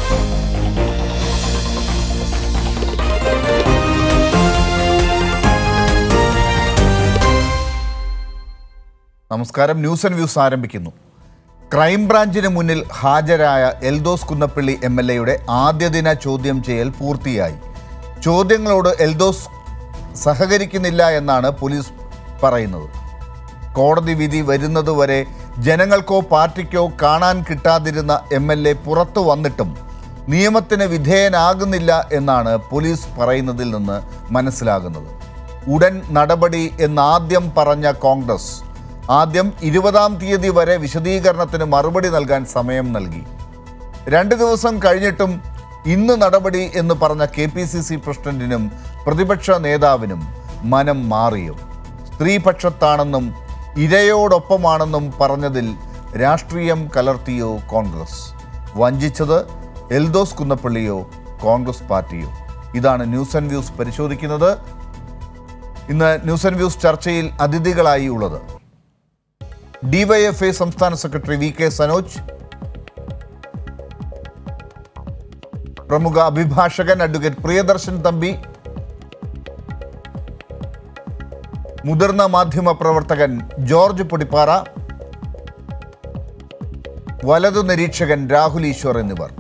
നമസ്കാരം news and views ആരംഭിക്കുന്നു ക്രൈംബ്രാഞ്ചിന് മുന്നിൽ ഹാജരായ എൽദോസ് കുന്നപ്പള്ളി എം എൽ എയുടെ ആദ്യദിന ചോദ്യം ചെയ്യൽ പൂർത്തിയായി ചോദ്യങ്ങളോട് എൽദോസ് സഹകരിക്കുന്നില്ല എന്നാണ് പോലീസ് പറയുന്നത് കോടതി വിധി വരുന്നതുവരെ ജനങ്ങൾക്കോ പാർട്ടിക്കോ കാണാൻ കിട്ടാതിരുന്ന എം എൽ എ പുറത്തു വന്നിട്ടും നിയമത്തിന് വിധേയനാകുന്നില്ല എന്നാണ് പോലീസ് പറയുന്നതിൽ നിന്ന് മനസ്സിലാകുന്നത് ഉടൻ നടപടി എന്നാദ്യം പറഞ്ഞ കോൺഗ്രസ് ആദ്യം ഇരുപതാം തീയതി വരെ വിശദീകരണത്തിന് മറുപടി നൽകാൻ സമയം നൽകി രണ്ട് ദിവസം കഴിഞ്ഞിട്ടും ഇന്ന് നടപടി എന്ന് പറഞ്ഞ കെ പി സി സി പ്രസിഡന്റിനും പ്രതിപക്ഷ നേതാവിനും മനം മാറിയോ സ്ത്രീപക്ഷത്താണെന്നും ഇരയോടൊപ്പമാണെന്നും പറഞ്ഞതിൽ രാഷ്ട്രീയം കലർത്തിയോ കോൺഗ്രസ് വഞ്ചിച്ചത് എൽദോസ് കുന്നപ്പള്ളിയോ കോൺഗ്രസ് പാർട്ടിയോ ഇതാണ് ന്യൂസ് ആൻഡ് വ്യൂസ് പരിശോധിക്കുന്നത് ഇന്ന് ന്യൂസ് ആൻഡ് വ്യൂസ് ചർച്ചയിൽ അതിഥികളായി ഉള്ളത് ഡിവൈഎഫ്ഐ സംസ്ഥാന സെക്രട്ടറി വി കെ സനോജ് പ്രമുഖ അഭിഭാഷകൻ അഡ്വക്കേറ്റ് പ്രിയദർശൻ തമ്പി മുതിർന്ന മാധ്യമ പ്രവർത്തകൻ ജോർജ് പൊടിപ്പാറ വലതു നിരീക്ഷകൻ രാഹുൽ ഈശ്വർ എന്നിവർ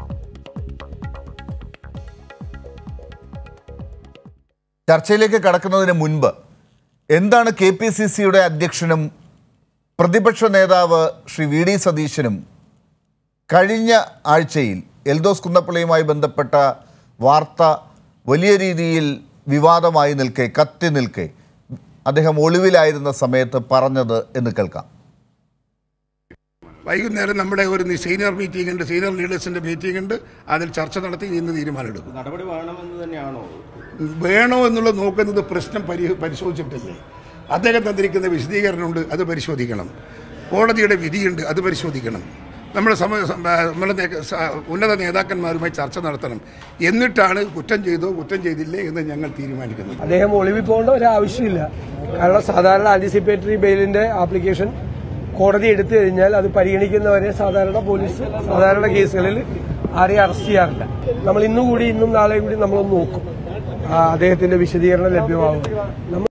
ചർച്ചയിലേക്ക് കടക്കുന്നതിന് മുൻപ് എന്താണ് കെ പി സി സിയുടെ അധ്യക്ഷനും പ്രതിപക്ഷ നേതാവ് ശ്രീ വി ഡി സതീശനും കഴിഞ്ഞ ആഴ്ചയിൽ എൽദോസ് കുന്നപ്പള്ളിയുമായി ബന്ധപ്പെട്ട വാർത്ത വലിയ രീതിയിൽ വിവാദമായി നിൽക്കെ കത്തി നിൽക്കെ അദ്ദേഹം ഒളിവിലായിരുന്ന സമയത്ത് പറഞ്ഞത് എന്ന് കേൾക്കാം വൈകുന്നേരം നമ്മുടെ ഒരു സീനിയർ മീറ്റിംഗ് ഉണ്ട് സീനിയർ ലീഡേഴ്സിന്റെ മീറ്റിംഗ് ഉണ്ട് അതിൽ ചർച്ച നടത്തി ഇന്ന് തീരുമാനമെടുക്കും നടപടി വേണമെന്ന് തന്നെയാണോ വേണോ എന്നുള്ളത് നോക്കുന്നത് പ്രശ്നം പരി പരിശോധിച്ചിട്ടില്ലേ അദ്ദേഹം തന്നിരിക്കുന്ന വിശദീകരണമുണ്ട് അത് പരിശോധിക്കണം കോടതിയുടെ വിധിയുണ്ട് അത് പരിശോധിക്കണം നമ്മുടെ സമ സം- ആ, നമ്മുടെ നേ- സ- ഉന്നത നേതാക്കന്മാരുമായി ചർച്ച നടത്തണം എന്നിട്ടാണ് കുറ്റം ചെയ്തോ കുറ്റം ചെയ്തില്ലേ എന്ന് ഞങ്ങൾ തീരുമാനിക്കുന്നത് അദ്ദേഹം ഒളിവിൽ പോകേണ്ട ഒരു ആവശ്യമില്ല കാരണം സാധാരണ ആന്റിസിപ്പേറ്ററി ബെയിലിന്റെ ആപ്ലിക്കേഷൻ കോടതി എടുത്തു കഴിഞ്ഞാൽ അത് പരിഗണിക്കുന്നവരെ സാധാരണ പോലീസ് സാധാരണ കേസുകളിൽ ആരെയും അറസ്റ്റ് ചെയ്യാറില്ല നമ്മൾ ഇന്നും കൂടി ഇന്നും നാളെയും കൂടി നമ്മളൊന്ന് നോക്കും ആ, അദ്ദേഹത്തിന്റെ വിശദീകരണം ലഭ്യമാകും നമ്മൾ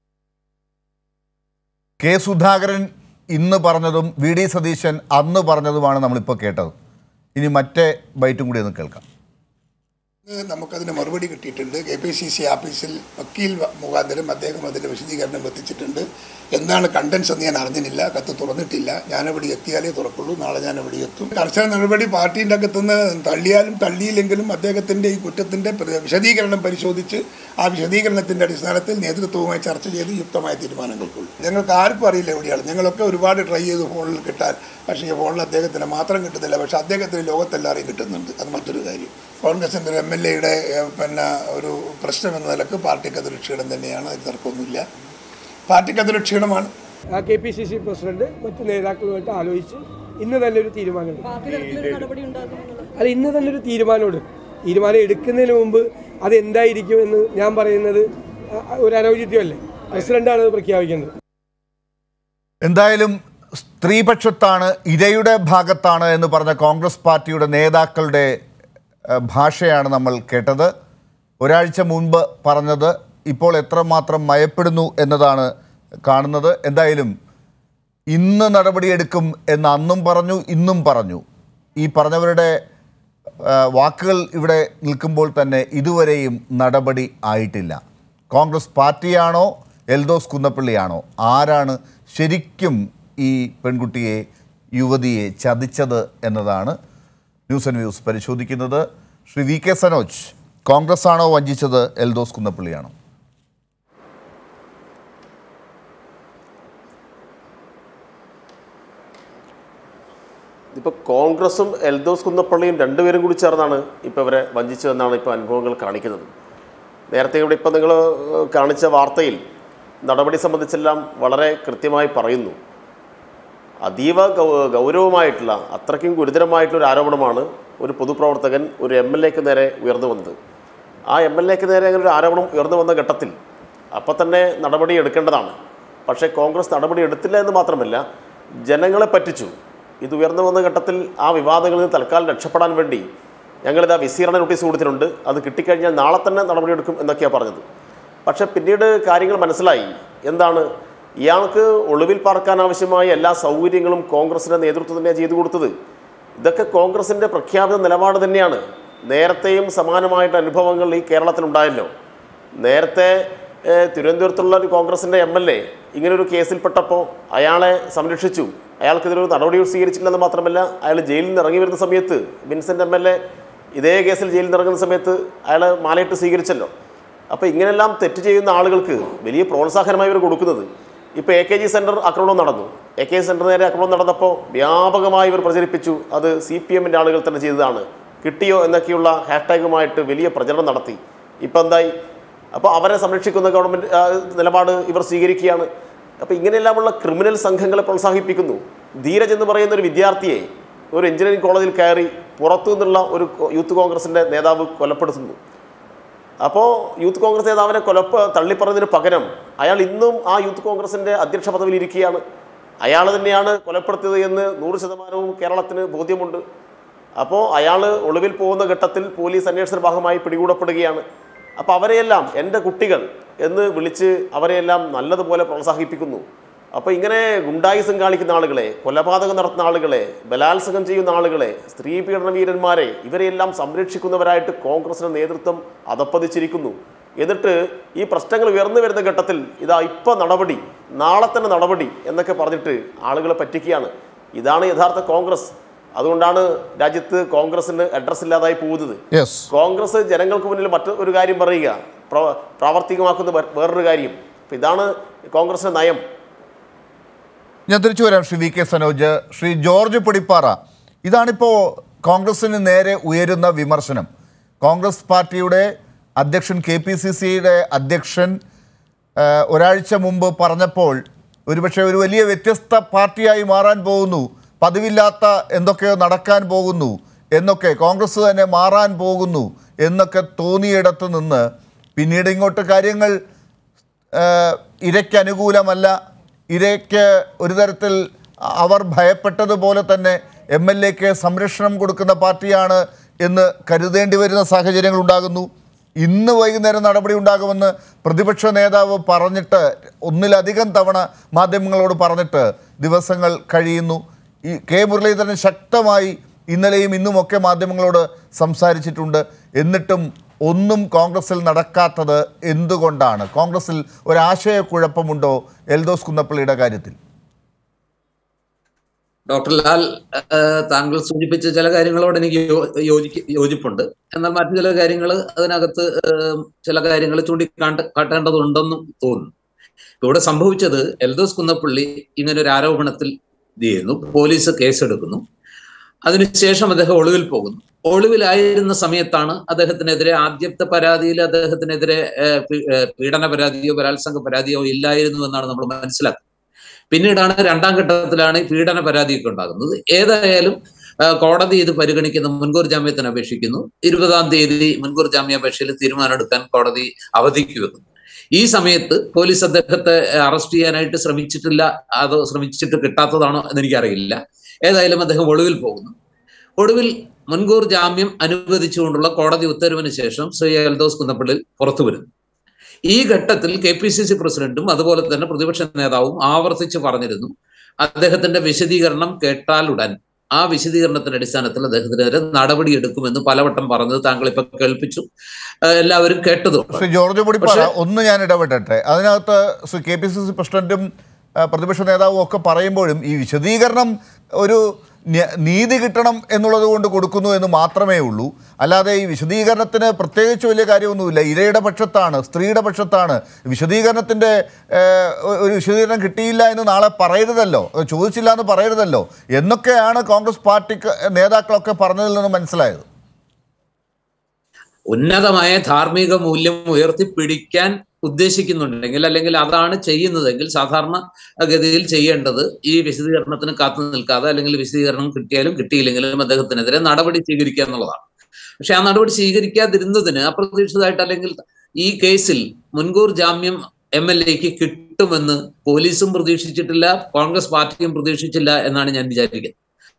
കെ സുധാകരൻ ഇന്ന് പറഞ്ഞതും വി ഡി സതീശൻ അന്ന് പറഞ്ഞതുമാണ് നമ്മളിപ്പോൾ കേട്ടത് ഇനി മറ്റേ ബൈറ്റും കൂടി ഒന്ന് കേൾക്കാം ഇന്ന് നമുക്കതിന് മറുപടി കിട്ടിയിട്ടുണ്ട് കെ പി സി സി ഓഫീസിൽ വക്കീൽ വ- മുഖാന്തരം അദ്ദേഹം അതിൻ്റെ വിശദീകരണം എത്തിച്ചിട്ടുണ്ട് എന്താണ് കണ്ടൻസ് എന്ന് ഞാൻ അറിഞ്ഞില്ല കത്ത് തുറന്നിട്ടില്ല ഞാനവിടെ എത്തിയാലേ തുറക്കുള്ളൂ നാളെ ഞാൻ അവിടെ എത്തും കർശന നടപടി പാർട്ടീൻ്റെ അകത്തുനിന്ന് തള്ളിയാലും തള്ളിയില്ലെങ്കിലും അദ്ദേഹത്തിൻ്റെ ഈ കുറ്റത്തിൻ്റെ പ്ര- വിശദീകരണം പരിശോധിച്ച് ആ വിശദീകരണത്തിൻ്റെ അടിസ്ഥാനത്തിൽ നേതൃത്വവുമായി ചർച്ച ചെയ്ത് യുക്തമായ തീരുമാനങ്ങൾക്കുള്ളൂ ഞങ്ങൾക്ക് ആർക്കും അറിയില്ല എവിടെയാണ് ഞങ്ങളൊക്കെ ഒരുപാട് ട്രൈ ചെയ്തു ഫോണിൽ കിട്ടാൻ പക്ഷേ ഈ ഫോണിൽ അദ്ദേഹത്തിന് മാത്രം കിട്ടുന്നില്ല പക്ഷേ അദ്ദേഹത്തിന് ലോകത്തെല്ലാവരെയും കിട്ടുന്നുണ്ട് അത് മറ്റൊരു കാര്യം കോൺഗ്രസിൻ്റെ ഒരു എം എൽ എയുടെ പിന്നെ ഒരു പ്രശ്നം എന്ന നിലക്ക് പാർട്ടിക്ക് അതൊരു ക്ഷീണം തന്നെയാണ് അതിൽ തർക്കമൊന്നുമില്ല പാർട്ടിക്ക് അതൊരു ക്ഷീണമാണ് ആ K P C C president മറ്റു നേതാക്കളുമായിട്ട് ആലോചിച്ച് ഇന്ന് തന്നെ ഒരു തീരുമാനമെടുക്കും ബാക്കി തരത്തിലൊരു നടപടി ഉണ്ടാകുമെന്നുള്ളത് അല്ല ഇന്ന് തന്നെ ഒരു തീരുമാനമെടുക്കും തീരുമാനം എടുക്കുന്നതിന് മുമ്പ് അത് എന്തായിരിക്കും എന്ന് ഞാൻ പറയുന്നത് ആ, ഒരു അനൗചിത്യമല്ലേ പ്രസിഡന്റാണ് അത് പ്രഖ്യാപിക്കുന്നത് എന്തായാലും സ്ത്രീപക്ഷത്താണ് ഇരയുടെ ഭാഗത്താണ് എന്ന് പറഞ്ഞ കോൺഗ്രസ് പാർട്ടിയുടെ നേതാക്കളുടെ ഏഹ്, ഭാഷയാണ് നമ്മൾ കേട്ടത് ഒരാഴ്ച മുൻപ് പറഞ്ഞത് ഇപ്പോൾ എത്രമാത്രം മയപ്പെടുന്നു എന്നതാണ് കാണുന്നത് എന്തായാലും ഇന്ന് നടപടിയെടുക്കും എന്ന് അന്നും പറഞ്ഞു ഇന്നും പറഞ്ഞു ഈ പറഞ്ഞവരുടെ ആ, വാക്കുകൾ ഇവിടെ നിൽക്കുമ്പോൾ തന്നെ ഇതുവരെയും നടപടി ആയിട്ടില്ല കോൺഗ്രസ് പാർട്ടിയാണോ എൽദോസ് കുന്നപ്പള്ളിയാണോ ആരാണ് ശരിക്കും ഈ പെൺകുട്ടിയെ യുവതിയെ ചതിച്ചത് എന്നതാണ് ന്യൂസ് ആൻഡ് വ്യൂസ് പരിശോധിക്കുന്നത് ശ്രീ വി കെ സനോജ് കോൺഗ്രസ് ആണോ വഞ്ചിച്ചത് എൽദോസ് കുന്നപ്പള്ളിയാണോ ഇപ്പോൾ കോൺഗ്രസും എൽദോസ് കുന്നപ്പള്ളിയും രണ്ടുപേരും കൂടി ചേർന്നാണ് ഇപ്പോൾ ഇവരെ വഞ്ചിച്ചതെന്നാണ് ഇപ്പോൾ അനുഭവങ്ങൾ കാണിക്കുന്നത് നേരത്തെ ഇവിടെ ഇപ്പോൾ നിങ്ങൾ കാണിച്ച വാർത്തയിൽ നടപടി സംബന്ധിച്ചെല്ലാം വളരെ കൃത്യമായി പറയുന്നു അതീവ ഗൗ ഗൗരവമായിട്ടുള്ള അത്രയ്ക്കും ഗുരുതരമായിട്ടുള്ള ഒരു ആരോപണമാണ് ഒരു പൊതുപ്രവർത്തകൻ ഒരു എം എൽ എക്ക് നേരെ ഉയർന്നു വന്നത് ആ എം എൽ എക്ക് നേരെ അങ്ങനെ ഒരു ആരോപണം ഉയർന്നു വന്ന ഘട്ടത്തിൽ അപ്പം തന്നെ നടപടി എടുക്കേണ്ടതാണ് പക്ഷേ കോൺഗ്രസ് നടപടി എടുത്തില്ല എന്ന് മാത്രമല്ല ജനങ്ങളെ പറ്റിച്ചു ഇത് ഉയർന്നു വന്ന ഘട്ടത്തിൽ ആ വിവാദങ്ങളിൽ നിന്ന് തൽക്കാലം രക്ഷപ്പെടാൻ വേണ്ടി ഞങ്ങളിതാ വിസ്തീർണ നോട്ടീസ് കൊടുത്തിട്ടുണ്ട് അത് കിട്ടിക്കഴിഞ്ഞാൽ നാളെ തന്നെ നടപടിയെടുക്കും എന്നൊക്കെയാണ് പറഞ്ഞത് പക്ഷേ പിന്നീട് കാര്യങ്ങൾ മനസ്സിലായി എന്താണ് ഇയാൾക്ക് ഒളിവിൽ പാർക്കാൻ ആവശ്യമായ എല്ലാ സൗകര്യങ്ങളും കോൺഗ്രസിൻ്റെ നേതൃത്വം തന്നെയാണ് ചെയ്തു കൊടുത്തത് ഇതൊക്കെ കോൺഗ്രസിൻ്റെ പ്രഖ്യാപിത നിലപാട് തന്നെയാണ് നേരത്തെയും സമാനമായിട്ട് അനുഭവങ്ങൾ ഈ കേരളത്തിലുണ്ടായല്ലോ നേരത്തെ ഏഹ്, തിരുവനന്തപുരത്തുള്ള ഒരു കോൺഗ്രസിൻ്റെ എം എൽ എ ഇങ്ങനൊരു കേസിൽപ്പെട്ടപ്പോൾ അയാളെ സംരക്ഷിച്ചു അയാൾക്കെതിരൊരു നടപടി സ്വീകരിച്ചില്ലെന്ന് മാത്രമല്ല അയാൾ ജയിലിൽ നിന്ന് ഇറങ്ങി വരുന്ന സമയത്ത് വിൻസെൻ്റ് എം എൽ എ ഇതേ കേസിൽ ജയിലിൽ നിന്ന് ഇറങ്ങുന്ന സമയത്ത് അയാൾ മാലയിട്ട് സ്വീകരിച്ചല്ലോ അപ്പോൾ ഇങ്ങനെല്ലാം തെറ്റ് ചെയ്യുന്ന ആളുകൾക്ക് വലിയ പ്രോത്സാഹനമായി ഇവർ കൊടുക്കുന്നത് ഇപ്പോൾ എ കെ ജി സെൻറ്റർ ആക്രമണം നടന്നു എ കെ ജി സെൻറ്റർ നേരെ ആക്രമണം നടന്നപ്പോൾ വ്യാപകമായി ഇവർ പ്രചരിപ്പിച്ചു അത് സി പി എമ്മിൻ്റെ ആളുകൾ തന്നെ ചെയ്തതാണ് കിട്ടിയോ എന്നൊക്കെയുള്ള ഹാഷ്ടാഗുമായിട്ട് വലിയ പ്രചരണം നടത്തി ഇപ്പം എന്തായി അപ്പോൾ അവരെ സംരക്ഷിക്കുന്ന ഗവൺമെൻറ് ആ, നിലപാട് ഇവർ സ്വീകരിക്കുകയാണ് അപ്പോൾ ഇങ്ങനെയെല്ലാമുള്ള ക്രിമിനൽ സംഘങ്ങളെ പ്രോത്സാഹിപ്പിക്കുന്നു ധീരജ് എന്ന് പറയുന്ന ഒരു വിദ്യാർത്ഥിയെ ഒരു എഞ്ചിനീയറിംഗ് കോളേജിൽ കയറി പുറത്തു നിന്നുള്ള ഒരു കോ- യൂത്ത് കോൺഗ്രസിൻ്റെ നേതാവ് കൊലപ്പെടുത്തുന്നു അപ്പോൾ യൂത്ത് കോൺഗ്രസ് നേതാവിനെ കൊലപ്പ് തള്ളിപ്പറഞ്ഞതിന് പകരം അയാൾ ഇന്നും ആ യൂത്ത് കോൺഗ്രസിൻ്റെ അധ്യക്ഷ പദവിയിൽ ഇരിക്കുകയാണ് അയാൾ തന്നെയാണ് കൊലപ്പെടുത്തിയത് എന്ന് നൂറ് ശതമാനവും കേരളത്തിന് ബോധ്യമുണ്ട് അപ്പോൾ അയാൾ ഒളിവിൽ പോകുന്ന ഘട്ടത്തിൽ പോലീസ് അന്വേഷണ ഭാഗമായി പിടികൂടപ്പെടുകയാണ് അപ്പോൾ അവരെയെല്ലാം എൻ്റെ കുട്ടികൾ എന്ന് വിളിച്ച് അവരെയെല്ലാം നല്ലതുപോലെ പ്രോത്സാഹിപ്പിക്കുന്നു അപ്പോൾ ഇങ്ങനെ ഗുണ്ടായുസം കാണിക്കുന്ന ആളുകളെ കൊലപാതകം നടത്തുന്ന ആളുകളെ ബലാത്സംഗം ചെയ്യുന്ന ആളുകളെ സ്ത്രീ പീഡന വീരന്മാരെ ഇവരെയെല്ലാം സംരക്ഷിക്കുന്നവരായിട്ട് കോൺഗ്രസിന്റെ നേതൃത്വം അതപ്പതിച്ചിരിക്കുന്നു എന്നിട്ട് ഈ പ്രശ്നങ്ങൾ ഉയർന്നു വരുന്ന ഘട്ടത്തിൽ ഇതാ ഇപ്പം നടപടി നാളെ തന്നെ നടപടി എന്നൊക്കെ പറഞ്ഞിട്ട് ആളുകളെ പറ്റിക്കുകയാണ് ഇതാണ് യഥാർത്ഥ കോൺഗ്രസ് അതുകൊണ്ടാണ് രാജ്യത്ത് കോൺഗ്രസിന് അഡ്രസ് ഇല്ലാതായി പോകുന്നത് യെസ് കോൺഗ്രസ് ജനങ്ങൾക്ക് മുന്നിൽ മറ്റു ഒരു കാര്യം പറയുക പ്ര- പ്രാവർത്തികമാക്കുന്ന വേ- വേറൊരു കാര്യം അപ്പം ഇതാണ് കോൺഗ്രസിന്റെ നയം ഞാൻ തിരിച്ചു വരാം Shri V K Sanoj Shri George Podippara ഇതാണിപ്പോൾ കോൺഗ്രസിന് നേരെ ഉയരുന്ന വിമർശനം കോൺഗ്രസ് പാർട്ടിയുടെ അധ്യക്ഷൻ കെ പി സി സിയുടെ അധ്യക്ഷൻ ആ, ഒരാഴ്ച മുമ്പ് പറഞ്ഞപ്പോൾ ഒരുപക്ഷെ ഒരു വലിയ വ്യത്യസ്ത പാർട്ടിയായി മാറാൻ പോകുന്നു പതിവില്ലാത്ത എന്തൊക്കെയോ നടക്കാൻ പോകുന്നു എന്നൊക്കെ കോൺഗ്രസ് തന്നെ മാറാൻ പോകുന്നു എന്നൊക്കെ തോന്നിയിടത്ത് നിന്ന് പിന്നീട് ഇങ്ങോട്ട് കാര്യങ്ങൾ ഏഹ് ഇരയ്ക്ക് അനുകൂലമല്ല ഇരയ്ക്ക് ഒരു തരത്തിൽ അവർ ഭയപ്പെട്ടതുപോലെ തന്നെ എം എൽ എക്ക് സംരക്ഷണം കൊടുക്കുന്ന പാർട്ടിയാണ് എന്ന് കരുതേണ്ടി വരുന്ന സാഹചര്യങ്ങൾ ഉണ്ടാകുന്നു ഇന്ന് വൈകുന്നേരം നടപടി ഉണ്ടാകുമെന്ന് പ്രതിപക്ഷ നേതാവ് പറഞ്ഞിട്ട് ഒന്നിലധികം തവണ മാധ്യമങ്ങളോട് പറഞ്ഞിട്ട് ദിവസങ്ങൾ കഴിയുന്നു ഈ കെ മുരളീധരൻ ശക്തമായി ഇന്നലെയും ഇന്നുമൊക്കെ മാധ്യമങ്ങളോട് സംസാരിച്ചിട്ടുണ്ട് എന്നിട്ടും ഒന്നും കോൺഗ്രസിൽ നടക്കാത്തത് എന്തുകൊണ്ടാണ് കോൺഗ്രസിൽ ഒരാശയക്കുഴപ്പമുണ്ടോ എൽദോസ് കുന്നപ്പള്ളിയുടെ കാര്യത്തിൽ ഡോക്ടർ ലാൽ ഏഹ്, താങ്കൾ സൂചിപ്പിച്ച ചില കാര്യങ്ങളോട് എനിക്ക് യോ- യോജിക്ക് യോജിപ്പുണ്ട് എന്നാൽ മറ്റു ചില കാര്യങ്ങൾ അതിനകത്ത് ഏഹ്, ചില കാര്യങ്ങൾ ചൂണ്ടിക്കാണ്ട കാട്ടേണ്ടതുണ്ടെന്നും തോന്നുന്നു ഇവിടെ സംഭവിച്ചത് എൽദോസ് കുന്നപ്പള്ളി ഇങ്ങനെ ഒരു ആരോപണത്തിൽ ഇത് ചെയ്യുന്നു പോലീസ് കേസെടുക്കുന്നു അതിനുശേഷം അദ്ദേഹം ഒളിവിൽ പോകുന്നു ഒളിവിലായിരുന്ന സമയത്താണ് അദ്ദേഹത്തിനെതിരെ ആദ്യത്തെ പരാതിയിൽ അദ്ദേഹത്തിനെതിരെ ഏഹ്, പീ- ഏഹ്, പീഡന പരാതിയോ ബലാത്സംഗ പരാതിയോ ഇല്ലായിരുന്നു എന്നാണ് നമ്മൾ മനസ്സിലാക്കുന്നത് പിന്നീടാണ് രണ്ടാം ഘട്ടത്തിലാണ് ഈ പീഡന പരാതിയൊക്കെ ഉണ്ടാകുന്നത് ഏതായാലും ആ, കോടതി ഇത് പരിഗണിക്കുന്ന മുൻകൂർ ജാമ്യത്തിന് അപേക്ഷിക്കുന്നു ഇരുപതാം തീയതി മുൻകൂർ ജാമ്യാപേക്ഷയിൽ തീരുമാനമെടുക്കാൻ കോടതി അവധിക്ക് വെക്കുന്നു ഈ സമയത്ത് പോലീസ് അദ്ദേഹത്തെ അറസ്റ്റ് ചെയ്യാനായിട്ട് ശ്രമിച്ചിട്ടില്ല അതോ ശ്രമിച്ചിട്ട് കിട്ടാത്തതാണോ എന്ന് എനിക്കറിയില്ല ഏതായാലും അദ്ദേഹം ഒളിവിൽ പോകുന്നു ഒടുവിൽ മുൻകൂർ ജാമ്യം അനുവദിച്ചുകൊണ്ടുള്ള കോടതി ഉത്തരവിന് ശേഷം ശ്രീ എൽദോസ് കുന്നപ്പള്ളിൽ പുറത്തു വരുന്നു ഈ ഘട്ടത്തിൽ കെ പി സി സി പ്രസിഡന്റും അതുപോലെ തന്നെ പ്രതിപക്ഷ നേതാവും ആവർത്തിച്ച് പറഞ്ഞിരുന്നു അദ്ദേഹത്തിന്റെ വിശദീകരണം കേട്ടാലുടൻ ആ വിശദീകരണത്തിന്റെ അടിസ്ഥാനത്തിൽ അദ്ദേഹത്തിനെതിരെ നടപടിയെടുക്കുമെന്ന് പലവട്ടം പറഞ്ഞത് താങ്കൾ ഇപ്പൊ കേൾപ്പിച്ചു ഏഹ് എല്ലാവരും കേട്ടതും ശ്രീ ജോർജ് പൊടിപ്പാറ പക്ഷേ- ഒന്ന് ഞാൻ ഇടപെടട്ടെ അതിനകത്ത് Shri K P C C പ്രസിഡന്റും ആ, പ്രതിപക്ഷ നേതാവും ഒക്കെ പറയുമ്പോഴും ഈ വിശദീകരണം ഒരു ന്യ- നീതി കിട്ടണം എന്നുള്ളത് കൊണ്ട് കൊടുക്കുന്നു എന്ന് മാത്രമേ ഉള്ളൂ അല്ലാതെ ഈ വിശദീകരണത്തിന് പ്രത്യേകിച്ച് വലിയ കാര്യമൊന്നുമില്ല ഇരയുടെ പക്ഷത്താണ് സ്ത്രീയുടെ പക്ഷത്താണ് വിശദീകരണത്തിൻ്റെ ഏഹ്, ഒ- ഒരു വിശദീകരണം കിട്ടിയില്ല എന്ന് നാളെ പറയരുതല്ലോ അത് ചോദിച്ചില്ല എന്ന് പറയരുതല്ലോ എന്നൊക്കെയാണ് കോൺഗ്രസ് പാർട്ടി നേതാക്കളൊക്കെ പറഞ്ഞതിൽ നിന്ന് മനസ്സിലായത് ഉന്നതമായ ധാർമ്മിക മൂല്യം ഉയർത്തിപ്പിടിക്കാൻ ഉദ്ദേശിക്കുന്നുണ്ടെങ്കിൽ അല്ലെങ്കിൽ അതാണ് ചെയ്യുന്നതെങ്കിൽ സാധാരണ ഗതിയിൽ ചെയ്യേണ്ടത് ഈ വിശദീകരണത്തിന് കാത്തു നിൽക്കാതെ അല്ലെങ്കിൽ വിശദീകരണം കിട്ടിയാലും കിട്ടിയില്ലെങ്കിലും അദ്ദേഹത്തിനെതിരെ നടപടി സ്വീകരിക്കുക എന്നുള്ളതാണ് പക്ഷെ ആ നടപടി സ്വീകരിക്കാതിരുന്നതിന് അപ്രതീക്ഷിതമായിട്ട് അല്ലെങ്കിൽ ഈ കേസിൽ മുൻകൂർ ജാമ്യം എം എൽ എക്ക് കിട്ടുമെന്ന് പോലീസും പ്രതീക്ഷിച്ചിട്ടില്ല കോൺഗ്രസ് പാർട്ടിയും പ്രതീക്ഷിച്ചില്ല എന്നാണ് ഞാൻ വിചാരിക്കുന്നത്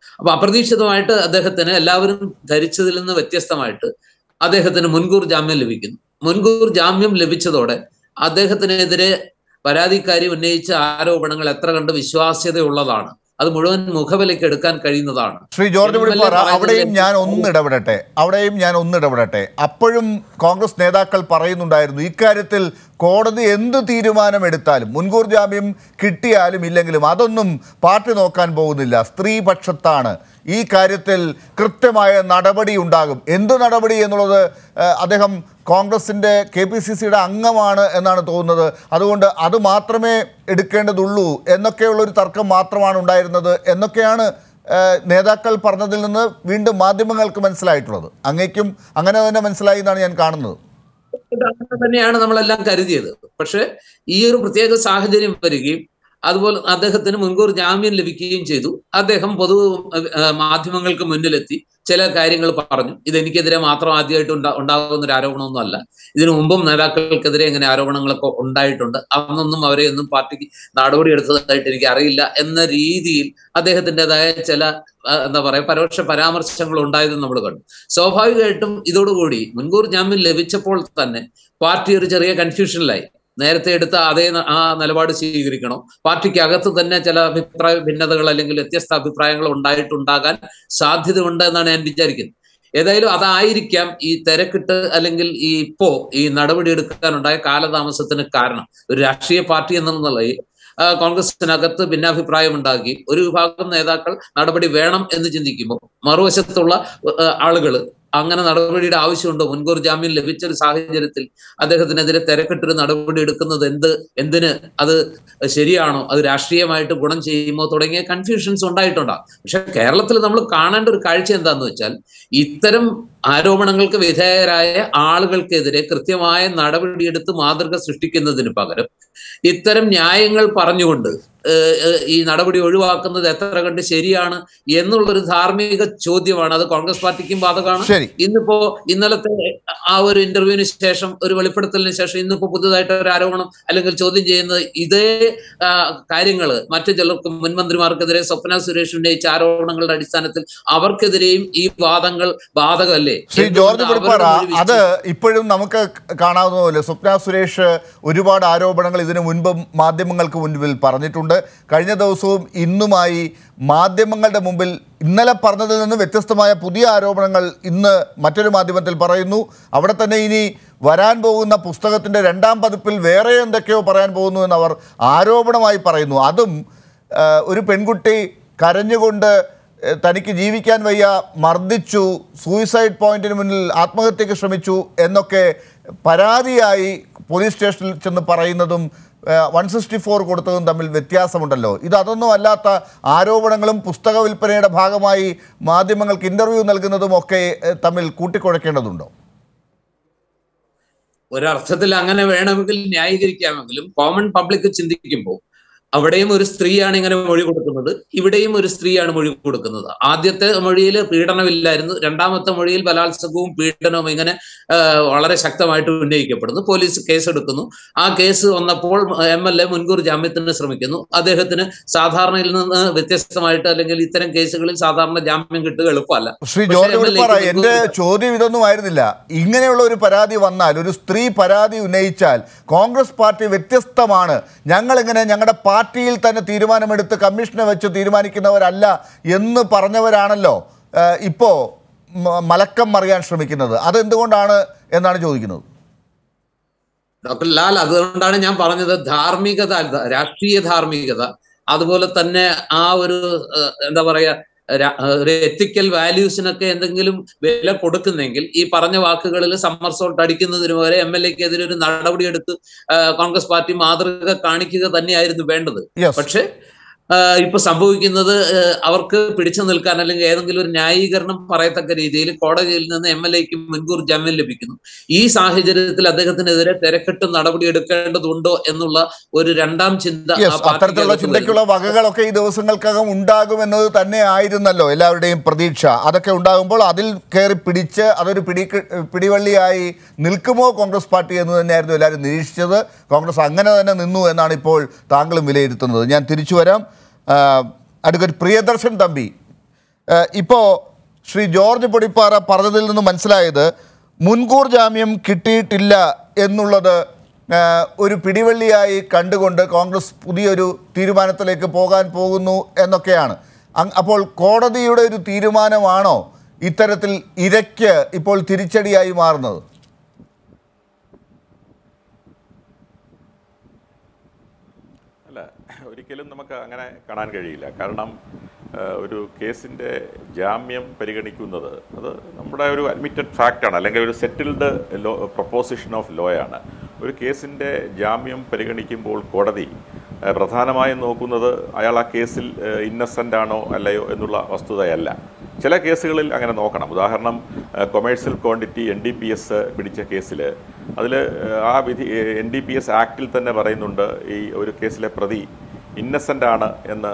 അപ്പൊ അപ്രതീക്ഷിതമായിട്ട് അദ്ദേഹത്തിന് എല്ലാവരും ധരിച്ചതിൽ നിന്ന് വ്യത്യസ്തമായിട്ട് അദ്ദേഹത്തിന് മുൻകൂർ ജാമ്യം ലഭിക്കുന്നു മുൻകൂർ ജാമ്യം ലഭിച്ചതോടെ അദ്ദേഹത്തിനെതിരെ പരാതിക്കാരി ഉന്നയിച്ച ആരോപണങ്ങൾ എത്ര കണ്ട് വിശ്വാസ്യതയുള്ളതാണ് അത് മുഴുവൻ മുഖവിലേക്ക് എടുക്കാൻ കഴിയുന്നതാണ് ശ്രീ ജോർജ് MLA വിളിപ്പാറ പറയുന്നതിൽ അവിടെയും ഞാൻ ഒന്നിടപെടട്ടെ അവിടെയും ഞാൻ ഒന്നിടപെടട്ടെ അപ്പോഴും കോൺഗ്രസ് നേതാക്കൾ പറയുന്നുണ്ടായിരുന്നു ഇക്കാര്യത്തിൽ കോടതി എന്ത് തീരുമാനമെടുത്താലും മുൻകൂർ ജാമ്യം കിട്ടിയാലും ഇല്ലെങ്കിലും അതൊന്നും പാർട്ടി നോക്കാൻ പോകുന്നില്ല സ്ത്രീപക്ഷത്താണ് ഈ കാര്യത്തിൽ കൃത്യമായ നടപടി ഉണ്ടാകും എന്ത് നടപടി എന്നുള്ളത് ഏഹ്, അദ്ദേഹം കോൺഗ്രസിൻ്റെ കെ പി സി സിയുടെ അംഗമാണ് എന്നാണ് തോന്നുന്നത് അതുകൊണ്ട് അത് മാത്രമേ എടുക്കേണ്ടതുള്ളൂ എന്നൊക്കെയുള്ളൊരു തർക്കം മാത്രമാണ് ഉണ്ടായിരുന്നത് എന്നൊക്കെയാണ് ഏഹ്, നേതാക്കൾ പറഞ്ഞതിൽ നിന്ന് വീണ്ടും മാധ്യമങ്ങൾക്ക് മനസ്സിലായിട്ടുള്ളത് അങ്ങേക്കും അങ്ങനെ തന്നെ മനസ്സിലായി എന്നാണ് ഞാൻ കാണുന്നത് ഇത് അങ്ങനെ തന്നെയാണ് നമ്മളെല്ലാം കരുതിയത് പക്ഷെ ഈ ഒരു പ്രത്യേക സാഹചര്യം വരികയും അതുപോലെ അദ്ദേഹത്തിന് മുൻകൂർ ജാമ്യം ലഭിക്കുകയും ചെയ്തു അദ്ദേഹം പൊതു ഏഹ്, മാധ്യമങ്ങൾക്ക് മുന്നിലെത്തി ചില കാര്യങ്ങൾ പറഞ്ഞു ഇത് എനിക്കെതിരെ മാത്രം ആദ്യമായിട്ട് ഉണ്ടാ ഉണ്ടാകുന്ന ഒരു ആരോപണമൊന്നും അല്ല ഇതിനു മുമ്പും നേതാക്കൾക്കെതിരെ ഇങ്ങനെ ആരോപണങ്ങളൊക്കെ ഉണ്ടായിട്ടുണ്ട് അന്നൊന്നും അവരെ ഒന്നും പാർട്ടിക്ക് നടപടി എടുത്തതായിട്ട് എനിക്ക് അറിയില്ല എന്ന രീതിയിൽ അദ്ദേഹത്തിൻ്റെതായ ചില ആ, എന്താ പറയാ പരോക്ഷ പരാമർശങ്ങൾ ഉണ്ടായതെന്ന് നമ്മൾ കണ്ടു സ്വാഭാവികമായിട്ടും ഇതോടുകൂടി മുൻകൂർ ജാമ്യം ലഭിച്ചപ്പോൾ തന്നെ പാർട്ടി ഒരു ചെറിയ കൺഫ്യൂഷനിലായി നേരത്തെ എടുത്ത അതേ ന- ആ നിലപാട് സ്വീകരിക്കണോ പാർട്ടിക്ക് അകത്ത് തന്നെ ചില അഭിപ്രായ ഭിന്നതകൾ അല്ലെങ്കിൽ വ്യത്യസ്ത അഭിപ്രായങ്ങൾ ഉണ്ടായിട്ടുണ്ടാകാൻ സാധ്യതയുണ്ട് എന്നാണ് ഞാൻ വിചാരിക്കുന്നത് ഏതായാലും അതായിരിക്കാം ഈ തിരക്കിട്ട് അല്ലെങ്കിൽ ഈ ഇപ്പോ ഈ നടപടി എടുക്കാനുണ്ടായ കാലതാമസത്തിന് കാരണം ഒരു രാഷ്ട്രീയ പാർട്ടി എന്നുള്ള ആ, കോൺഗ്രസിനകത്ത് ഭിന്നാഭിപ്രായം ഉണ്ടാക്കി ഒരു വിഭാഗം നേതാക്കൾ നടപടി വേണം എന്ന് ചിന്തിക്കുമ്പോൾ മറുവശത്തുള്ള ആളുകൾ അങ്ങനെ നടപടിയുടെ ആവശ്യമുണ്ടോ മുൻകൂർ ജാമ്യം ലഭിച്ച ഒരു സാഹചര്യത്തിൽ അദ്ദേഹത്തിനെതിരെ തിരക്കിട്ടൊരു നടപടി എടുക്കുന്നത് എന്ത് എന്തിന് അത് ശരിയാണോ അത് രാഷ്ട്രീയമായിട്ട് ഗുണം ചെയ്യുമോ തുടങ്ങിയ കൺഫ്യൂഷൻസ് ഉണ്ടായിട്ടുണ്ടാകും പക്ഷെ കേരളത്തിൽ നമ്മൾ കാണേണ്ട ഒരു കാഴ്ച എന്താന്ന് വെച്ചാൽ ഇത്തരം ആരോപണങ്ങൾക്ക് വിധേയരായ ആളുകൾക്കെതിരെ കൃത്യമായ നടപടിയെടുത്ത് മാതൃക സൃഷ്ടിക്കുന്നതിന് പകരം ഇത്തരം ന്യായങ്ങൾ പറഞ്ഞുകൊണ്ട് ഏഹ്, ഏഹ്, ഈ നടപടി ഒഴിവാക്കുന്നത് എത്ര കണ്ട് ശരിയാണ് എന്നുള്ളൊരു ധാർമ്മിക ചോദ്യമാണ് അത് കോൺഗ്രസ് പാർട്ടിക്കും ബാധകമാണ് ശരി ഇന്നിപ്പോ ഇന്നലത്തെ ആ ഒരു ഇന്റർവ്യൂവിന് ശേഷം ഒരു വെളിപ്പെടുത്തലിന് ശേഷം ഇന്നിപ്പോ പുതുതായിട്ട് ഒരു ആരോപണം അല്ലെങ്കിൽ ചോദ്യം ചെയ്യുന്നത് ഇതേ ആ, കാര്യങ്ങള് മറ്റു ചിലർക്ക് മുൻമന്ത്രിമാർക്കെതിരെ സ്വപ്ന സുരേഷ് ഉന്നയിച്ച ആരോപണങ്ങളുടെ അടിസ്ഥാനത്തിൽ അവർക്കെതിരെയും ഈ വാദങ്ങൾ ബാധകമല്ലേ ശ്രീ ജോർജ് എന്തുകൊണ്ട് പിടിപ്പാറ അവരും ഒരു അത് ഇപ്പോഴും നമുക്ക് കാണാവുന്ന പോലെ സ്വപ്ന സുരേഷ് ഒരുപാട് ആരോപണങ്ങൾ ഇതിനു മുൻപും മാധ്യമങ്ങൾക്ക് മുൻപിൽ പറഞ്ഞിട്ടുണ്ട് കഴിഞ്ഞ ദിവസവും ഇന്നുമായി മാധ്യമങ്ങളുടെ മുമ്പിൽ ഇന്നലെ പറഞ്ഞതിൽ നിന്ന് വ്യത്യസ്തമായ പുതിയ ആരോപണങ്ങൾ ഇന്ന് മറ്റൊരു മാധ്യമത്തിൽ പറയുന്നു അവിടെ തന്നെ ഇനി വരാൻ പോകുന്ന പുസ്തകത്തിൻ്റെ രണ്ടാം പതിപ്പിൽ വേറെ എന്തൊക്കെയോ പറയാൻ പോകുന്നു എന്ന് അവർ ആരോപണമായി പറയുന്നു അതും ആ, ഒരു പെൺകുട്ടി കരഞ്ഞുകൊണ്ട് ഏഹ് തനിക്ക് ജീവിക്കാൻ വയ്യ മർദ്ദിച്ചു സൂയിസൈഡ് പോയിന്റിന് മുന്നിൽ ആത്മഹത്യക്ക് ശ്രമിച്ചു എന്നൊക്കെ പരാതിയായി പോലീസ് സ്റ്റേഷനിൽ ചെന്ന് പറയുന്നതും വൺ സിക്സ്റ്റി ഫോർ കൊടുത്തതും തമ്മിൽ വ്യത്യാസമുണ്ടല്ലോ ഇത് അതൊന്നും അല്ലാത്ത ആരോപണങ്ങളും പുസ്തക വിൽപ്പനയുടെ ഭാഗമായി മാധ്യമങ്ങൾക്ക് ഇൻ്റർവ്യൂ നൽകുന്നതും ഒക്കെ ഏഹ് തമ്മിൽ കൂട്ടിക്കുഴയ്ക്കേണ്ടതുണ്ടോ ഒരർത്ഥത്തിൽ അങ്ങനെ വേണമെങ്കിൽ ന്യായീകരിക്കാമെങ്കിലും കോമൺ പബ്ലിക് ചിന്തിക്കുമ്പോൾ അവിടെയും ഒരു സ്ത്രീയാണ് ഇങ്ങനെ മൊഴി കൊടുക്കുന്നത് ഇവിടെയും ഒരു സ്ത്രീയാണ് മൊഴി കൊടുക്കുന്നത് ആദ്യത്തെ മൊഴിയിൽ പീഡനമില്ലായിരുന്നു രണ്ടാമത്തെ മൊഴിയിൽ ബലാത്സംഗവും പീഡനവും ഇങ്ങനെ ആ, വളരെ ശക്തമായിട്ട് ഉന്നയിക്കപ്പെടുന്നു പോലീസ് കേസെടുക്കുന്നു ആ കേസ് വന്നപ്പോൾ എം എൽ എ മുൻകൂർ ജാമ്യത്തിന് ശ്രമിക്കുന്നു അദ്ദേഹത്തിന് സാധാരണയിൽ നിന്ന് വ്യത്യസ്തമായിട്ട് അല്ലെങ്കിൽ ഇത്തരം കേസുകളിൽ സാധാരണ ജാമ്യം കിട്ടുക എളുപ്പമല്ല ശ്രീ പക്ഷേ ജോർജ് MLA ക്ക് വിളിപ്പാറ എൻ്റെ മുൻകൂർ ചോദ്യം ഇതൊന്നും ആയിരുന്നില്ല ഇങ്ങനെയുള്ള ഒരു പരാതി വന്നാൽ ഒരു സ്ത്രീ പരാതി ഉന്നയിച്ചാൽ കോൺഗ്രസ് പാർട്ടി വ്യത്യസ്തമാണ് ഞങ്ങൾ ഇങ്ങനെ ഞങ്ങളുടെ പാർട്ടിയിൽ തന്നെ തീരുമാനമെടുത്ത് കമ്മീഷനെ വെച്ച് തീരുമാനിക്കുന്നവരല്ല എന്ന് പറഞ്ഞവരാണല്ലോ ഏഹ്, ഇപ്പോ മ- മലക്കം മറിയാൻ ശ്രമിക്കുന്നത് അതെന്തുകൊണ്ടാണ് എന്നാണ് ചോദിക്കുന്നത് ഡോക്ടർ ലാൽ അതുകൊണ്ടാണ് ഞാൻ പറഞ്ഞത് ധാർമ്മികത അല്ല, രാഷ്ട്രീയ ധാർമ്മികത അതുപോലെ തന്നെ ആ ഒരു ഏഹ്, എന്താ പറയാ രാ- ഏഹ്, ഒരു എത്തിക്കൽ വാല്യൂസിനൊക്കെ എന്തെങ്കിലും വില കൊടുക്കുന്നെങ്കിൽ ഈ പറഞ്ഞ വാക്കുകളിൽ സമ്മർസോട്ട് അടിക്കുന്നതിന് വരെ എം എൽ എക്കെതിരെ ഒരു നടപടിയെടുത്ത് ഏഹ്, കോൺഗ്രസ് പാർട്ടി മാതൃക കാണിക്കുക തന്നെയായിരുന്നു വേണ്ടത് യെസ് പക്ഷെ ആഹ് ഇപ്പൊ സംഭവിക്കുന്നത് ആഹ് അവർക്ക് പിടിച്ചു നിൽക്കാൻ അല്ലെങ്കിൽ ഏതെങ്കിലും ഒരു ന്യായീകരണം പറയത്തക്ക രീതിയിൽ കോടതിയിൽ നിന്ന് എം എൽ എക്ക് മുൻകൂർ ജാമ്യം ലഭിക്കുന്നു ഈ സാഹചര്യത്തിൽ അദ്ദേഹത്തിനെതിരെ തിരക്കിട്ട് നടപടി എടുക്കേണ്ടതുണ്ടോ എന്നുള്ള ഒരു രണ്ടാം ചിന്ത ആ യെസ് പാർട്ടിക്ക് അത്തരത്തിലുള്ള അകത്ത് ചിന്തയ്ക്കുള്ള വകകളൊക്കെ ഈ ദിവസങ്ങൾക്കകം ഉണ്ടാകുമെന്നത് തന്നെ ആയിരുന്നല്ലോ എല്ലാവരുടെയും പ്രതീക്ഷ അതൊക്കെ ഉണ്ടാകുമ്പോൾ അതിൽ കയറി പിടിച്ച് അതൊരു പിടി പിടിവള്ളിയായി നിൽക്കുമോ കോൺഗ്രസ് പാർട്ടി എന്ന് തന്നെയായിരുന്നു എല്ലാവരും നിരീക്ഷിച്ചത് കോൺഗ്രസ് അങ്ങനെ തന്നെ നിന്നു എന്നാണ് ഇപ്പോൾ താങ്കളും വിലയിരുത്തുന്നത് ഞാൻ തിരിച്ചു വരാം ആ, അഡ്വക്കേറ്റ് പ്രിയദർശൻ തമ്പി ഏഹ് ഇപ്പോ ശ്രീ ജോർജ് പൊടിപ്പാറ പറഞ്ഞതിൽ നിന്ന് മനസ്സിലായത് മുൻകൂർ ജാമ്യം കിട്ടിയിട്ടില്ല എന്നുള്ളത് ഏഹ് ഒരു പിടിവള്ളിയായി കണ്ടുകൊണ്ട് കോൺഗ്രസ് പുതിയൊരു തീരുമാനത്തിലേക്ക് പോകാൻ പോകുന്നു എന്നൊക്കെയാണ് അങ്- അപ്പോൾ കോടതിയുടെ ഒരു തീരുമാനമാണോ ഇത്തരത്തിൽ ഇരയ്ക്ക് ഇപ്പോൾ തിരിച്ചടിയായി മാറുന്നത് അല്ല ഒരിക്കലും നമുക്ക് അങ്ങനെ കാണാൻ കഴിയില്ല കാരണം ആ, ഒരു കേസിൻ്റെ ജാമ്യം പരിഗണിക്കുന്നത് അത് നമ്മുടെ ഒരു അഡ്മിറ്റഡ് ഫാക്റ്റാണ് അല്ലെങ്കിൽ ഒരു settled law proposition of law ആണ് ഒരു കേസിൻ്റെ ജാമ്യം പരിഗണിക്കുമ്പോൾ കോടതി ആ, പ്രധാനമായും നോക്കുന്നത് അയാൾ ആ കേസിൽ ഇന്നസെൻ്റ് ആണോ അല്ലയോ എന്നുള്ള വസ്തുതയല്ല ചില കേസുകളിൽ അങ്ങനെ നോക്കണം ഉദാഹരണം commercial quantity N D P S പിടിച്ച കേസിൽ അതിൽ ആ വിധി എൻ ഡി പി എസ് ആക്ടിൽ തന്നെ പറയുന്നുണ്ട് ഈ ഒരു കേസിലെ പ്രതി ഇന്നസെൻ്റ് ആണ് എന്ന്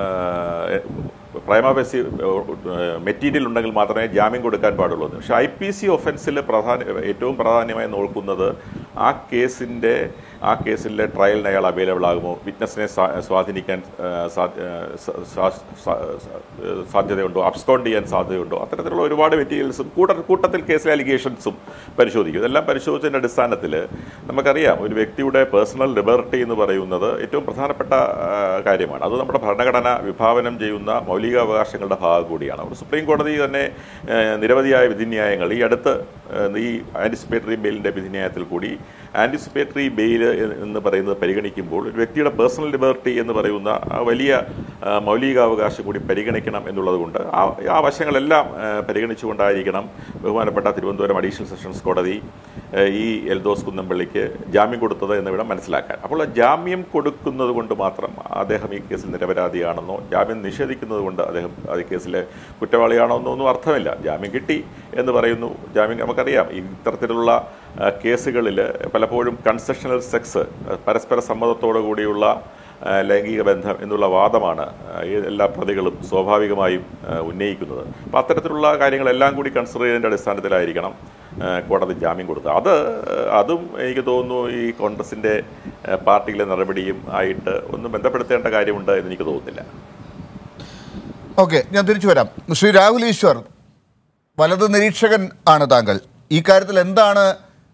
പ്രൈമാബസി മെറ്റീരിയൽ ഉണ്ടെങ്കിൽ മാത്രമേ ജാമ്യം കൊടുക്കാൻ പാടുള്ളൂ എന്ന്. പക്ഷേ ഐ പി സി ഒഫൻസിൽ പ്രധാന ഏറ്റവും പ്രാധാന്യമായി നോക്കുന്നത് ആ കേസിൻ്റെ ആ കേസിലെ ട്രയലിന് അയാൾ അവൈലബിൾ ആകുമോ വിറ്റ്നസിനെ സ്വാ- സ്വാധീനിക്കാൻ ആ, സാ- ആ, സ- സാ- സാ- സാധ്യതയുണ്ടോ അബ്സ്കോണ്ട് ചെയ്യാൻ സാധ്യതയുണ്ടോ അത്തരത്തിലുള്ള ഒരുപാട് മെറ്റീരിയൽസും കൂട്ട കൂട്ടത്തിൽ കേസിലെ അലിഗേഷൻസും പരിശോധിക്കും ഇതെല്ലാം പരിശോധിച്ചതിൻ്റെ അടിസ്ഥാനത്തിൽ നമുക്കറിയാം ഒരു വ്യക്തിയുടെ പേഴ്സണൽ ലിബർട്ടി എന്ന് പറയുന്നത് ഏറ്റവും പ്രധാനപ്പെട്ട ആ, കാര്യമാണ് അത് നമ്മുടെ ഭരണഘടന വിഭാവനം ചെയ്യുന്ന മൗലികാവകാശങ്ങളുടെ ഭാഗം കൂടിയാണ് ഒരു സുപ്രീം കോടതി തന്നെ ആ, നിരവധിയായ വിധിന്യായങ്ങൾ ഈ അടുത്ത് ആ, ഈ ആൻറ്റിസിപ്പേറ്ററി ബെയിലിൻ്റെ വിധിന്യായത്തിൽ കൂടി ആൻറ്റിസിപ്പേറ്ററി ബെയിൽ എന്ന് പറയുന്നത് പരിഗണിക്കുമ്പോൾ ഒരു വ്യക്തിയുടെ പേഴ്സണൽ ലിബർട്ടി എന്ന് പറയുന്ന ആ വലിയ ആ, മൗലികാവകാശം കൂടി പരിഗണിക്കണം എന്നുള്ളത് കൊണ്ട് ആ ആ വശങ്ങളെല്ലാം ആ, പരിഗണിച്ചുകൊണ്ടായിരിക്കണം ബഹുമാനപ്പെട്ട തിരുവനന്തപുരം അഡീഷണൽ സെഷൻസ് കോടതി ആ, ഈ എൽദോസ് കുന്നമ്പള്ളിക്ക് ജാമ്യം കൊടുത്തത് എന്ന് വേണം മനസ്സിലാക്കാൻ അപ്പോൾ ആ ജാമ്യം കൊടുക്കുന്നത് കൊണ്ട് മാത്രം അദ്ദേഹം ഈ കേസിൽ നിരപരാധിയാണെന്നോ ജാമ്യം നിഷേധിക്കുന്നത് കൊണ്ട് അദ്ദേഹം ആ കേസിലെ കുറ്റവാളിയാണോ എന്നൊന്നും അർത്ഥമില്ല ജാമ്യം കിട്ടി എന്ന് പറയുന്നു ജാമ്യം നമുക്കറിയാം ഈ ഇത്തരത്തിലുള്ള കേസുകളിൽ പലപ്പോഴും കൺസെഷണൽ സെക്സ് പരസ്പര സമ്മതത്തോടു കൂടിയുള്ള ആ, ലൈംഗിക ബന്ധം എന്നുള്ള വാദമാണ് ആ, ഈ എല്ലാ പ്രതികളും സ്വാഭാവികമായും ആ, ഉന്നയിക്കുന്നത് അപ്പം അത്തരത്തിലുള്ള കാര്യങ്ങളെല്ലാം കൂടി കൺസിഡർ ചെയ്തതിൻ്റെ അടിസ്ഥാനത്തിലായിരിക്കണം ആ, കോടതി ജാമ്യം കൊടുത്തത് അത് അതും എനിക്ക് തോന്നുന്നു ഈ കോൺഗ്രസിൻ്റെ ആ, പാർട്ടിയിലെ നടപടിയും ആയിട്ട് ഒന്നും ബന്ധപ്പെടുത്തേണ്ട കാര്യമുണ്ട് എന്ന് എനിക്ക് തോന്നുന്നില്ല ഓക്കെ ഞാൻ തിരിച്ചു വരാം ശ്രീ രാഹുൽ ഈശ്വർ വലത് നിരീക്ഷകൻ ആണ് താങ്കൾ ഈ കാര്യത്തിൽ എന്താണ്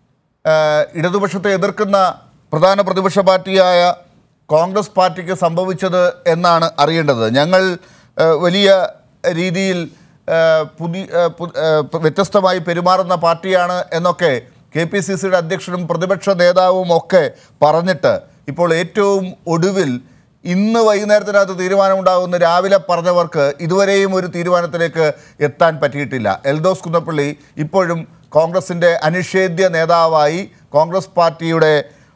ആ, ഇടതുപക്ഷത്തെ എതിർക്കുന്ന പ്രധാന പ്രതിപക്ഷ പാർട്ടിയായ കോൺഗ്രസ് പാർട്ടിക്ക് സംഭവിച്ചത് എന്നാണ് അറിയേണ്ടത് ഞങ്ങൾ ആ, വലിയ രീതിയിൽ ആ, പുതിയ ആ, പു- ആ, വ്യത്യസ്തമായി പെരുമാറുന്ന പാർട്ടിയാണ് എന്നൊക്കെ കെ പി സി സിയുടെ അധ്യക്ഷനും പ്രതിപക്ഷ നേതാവും ഒക്കെ പറഞ്ഞിട്ട് ഇപ്പോൾ ഏറ്റവും ഒടുവിൽ ഇന്ന് വൈകുന്നേരത്തിനകത്ത് തീരുമാനമുണ്ടാകുന്ന രാവിലെ പറഞ്ഞവർക്ക് ഇതുവരെയും ഒരു തീരുമാനത്തിലേക്ക് എത്താൻ പറ്റിയിട്ടില്ല എൽദോസ് കുന്നപ്പള്ളി ഇപ്പോഴും കോൺഗ്രസിൻ്റെ അനിഷേധ്യ നേതാവായി കോൺഗ്രസ് പാർട്ടിയുടെ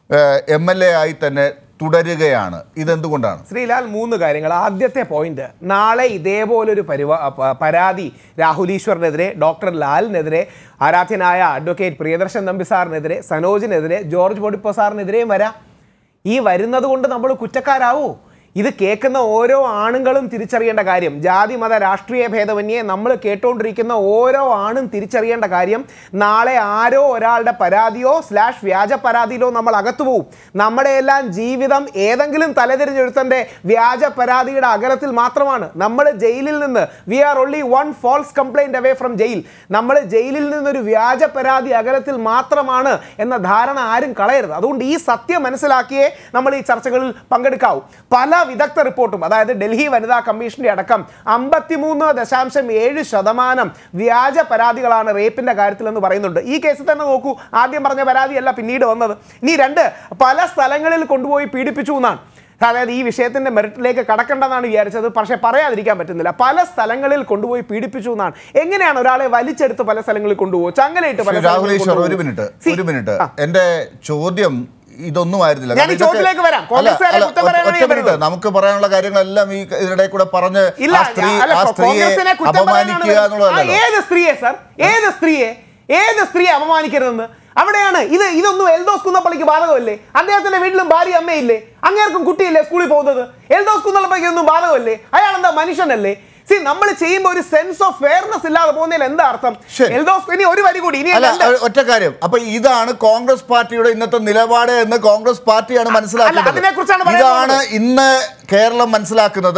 എം എൽ എ ആയി തന്നെ തുടരുകയാണ് ഇതെന്തുകൊണ്ടാണ് ശ്രീലാൽ മൂന്ന് കാര്യങ്ങൾ ആദ്യത്തെ പോയിന്റ് നാളെ ഇതേപോലൊരു പരിവാ പ- പരാതി രാഹുൽ ഈശ്വറിനെതിരെ ഡോക്ടർ ലാലിനെതിരെ ആരാധ്യനായ അഡ്വക്കേറ്റ് പ്രിയദർശൻ നമ്പി സാറിനെതിരെ സനോജിനെതിരെ ജോർജ് പൊടിപ്പ സാറിനെതിരെയും വരാം ഈ വരുന്നത് കൊണ്ട് നമ്മൾ കുറ്റക്കാരാവോ ഇത് കേൾക്കുന്ന ഓരോ ആണുങ്ങളും തിരിച്ചറിയേണ്ട കാര്യം ജാതി മത രാഷ്ട്രീയ ഭേദമന്യേ നമ്മൾ കേട്ടുകൊണ്ടിരിക്കുന്ന ഓരോ ആണും തിരിച്ചറിയേണ്ട കാര്യം നാളെ ആരോ ഒരാളുടെ പരാതിയോ സ്ലാഷ് വ്യാജ പരാതിയിലോ നമ്മൾ അകത്തു പോവും നമ്മുടെ എല്ലാം ജീവിതം ഏതെങ്കിലും തലതിരിഞ്ഞെഴുത്തൻ്റെ വ്യാജ പരാതിയുടെ അകലത്തിൽ മാത്രമാണ് നമ്മൾ ജയിലിൽ നിന്ന് we are only one false complaint away from jail നമ്മൾ ജയിലിൽ നിന്നൊരു വ്യാജ പരാതി അകലത്തിൽ മാത്രമാണ് എന്ന ധാരണ ആരും കളയരുത് അതുകൊണ്ട് ഈ സത്യം മനസ്സിലാക്കിയേ നമ്മൾ ഈ ചർച്ചകളിൽ പങ്കെടുക്കാവൂ പല വിദഗ്ധ റിപ്പോർട്ടും അതായത് ഡൽഹി വനിതാ കമ്മീഷന്റെ അടക്കം അമ്പത്തിമൂന്ന് ദശാംശം ഏഴ് ശതമാനം വ്യാജ പരാതികളാണ് റേപ്പിന്റെ കാര്യത്തിൽ എന്ന് പറയുന്നുണ്ട് ഈ കേസിൽ തന്നെ നോക്കൂ ആദ്യം പറഞ്ഞ പരാതിയല്ല പിന്നീട് വന്നത് ഇനി രണ്ട് പല സ്ഥലങ്ങളിൽ കൊണ്ടുപോയി പീഡിപ്പിച്ചു എന്നാണ് അതായത് ഈ വിഷയത്തിന്റെ മെറിറ്റിലേക്ക് കടക്കണ്ടെന്നാണ് വിചാരിച്ചത് പക്ഷേ പറയാതിരിക്കാൻ പറ്റുന്നില്ല പല സ്ഥലങ്ങളിൽ കൊണ്ടുപോയി പീഡിപ്പിച്ചു എന്നാണ് എങ്ങനെയാണ് ഒരാളെ വലിച്ചെടുത്ത് പല സ്ഥലങ്ങളിൽ കൊണ്ടുപോകും ചങ്ങലയിട്ട് പല ശ്രീ രാഹുൽ സ്ഥലങ്ങളിൽ ഈശ്വർ ഒരു കൊണ്ടുപോകും. മിനിറ്റ് See, ഒരു മിനിറ്റ് ആ. എൻ്റെ ചോദ്യം ഇതൊന്നും ആയിരുന്നില്ല ഞാൻ ഈ കാരണം ഇതൊക്കെ- ചോദ്യത്തിലേക്ക് വരാം. അല്ല, കോൺഗ്രസ്സുകാരെ അല്ല, കുറ്റം പറയാനാണ് ഒറ്റ ഞാൻ മിനിറ്റ് വരുന്നത്. നമുക്ക് പറയാനുള്ള കാര്യങ്ങളെല്ലാം ഈ ഇതിനിടെ കൂടെ പറഞ്ഞ് ഇല്ല ആ സ്ത്രീ അല്ല, ആ സ്ത്രീയെ കോൺഗ്രസിനെ കുറ്റം പറയാനാണ് അപമാനിക്കുക വരുന്നത്. ആ, എന്നുള്ളതല്ലോ ഏത് സ്ത്രീയെ സർ ഏത് സ്ത്രീയെ ഏത് സ്ത്രീയെ അപമാനിക്കരുതെന്ന് അവിടെയാണ് ഇത് ഇതൊന്നും എൽദോസ് കുന്നപ്പള്ളിക്ക് ബാധകമല്ലേ അദ്ദേഹത്തിന്റെ വീട്ടിലും ഭാര്യ അമ്മയില്ലേ അങ്ങേർക്കും കുട്ടിയില്ലേ സ്കൂളിൽ പോകുന്നത് എൽദോസ് കുന്നപ്പള്ളിക്ക് ഒന്നും ബാധകമല്ലേ അയാൾ എന്താ മനുഷ്യനല്ലേ സി നമ്മൾ ചെയ്യുമ്പോൾ ഒരു സെൻസ് ഓഫ് ഫെയർനെസ് ഇല്ലാതെ പോകുന്നതിൽ എന്താ അർത്ഥം ശരി. എൽദോസ് ഇനി ഒരു വരി കൂടി ഇനി അല്ല രണ്ട്- ഒ- ഒറ്റ കാര്യം അപ്പൊ ഇതാണ് കോൺഗ്രസ് പാർട്ടിയുടെ ഇന്നത്തെ നിലപാട് എന്ന് കോൺഗ്രസ് പാർട്ടിയാണ് അല്ല, മനസ്സിലാക്കുന്നത് അതിനെക്കുറിച്ചാണ് പറയാൻ ഇതാണ് ഇന്ന് കേരളം മനസ്സിലാക്കുന്നത്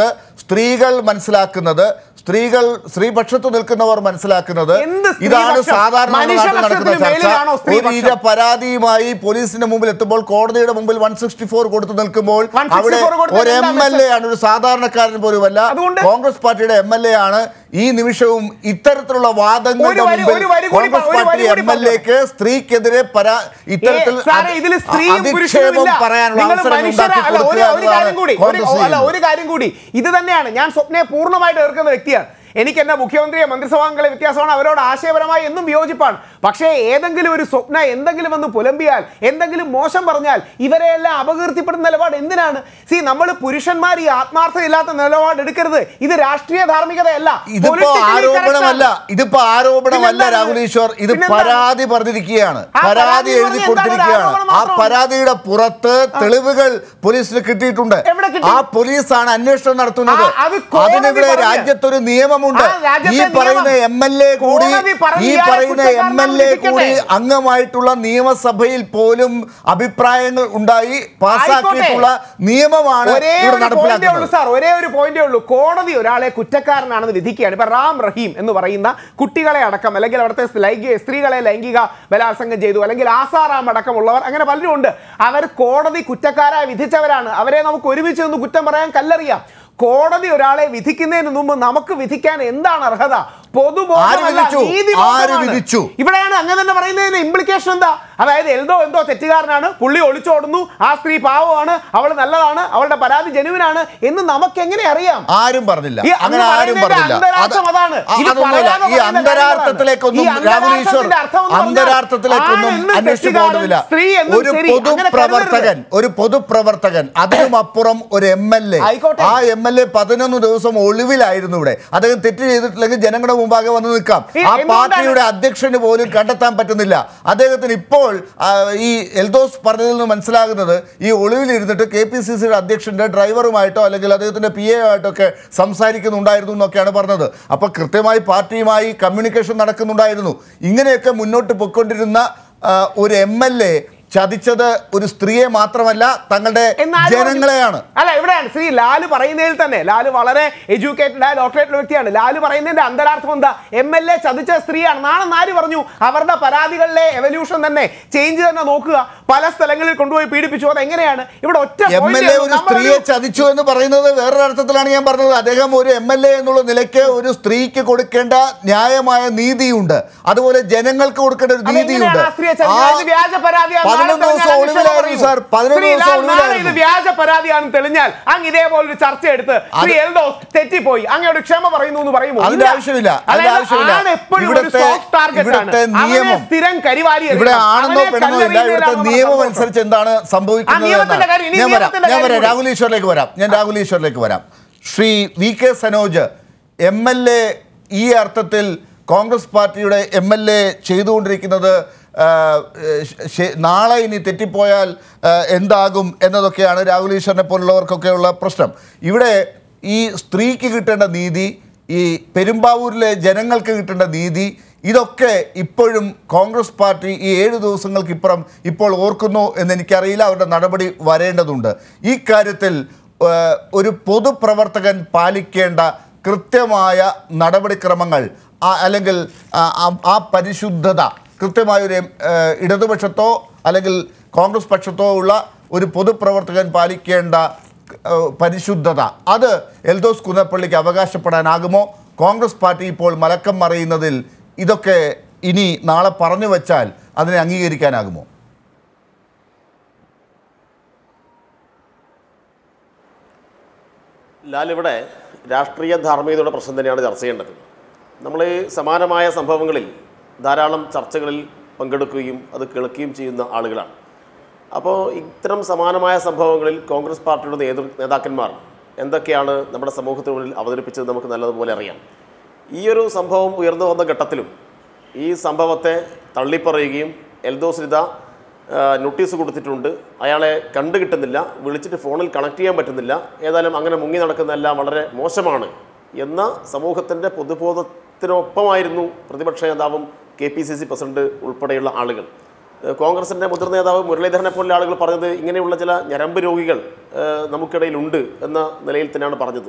സ്ത്രീകൾ മനസ്സിലാക്കുന്നത് സ്ത്രീകൾ സ്ത്രീപക്ഷത്ത് നിൽക്കുന്നവർ മനസ്സിലാക്കുന്നത് എന്ത് ഇതാണ് സ്ത്രീപക്ഷം? സാധാരണ നമ്മുടെ നാട്ടിൽ നടക്കുന്ന മനുഷ്യപക്ഷത്തിന് മേലിലാണോ ചർച്ച സ്ത്രീപക്ഷം? ഒരു ഇര പരാതിയുമായി പോലീസിന്റെ മുമ്പിൽ എത്തുമ്പോൾ കോടതിയുടെ മുമ്പിൽ വൺ സിക്സ്റ്റി ഫോർ കൊടുത്തു നിൽക്കുമ്പോൾ 164 അവിടെ കൊടുത്തത് ഒരു എം എന്താ എൽ എ ആണ് ഒരു സാധാരണക്കാരൻ പോലുമല്ല അതുകൊണ്ട് കോൺഗ്രസ് പാർട്ടിയുടെ എം എൽ എ ആണ് ഈ നിമിഷവും ഇത്തരത്തിലുള്ള വാദങ്ങളുടെ ഒരു വരി- മുമ്പിൽ ഒരു വരി കൂടി കോൺഗ്രസ് ഒരു വരി പാർട്ടി കൂടി എം എൽ എക്ക് സ്ത്രീക്കെതിരെ പരാ ഇത്തരത്തിൽ ഏ, സാറേ, അധി- ഇതില് സ്ത്രീയും അധിക്ഷേപം പുരുഷനും ഇല്ല. പറയാനുള്ള നിങ്ങൾ അവസരം മനുഷ്യരാ- ഉണ്ടാക്കി അല്ല, ഒരു- കൊടുക്കുക ഒരു കാര്യം കൂടി എന്നതാണ് ഒരു- കോൺഗ്രസ് അല്ല ചെയ്യുന്നത്. ഒരു കാര്യം കൂടി ഇത് തന്നെയാണ് ഞാൻ സ്വപ്നയെ പൂർണ്ണമായിട്ട് എതിർക്കുന്ന വ്യക്തിയാണ് എനിക്ക് എന്നെ മുഖ്യമന്ത്രിയെ മന്ത്രിസഭാംഗങ്ങളെ വ്യത്യാസമാണ് അവരോട് ആശയപരമായി എന്നും വിയോജിപ്പാണ് പക്ഷേ ഏതെങ്കിലും ഒരു സ്വപ്ന എന്തെങ്കിലും വന്ന് പുലമ്പിയാൽ എന്തെങ്കിലും മോശം പറഞ്ഞാൽ ഇവരെയെല്ലാം അപകീർത്തിപ്പെടുന്ന നിലപാട് എന്തിനാണ് സി നമ്മൾ പുരുഷന്മാർ ഈ ആത്മാർത്ഥമില്ലാത്ത നിലപാട് എടുക്കരുത് ഇത് രാഷ്ട്രീയ ധാർമ്മികതയല്ല ഇതിപ്പോ Politically ആരോപണമല്ല correct ആണ്. ഇതിപ്പോ ആരോപണമല്ല പിന്നെന്താണ്? രാഹുൽ ഈശ്വർ ഇത് പിന്നെന്താണ്? പരാതി പറഞ്ഞിരിക്കുകയാണ് ആ പരാതി പരാതി എഴുതി പറഞ്ഞ കൊടുത്തിരിക്കുകയാണ് എന്താണ്? ഒരു ആ ആരോപണം പരാതിയുടെ പുറത്ത് തെളിവുകൾ പോലീസിന് കിട്ടിയിട്ടുണ്ട് എവിടെ കിട്ടി? ആ പോലീസാണ് അന്വേഷണം നടത്തുന്നത് ആ, അത് കോടതി അതിനിവിടെ പറഞ്ഞ- രാജ്യത്തൊരു നിയമമുണ്ട് ആ, രാജ്യത്തെ ഈ പറയുന്ന നിയമം. എം എൽ എ കൂടി കോടതി പറഞ്ഞ ഈ ഇയാളെ പറയുന്ന എം എൽ കുറ്റക്കാരനാണെന്ന് എ കൂടി വിധിക്കട്ടെ. അംഗമായിട്ടുള്ള നിയമസഭയിൽ പോലും അഭിപ്രായങ്ങൾ ഉണ്ടായി പാസ്സാക്കിയിട്ടുള്ള നിയമമാണ് ഒരേ ഇവിടെ ഒരു പോയിന്റേ ഉള്ളൂ നടപ്പിലാക്കുന്നത് സാർ ഒരേ ഒരു പോയിന്റേ ഉള്ളൂ കോടതി ഒരാളെ കുറ്റക്കാരനാണെന്ന് വിധിക്കുകയാണ് ഇപ്പൊ റാം റഹീം എന്ന് പറയുന്ന കുട്ടികളെ അടക്കം അല്ലെങ്കിൽ അവിടുത്തെ ലൈംഗിക സ്ത്രീകളെ ലൈംഗിക ബലാത്സംഗം ചെയ്തു അല്ലെങ്കിൽ ആസാറാം അടക്കമുള്ളവർ അങ്ങനെ പലരും ഉണ്ട് അവർ കോടതി കുറ്റക്കാരായി വിധിച്ചവരാണ് അവരെ നമുക്ക് ഒരുമിച്ച് നിന്ന് കുറ്റം പറയാൻ കല്ലെറിയാം കോടതി ഒരാളെ വിധിക്കുന്നതിന് മുമ്പ് നമുക്ക് വിധിക്കാൻ എന്താണ് അർഹത പൊതുബോധമല്ല, വിധിച്ചു? നീതിബോധമാണ്. ആര് വിധിച്ചു? ഇവിടെയാണ് അങ്ങനെ തന്നെ പറയുന്നതിന് ഇംപ്ലിക്കേഷൻ എന്താ അതായത് എൽദോ എന്തോ തെറ്റുകാരനാണ് പുള്ളി ഒളിച്ചോടുന്നു ആ സ്ത്രീ പാവമാണ് അവൾ നല്ലതാണ് അവളുടെ പരാതി ജനുവിനാണ് എന്ന് നമുക്ക് എങ്ങനെ അറിയാം ആരും പറഞ്ഞില്ല ഈ അങ്ങനെ അങ്ങ് ആരും പറയുന്നതിന്റെ പറഞ്ഞില്ല അന്തരാർത്ഥം അതാണ്. ആ, ഇത് അതൊന്നുമല്ല. പറയാതെ ഈ പറയുന്ന അന്തരാർത്ഥത്തിലേക്കൊന്നും കാര്യങ്ങളാണ്. ഈ രാഹുൽ ഈശ്വർ അന്തരാർത്ഥത്തിന്റെ അർത്ഥം എന്ന് പറഞ്ഞാൽ അന്തരാർത്ഥത്തിലേക്കൊന്നും ആണ് എന്ന് അന്വേഷിച്ചു തെറ്റുകാരൻ, പോകേണ്ടതില്ല സ്ത്രീ എന്നും ഒരു ശരി, അങ്ങനെ പൊതുപ്രവർത്തകൻ ഒരു പൊതുപ്രവർത്തകൻ അതിനുമപ്പുറം ഒരു എം എൽ എ ആയിക്കോട്ടെ. ആ എം എൽ എ പതിനൊന്ന് ദിവസം ഒളിവിലായിരുന്നു ഇവിടെ അദ്ദേഹം തെറ്റ് ചെയ്തിട്ടില്ലെങ്കിൽ ജനങ്ങളുടെ മുമ്പാകെ വന്ന് നിൽക്കാം ഈ ആ എന്തുകൊണ്ടാണ് പാർട്ടിയുടെ അധ്യക്ഷന് പോലും കണ്ടെത്താൻ പറ്റുന്നില്ല അദ്ദേഹത്തിന് ഇപ്പോൾ ആ, ഈ എൽദോസ് പറഞ്ഞതിൽ നിന്ന് മനസ്സിലാകുന്നത് ഈ ഒളിവിലിരുന്നിട്ട് കെ പി സി സിയുടെ അധ്യക്ഷന്റെ ഡ്രൈവറുമായിട്ടോ അല്ലെങ്കിൽ അദ്ദേഹത്തിന്റെ പി എ ആയിട്ടോ ഒക്കെ സംസാരിക്കുന്നുണ്ടായിരുന്നു എന്നൊക്കെയാണ് പറഞ്ഞത് അപ്പൊ കൃത്യമായി പാർട്ടിയുമായി കമ്മ്യൂണിക്കേഷൻ നടക്കുന്നുണ്ടായിരുന്നു ഇങ്ങനെയൊക്കെ മുന്നോട്ട് പൊയ്ക്കൊണ്ടിരുന്ന ആ, ഒരു എം എൽ എ ചതിച്ചത് ഒരു സ്ത്രീയെ മാത്രമല്ല തങ്ങളുടെ എന്നാലും ജനങ്ങളെയാണ് അല്ല ഇവിടെയാണ് ശ്രീ ലാല് പറയുന്നതിൽ തന്നെ ലാല് വളരെ എഡ്യൂക്കേറ്റഡ് ആയ ഡോക്ടറേറ്റ് വ്യക്തിയാണ് ലാല് പറയുന്നതിന്റെ അന്തരാർത്ഥം എന്താ എം എൽ എ ചതിച്ച സ്ത്രീയാണ് നാളെ നാല് പറഞ്ഞു അവരുടെ പരാതികളിലെ എവല്യൂഷൻ തന്നെ ചേഞ്ച് തന്നെ നോക്കുക പല സ്ഥലങ്ങളിൽ കൊണ്ടുപോയി പീഡിപ്പിച്ചു അത് എങ്ങനെയാണ് ഇവിടെ ഒറ്റ M point L A A ഉള്ളൂ. ഒരു നമ്മളൊരു- സ്ത്രീയെ ചതിച്ചു എന്ന് പറയുന്നത് വേറൊരു അർത്ഥത്തിലാണ് ഞാൻ പറഞ്ഞത് അദ്ദേഹം ഒരു എം എൽ എ എന്നുള്ള നിലയ്ക്ക് ഒരു സ്ത്രീക്ക് കൊടുക്കേണ്ട ന്യായമായ നീതിയുണ്ട് അതുപോലെ ജനങ്ങൾക്ക് കൊടുക്കേണ്ട ഒരു അതെങ്ങനെയാണ് നീതിയുണ്ട് ആ സ്ത്രീയെ ചതിച്ചത്? ആ ഇത് വ്യാജ പരാതിയാണ്. നാളെ പതിനൊന്ന് ദിവസം തെളിഞ്ഞാൽ ഒളിവിലായിരുന്നു പറയൂ. സാർ പതിനൊന്ന് ശ്രീ ദിവസം ലാൽ, നാളെ ഇത് ഒളിവിലായിരുന്നു വ്യാജ പരാതിയാണെന്ന് തെളിഞ്ഞാൽ അങ്ങ് ഇതേപോലൊരു ചർച്ച എടുത്ത് ശ്രീ എൽദോസ് തെറ്റിപ്പോയി അങ്ങയോട് ക്ഷമ പറയുന്നു എന്ന് പറയുമോ അതിന്റെ ഇല്ല. ആവശ്യമില്ല. അതിന്റെ അതായത് ആവശ്യമില്ല. ആണ് എപ്പോഴും ഒരു ഇവിടുത്തെ- soft target ആണ്. ഇവിടുത്തെ അവനെ നിയമം- സ്ഥിരം കരിവാരി ഇവിടെ എറിയണം. ആണെന്നോ അവനെ പെണ്ണെന്നോ ഇല്ല ഇവിടുത്തെ കല്ലെറിയുന്നതിലാണ് നമ്മുടെ നിയമം സന്തോഷം. അനുസരിച്ച് എന്താണ് സംഭവിക്കുന്നത് ആ, നിയമത്തിന്റെ എന്നാണ്. കാര്യം, ഇനി ഞാൻ വരാം നിയമത്തിന്റെ ഞാൻ കാര്യം വരാം കൂടി. രാഹുൽ ഈശ്വറിലേക്ക് വരാം ഞാൻ രാഹുൽ ഈശ്വറിലേക്ക് വരാം Shri V K Sanoj M L A ഈ അർത്ഥത്തിൽ കോൺഗ്രസ് പാർട്ടിയുടെ എം എൽ എ ചെയ്തുകൊണ്ടിരിക്കുന്നത് ആ, ശ- ശ- നാളെ ഇനി തെറ്റിപ്പോയാൽ ആ, എന്താകും എന്നതൊക്കെയാണ് രാഹുൽ ഈശ്വറിനെ പോലുള്ളവർക്കൊക്കെയുള്ള പ്രശ്നം ഇവിടെ ഈ സ്ത്രീക്ക് കിട്ടേണ്ട നീതി ഈ പെരുമ്പാവൂരിലെ ജനങ്ങൾക്ക് കിട്ടേണ്ട നീതി ഇതൊക്കെ ഇപ്പോഴും കോൺഗ്രസ് പാർട്ടി ഈ ഏഴ് ദിവസങ്ങൾക്കിപ്പുറം ഇപ്പോൾ ഓർക്കുന്നു എന്ന് എനിക്കറിയില്ല അവരുടെ നടപടി വരേണ്ടതുണ്ട് ഈ കാര്യത്തിൽ ഏഹ്, ഒരു പൊതുപ്രവർത്തകൻ പാലിക്കേണ്ട കൃത്യമായ നടപടിക്രമങ്ങൾ ആ- അല്ലെങ്കിൽ ആ- ആ- ആ പരിശുദ്ധത കൃത്യമായൊരു ഏഹ്, ഇടതുപക്ഷത്തോ അല്ലെങ്കിൽ കോൺഗ്രസ് പക്ഷത്തോ ഉള്ള ഒരു പൊതുപ്രവർത്തകൻ പാലിക്കേണ്ട ഏഹ്, പരിശുദ്ധത അത് എൽദോസ് കുന്നപ്പള്ളിക്ക് അവകാശപ്പെടാനാകുമോ കോൺഗ്രസ് പാർട്ടി ഇപ്പോൾ മലക്കം മറിയുന്നതിൽ ഇതൊക്കെ ഇനി നാളെ പറഞ്ഞു വച്ചാൽ അതിനെ അംഗീകരിക്കാനാകുമോ ലാൽ ഇവിടെ രാഷ്ട്രീയ ധാർമ്മികതയുടെ പ്രശ്നം തന്നെയാണ് ചർച്ച ചെയ്യേണ്ടത് നമ്മൾ ഈ സമാനമായ സംഭവങ്ങളിൽ ധാരാളം ചർച്ചകളിൽ പങ്കെടുക്കുകയും അത് കേൾക്കുകയും ചെയ്യുന്ന ആളുകളാണ് അപ്പോൾ ഇത്തരം സമാനമായ സംഭവങ്ങളിൽ കോൺഗ്രസ് പാർട്ടിയുടെ നേതൃ നേതാക്കന്മാർ എന്തൊക്കെയാണ് നമ്മുടെ സമൂഹത്തിന് മുന്നിൽ അവതരിപ്പിച്ചത് നമുക്ക് നല്ലതുപോലെ അറിയാം ഈ ഒരു സംഭവം ഉയർന്നു വന്ന ഘട്ടത്തിലും ഈ സംഭവത്തെ തള്ളിപ്പറയുകയും എൽദോസ്രിത നോട്ടീസ് കൊടുത്തിട്ടുണ്ട് അയാളെ കണ്ടു കിട്ടുന്നില്ല വിളിച്ചിട്ട് ഫോണിൽ കണക്ട് ചെയ്യാൻ പറ്റുന്നില്ല ഏതായാലും അങ്ങനെ മുങ്ങി നടക്കുന്നതെല്ലാം വളരെ മോശമാണ് എന്ന സമൂഹത്തിൻ്റെ പൊതുബോധത്തിനൊപ്പമായിരുന്നു പ്രതിപക്ഷ നേതാവും K P C C president ഉൾപ്പെടെയുള്ള ആളുകൾ ഏഹ് കോൺഗ്രസിൻ്റെ മുതിർന്ന നേതാവ് മുരളീധരനെ പോലുള്ള ആളുകൾ പറഞ്ഞത് ഇങ്ങനെയുള്ള ചില ഞരമ്പ് രോഗികൾ ഏഹ് നമുക്കിടയിലുണ്ട് എന്ന നിലയിൽ തന്നെയാണ് പറഞ്ഞത്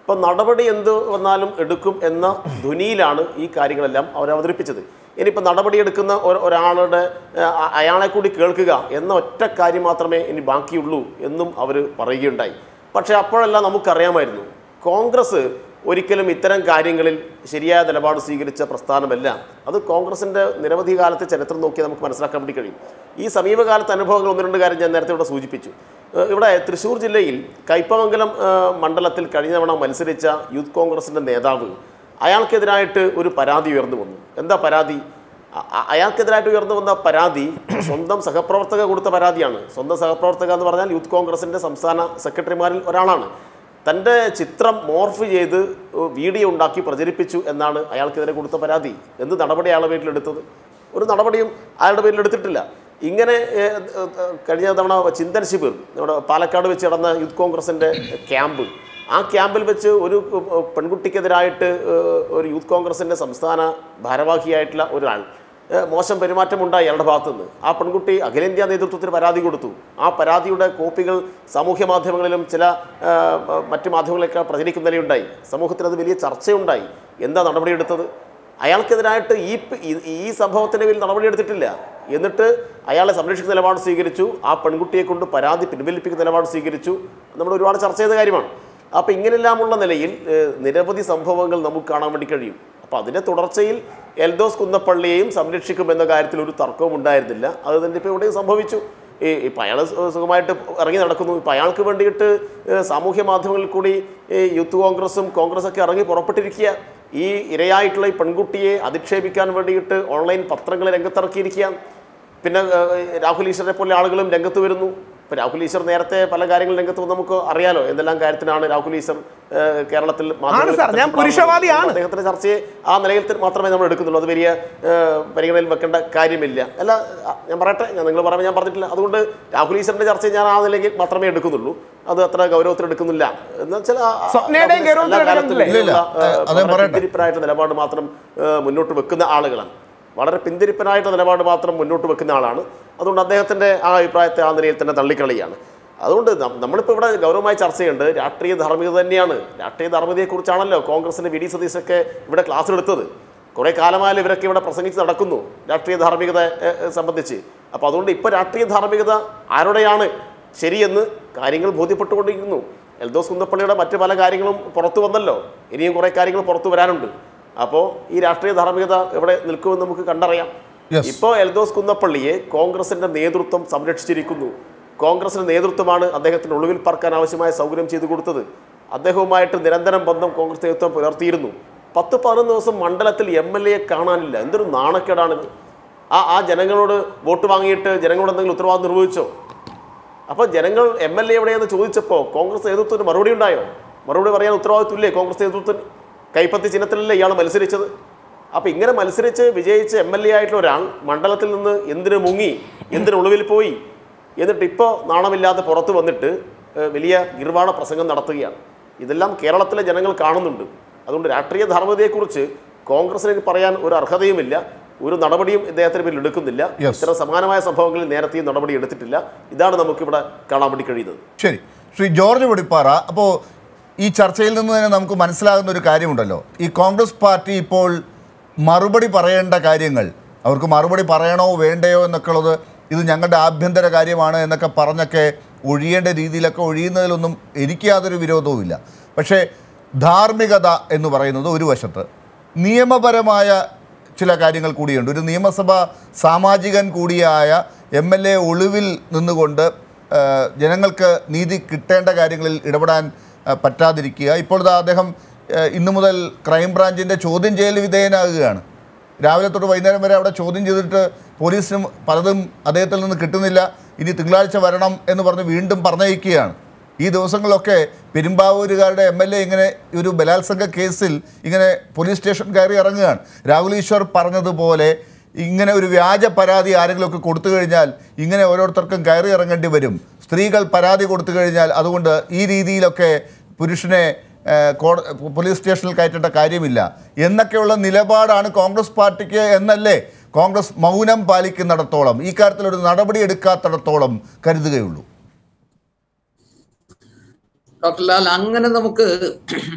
ഇപ്പം നടപടി എന്ത് വന്നാലും എടുക്കും എന്ന ധ്വനിയിലാണ് ഈ കാര്യങ്ങളെല്ലാം അവർ അവതരിപ്പിച്ചത് ഇനിയിപ്പോൾ നടപടിയെടുക്കുന്ന ഒ- ഒരാളുടെ ആ, അയാളെ കൂടി കേൾക്കുക എന്ന ഒറ്റ കാര്യം മാത്രമേ ഇനി ബാക്കിയുള്ളൂ എന്നും അവർ പറയുകയുണ്ടായി പക്ഷേ അപ്പോഴെല്ലാം നമുക്കറിയാമായിരുന്നു കോൺഗ്രസ് ഒരിക്കലും ഇത്തരം കാര്യങ്ങളിൽ ശരിയായ നിലപാട് സ്വീകരിച്ച പ്രസ്ഥാനമല്ല അത് കോൺഗ്രസിൻ്റെ നിരവധി കാലത്തെ ചരിത്രം നോക്കിയാൽ നമുക്ക് മനസ്സിലാക്കാൻ വേണ്ടി കഴിയും ഈ സമീപകാലത്തെ അനുഭവങ്ങൾ ഒന്ന് രണ്ട് കാര്യം ഞാൻ നേരത്തെ ഇവിടെ സൂചിപ്പിച്ചു ഏഹ് ഇവിടെ തൃശ്ശൂർ ജില്ലയിൽ കയ്പമംഗലം ഏഹ് മണ്ഡലത്തിൽ കഴിഞ്ഞ തവണ മത്സരിച്ച യൂത്ത് കോൺഗ്രസിൻ്റെ നേതാവ് അയാൾക്കെതിരായിട്ട് ഒരു പരാതി ഉയർന്നു വന്നു എന്താ പരാതി അ- അ- അയാൾക്കെതിരായിട്ട് ഉയർന്നു വന്ന പരാതി സ്വന്തം സഹപ്രവർത്തക കൊടുത്ത പരാതിയാണ് സ്വന്തം സഹപ്രവർത്തക എന്ന് പറഞ്ഞാൽ യൂത്ത് കോൺഗ്രസിൻ്റെ സംസ്ഥാന സെക്രട്ടറിമാരിൽ ഒരാളാണ് തൻ്റെ ചിത്രം മോർഫ് ചെയ്ത് ഏഹ് വീഡിയോ ഉണ്ടാക്കി പ്രചരിപ്പിച്ചു എന്നാണ് അയാൾക്കെതിരെ കൊടുത്ത പരാതി എന്ത് നടപടി അയാളുടെ പേരിലെടുത്തത് ഒരു നടപടിയും അയാളുടെ പേരിൽ എടുത്തിട്ടില്ല ഇങ്ങനെ ഏഹ്, ഏഹ്, കഴിഞ്ഞ തവണ ചിന്തൻ ശിബിർ നമ്മുടെ പാലക്കാട് വെച്ച് നടന്ന യൂത്ത് കോൺഗ്രസിൻ്റെ ക്യാമ്പ് ആ ക്യാമ്പിൽ വെച്ച് ഒരു ഏഹ്, പെൺകുട്ടിക്കെതിരായിട്ട് ഏഹ്, ഒരു യൂത്ത് കോൺഗ്രസിൻ്റെ സംസ്ഥാന ഭാരവാഹിയായിട്ടുള്ള ഒരാൾ ഏഹ്, മോശം പെരുമാറ്റം ഉണ്ടായി അയാളുടെ ഭാഗത്തുനിന്ന് ആ പെൺകുട്ടി അഖിലേന്ത്യാ നേതൃത്വത്തിന് പരാതി കൊടുത്തു ആ പരാതിയുടെ കോപ്പികൾ സാമൂഹ്യ മാധ്യമങ്ങളിലും ചില ഏഹ്, മറ്റു മാധ്യമങ്ങളിലൊക്കെ പ്രചരിക്കുന്ന നിലയുണ്ടായി സമൂഹത്തിൽ അത് വലിയ ചർച്ചയുണ്ടായി എന്താ നടപടിയെടുത്തത് അയാൾക്കെതിരായിട്ട് ഈ പ- ഈ- ഈ സംഭവത്തിൻ്റെ പേരിൽ നടപടിയെടുത്തിട്ടില്ല എന്നിട്ട് അയാളെ സംരക്ഷിക്കുന്ന നിലപാട് സ്വീകരിച്ചു ആ പെൺകുട്ടിയെ കൊണ്ട് പരാതി പിൻവലിപ്പിക്കുന്ന നിലപാട് സ്വീകരിച്ചു നമ്മൾ ഒരുപാട് ചർച്ച ചെയ്ത കാര്യമാണ് അപ്പോൾ ഇങ്ങനെല്ലാമുള്ള നിലയിൽ ഏഹ്, നിരവധി സംഭവങ്ങൾ നമുക്ക് കാണാൻ വേണ്ടി കഴിയും അപ്പോൾ അതിൻ്റെ തുടർച്ചയിൽ എൽദോസ് കുന്നപ്പള്ളിയെയും സംരക്ഷിക്കുമെന്ന കാര്യത്തിൽ ഒരു തർക്കവും ഉണ്ടായിരുന്നില്ല അത് തന്നെ ഇപ്പോൾ ഇവിടെയും സംഭവിച്ചു ഈ ഇപ്പം അയാൾ സുഖമായിട്ട് ഇറങ്ങി നടക്കുന്നു ഇപ്പം അയാൾക്ക് വേണ്ടിയിട്ട് ഏഹ്, സാമൂഹ്യ മാധ്യമങ്ങളിൽ കൂടി ഈ യൂത്ത് കോൺഗ്രസും കോൺഗ്രസൊക്കെ ഇറങ്ങി പുറപ്പെട്ടിരിക്കുക ഈ ഇരയായിട്ടുള്ള ഈ പെൺകുട്ടിയെ അധിക്ഷേപിക്കാൻ വേണ്ടിയിട്ട് ഓൺലൈൻ പത്രങ്ങൾ രംഗത്തിറക്കിയിരിക്കുക പിന്നെ ഏഹ്, രാഹുൽ ഈശ്വരനെ പോലെ ആളുകളും രംഗത്ത് വരുന്നു ഇപ്പം രാഹുൽ ഈശ്വർ നേരത്തെ പല കാര്യങ്ങളും രംഗത്ത് വന്ന് നമുക്ക് അറിയാലോ എന്തെല്ലാം കാര്യത്തിനാണ് രാഹുൽ ഈശ്വർ ഏഹ്, കേരളത്തിൽ മാധ്യമങ്ങളിൽ സാർ, ഞാൻ പുരുഷവാദിയാണ്. അദ്ദേഹത്തിന്റെ ചർച്ചയെ ആ നിലയിൽ ത- മാത്രമേ നമ്മൾ എടുക്കുന്നുള്ളൂ അത് വലിയ ഏഹ്, പരിഗണനയിൽ വെക്കേണ്ട കാര്യമില്ല അല്ല ആ, ഞാൻ പറയട്ടെ ഞാൻ നിങ്ങൾ പറയുമ്പോൾ ഞാൻ പറഞ്ഞിട്ടില്ല അതുകൊണ്ട് രാഹുൽ ഈശ്വറിന്റെ ചർച്ചയെ ഞാൻ ആ നിലയിൽ മാത്രമേ എടുക്കുന്നുള്ളൂ അത് അത്ര ഗൗരവത്തിൽ എടുക്കുന്നില്ല എന്ന് വെച്ചാൽ ആ- ആ- സ്വപ്നയുടെയും എല്ലാ ഗൗരവത്തിൽ കാലത്തും എടുക്കുന്നില്ലേ? ഇല്ല, ഇല്ല. ഇങ്ങനെയുള്ള, ഏഹ്, അത് ഞാൻ വളരെ പറയട്ടെ. പിന്തിരിപ്പനായിട്ടുള്ള നിലപാട് മാത്രം ഏഹ്, മുന്നോട്ട് വെക്കുന്ന ആളുകളാണ് വളരെ പിന്തിരിപ്പനായിട്ടുള്ള നിലപാട് മാത്രം മുന്നോട്ട് വെക്കുന്ന ആളാണ് അതുകൊണ്ട് അദ്ദേഹത്തിൻ്റെ ആ അഭിപ്രായത്തെ ആ നിലയിൽ തന്നെ തള്ളിക്കളിയാണ് അതുകൊണ്ട് നം- നമ്മളിപ്പോൾ ഇവിടെ ഗൗരവമായി ചർച്ച ചെയ്യുന്നത് രാഷ്ട്രീയ ധാർമ്മികത തന്നെയാണ് രാഷ്ട്രീയ ധാർമ്മികതയെക്കുറിച്ചാണല്ലോ കോൺഗ്രസിൻ്റെ വി ഡി സതീശൊക്കെ ഇവിടെ ക്ലാസ് എടുത്തത് കുറേ കാലമായാലും ഇവരൊക്കെ ഇവിടെ പ്രസംഗിച്ച് നടക്കുന്നു രാഷ്ട്രീയ ധാർമ്മികത ഏഹ്, ഏഹ്, സംബന്ധിച്ച് അപ്പോൾ അതുകൊണ്ട് ഇപ്പോൾ രാഷ്ട്രീയ ധാർമ്മികത ആരുടെയാണ് ശരിയെന്ന് കാര്യങ്ങൾ ബോധ്യപ്പെട്ടുകൊണ്ടിരിക്കുന്നു എൽദോസ് കുന്നപ്പള്ളിയുടെ മറ്റു പല കാര്യങ്ങളും പുറത്തു വന്നല്ലോ ഇനിയും കുറേ കാര്യങ്ങൾ പുറത്തു വരാനുണ്ട് അപ്പോൾ ഈ രാഷ്ട്രീയ ധാർമ്മികത എവിടെ നിൽക്കുമെന്ന് നമുക്ക് കണ്ടറിയാം Yes. ഇപ്പോൾ എൽദോസ് കുന്നപ്പള്ളിയെ കോൺഗ്രസിന്റെ നേതൃത്വം സംരക്ഷിച്ചിരിക്കുന്നു കോൺഗ്രസിന്റെ നേതൃത്വമാണ് അദ്ദേഹത്തിന് ഒളിവിൽ പറക്കാൻ ആവശ്യമായ സൗകര്യം ചെയ്തു കൊടുത്തത് അദ്ദേഹവുമായിട്ട് നിരന്തരം ബന്ധം കോൺഗ്രസ് നേതൃത്വം പുലർത്തിയിരുന്നു പത്ത് പതിനൊന്ന് ദിവസം മണ്ഡലത്തിൽ എം എൽ എയെ കാണാനില്ല എന്തൊരു നാണക്കേടാണിത് ആ ആ ജനങ്ങളോട് വോട്ട് വാങ്ങിയിട്ട് ജനങ്ങളോട് എന്തെങ്കിലും ഉത്തരവാദിത്വം നിർവഹിച്ചോ അപ്പോൾ ജനങ്ങൾ എം എൽ എ എവിടെയെന്ന് ചോദിച്ചപ്പോൾ കോൺഗ്രസ് നേതൃത്വത്തിന് മറുപടി ഉണ്ടായോ മറുപടി പറയാൻ ഉത്തരവാദിത്വമില്ലേ കോൺഗ്രസ് നേതൃത്വത്തിന് കൈപ്പത്തി ചിഹ്നത്തിലല്ലേ ഇയാൾ മത്സരിച്ചത് അപ്പോൾ ഇങ്ങനെ മത്സരിച്ച് വിജയിച്ച് എം എൽ എ ആയിട്ടുള്ള ഒരാൾ മണ്ഡലത്തിൽ നിന്ന് എന്തിനു മുങ്ങി എന്തിനു ഒളിവിൽ പോയി എന്നിട്ട് ഇപ്പോൾ നാണമില്ലാതെ പുറത്ത് വന്നിട്ട് ഏഹ്, വലിയ ഗിർവാണ പ്രസംഗം നടത്തുകയാണ് ഇതെല്ലാം കേരളത്തിലെ ജനങ്ങൾ കാണുന്നുണ്ട് അതുകൊണ്ട് രാഷ്ട്രീയ ധാർമ്മികതയെക്കുറിച്ച് കോൺഗ്രസിന് ഇനി പറയാൻ ഒരു അർഹതയുമില്ല ഒരു നടപടിയും ഇദ്ദേഹത്തിന് പേരിൽ എടുക്കുന്നില്ല Yes. ഇത്തരം സമാനമായ സംഭവങ്ങളിൽ നേരത്തെയും നടപടി എടുത്തിട്ടില്ല ഇതാണ് നമുക്കിവിടെ കാണാൻ വേണ്ടി കഴിയുന്നത് ശരി ശ്രീ ജോർജ് വെടിപ്പാറ അപ്പോൾ ഈ ചർച്ചയിൽ നിന്ന് തന്നെ നമുക്ക് മനസ്സിലാകുന്ന ഒരു കാര്യമുണ്ടല്ലോ ഈ കോൺഗ്രസ് പാർട്ടി ഇപ്പോൾ മറുപടി പറയേണ്ട കാര്യങ്ങൾ അവർക്ക് മറുപടി പറയണോ വേണ്ടയോ എന്നൊക്കെ ഉള്ളത് ഇത് ഞങ്ങളുടെ ആഭ്യന്തര കാര്യമാണ് എന്നൊക്കെ പറഞ്ഞൊക്കെ ഒഴിയേണ്ട രീതിയിലൊക്കെ ഒഴിയുന്നതിലൊന്നും എനിക്ക് യാതൊരു വിരോധവുമില്ല പക്ഷേ ധാർമ്മികത എന്ന് പറയുന്നത് ഒരു വശത്ത് നിയമപരമായ ചില കാര്യങ്ങൾ കൂടിയുണ്ട് ഒരു നിയമസഭ സാമാജികൻ കൂടിയായ എം എൽ എ ഒളിവിൽ നിന്നുകൊണ്ട് ആ, ജനങ്ങൾക്ക് നീതി കിട്ടേണ്ട കാര്യങ്ങളിൽ ഇടപെടാൻ ആ, പറ്റാതിരിക്കുക ഇപ്പോൾ ദാ അദ്ദേഹം ആ, ഇന്നു മുതൽ ക്രൈംബ്രാഞ്ചിൻ്റെ ചോദ്യം ചെയ്യൽ വിധേയനാകുകയാണ് രാവിലെ തൊട്ട് വൈകുന്നേരം വരെ അവിടെ ചോദ്യം ചെയ്തിട്ട് പോലീസിനും പലതും അദ്ദേഹത്തിൽ നിന്ന് കിട്ടുന്നില്ല ഇനി തിങ്കളാഴ്ച വരണം എന്ന് പറഞ്ഞ് വീണ്ടും പറഞ്ഞയക്കുകയാണ് ഈ ദിവസങ്ങളിലൊക്കെ പെരുമ്പാവൂരുകാരുടെ എം എൽ എ ഇങ്ങനെ ഒരു ബലാത്സംഗ കേസിൽ ഇങ്ങനെ പോലീസ് സ്റ്റേഷൻ കയറി ഇറങ്ങുകയാണ് രാഹുൽ ഈശ്വർ പറഞ്ഞതുപോലെ ഇങ്ങനെ ഒരു വ്യാജ പരാതി ആരെങ്കിലുമൊക്കെ കൊടുത്തു കഴിഞ്ഞാൽ ഇങ്ങനെ ഓരോരുത്തർക്കും കയറി ഇറങ്ങേണ്ടി വരും സ്ത്രീകൾ പരാതി കൊടുത്തു കഴിഞ്ഞാൽ അതുകൊണ്ട് ഈ രീതിയിലൊക്കെ പുരുഷനെ ഏഹ്, കോട പോലീസ് സ്റ്റേഷനിൽ കയറ്റേണ്ട കാര്യമില്ല എന്നൊക്കെയുള്ള നിലപാടാണ് കോൺഗ്രസ് പാർട്ടിക്ക് എന്നല്ലേ കോൺഗ്രസ് മൗനം പാലിക്കുന്നിടത്തോളം ഈ കാര്യത്തിൽ ഒരു നടപടി എടുക്കാത്തിടത്തോളം കരുതുകയുള്ളൂ ഡോക്ടർ ലാൽ അങ്ങനെ നമുക്ക്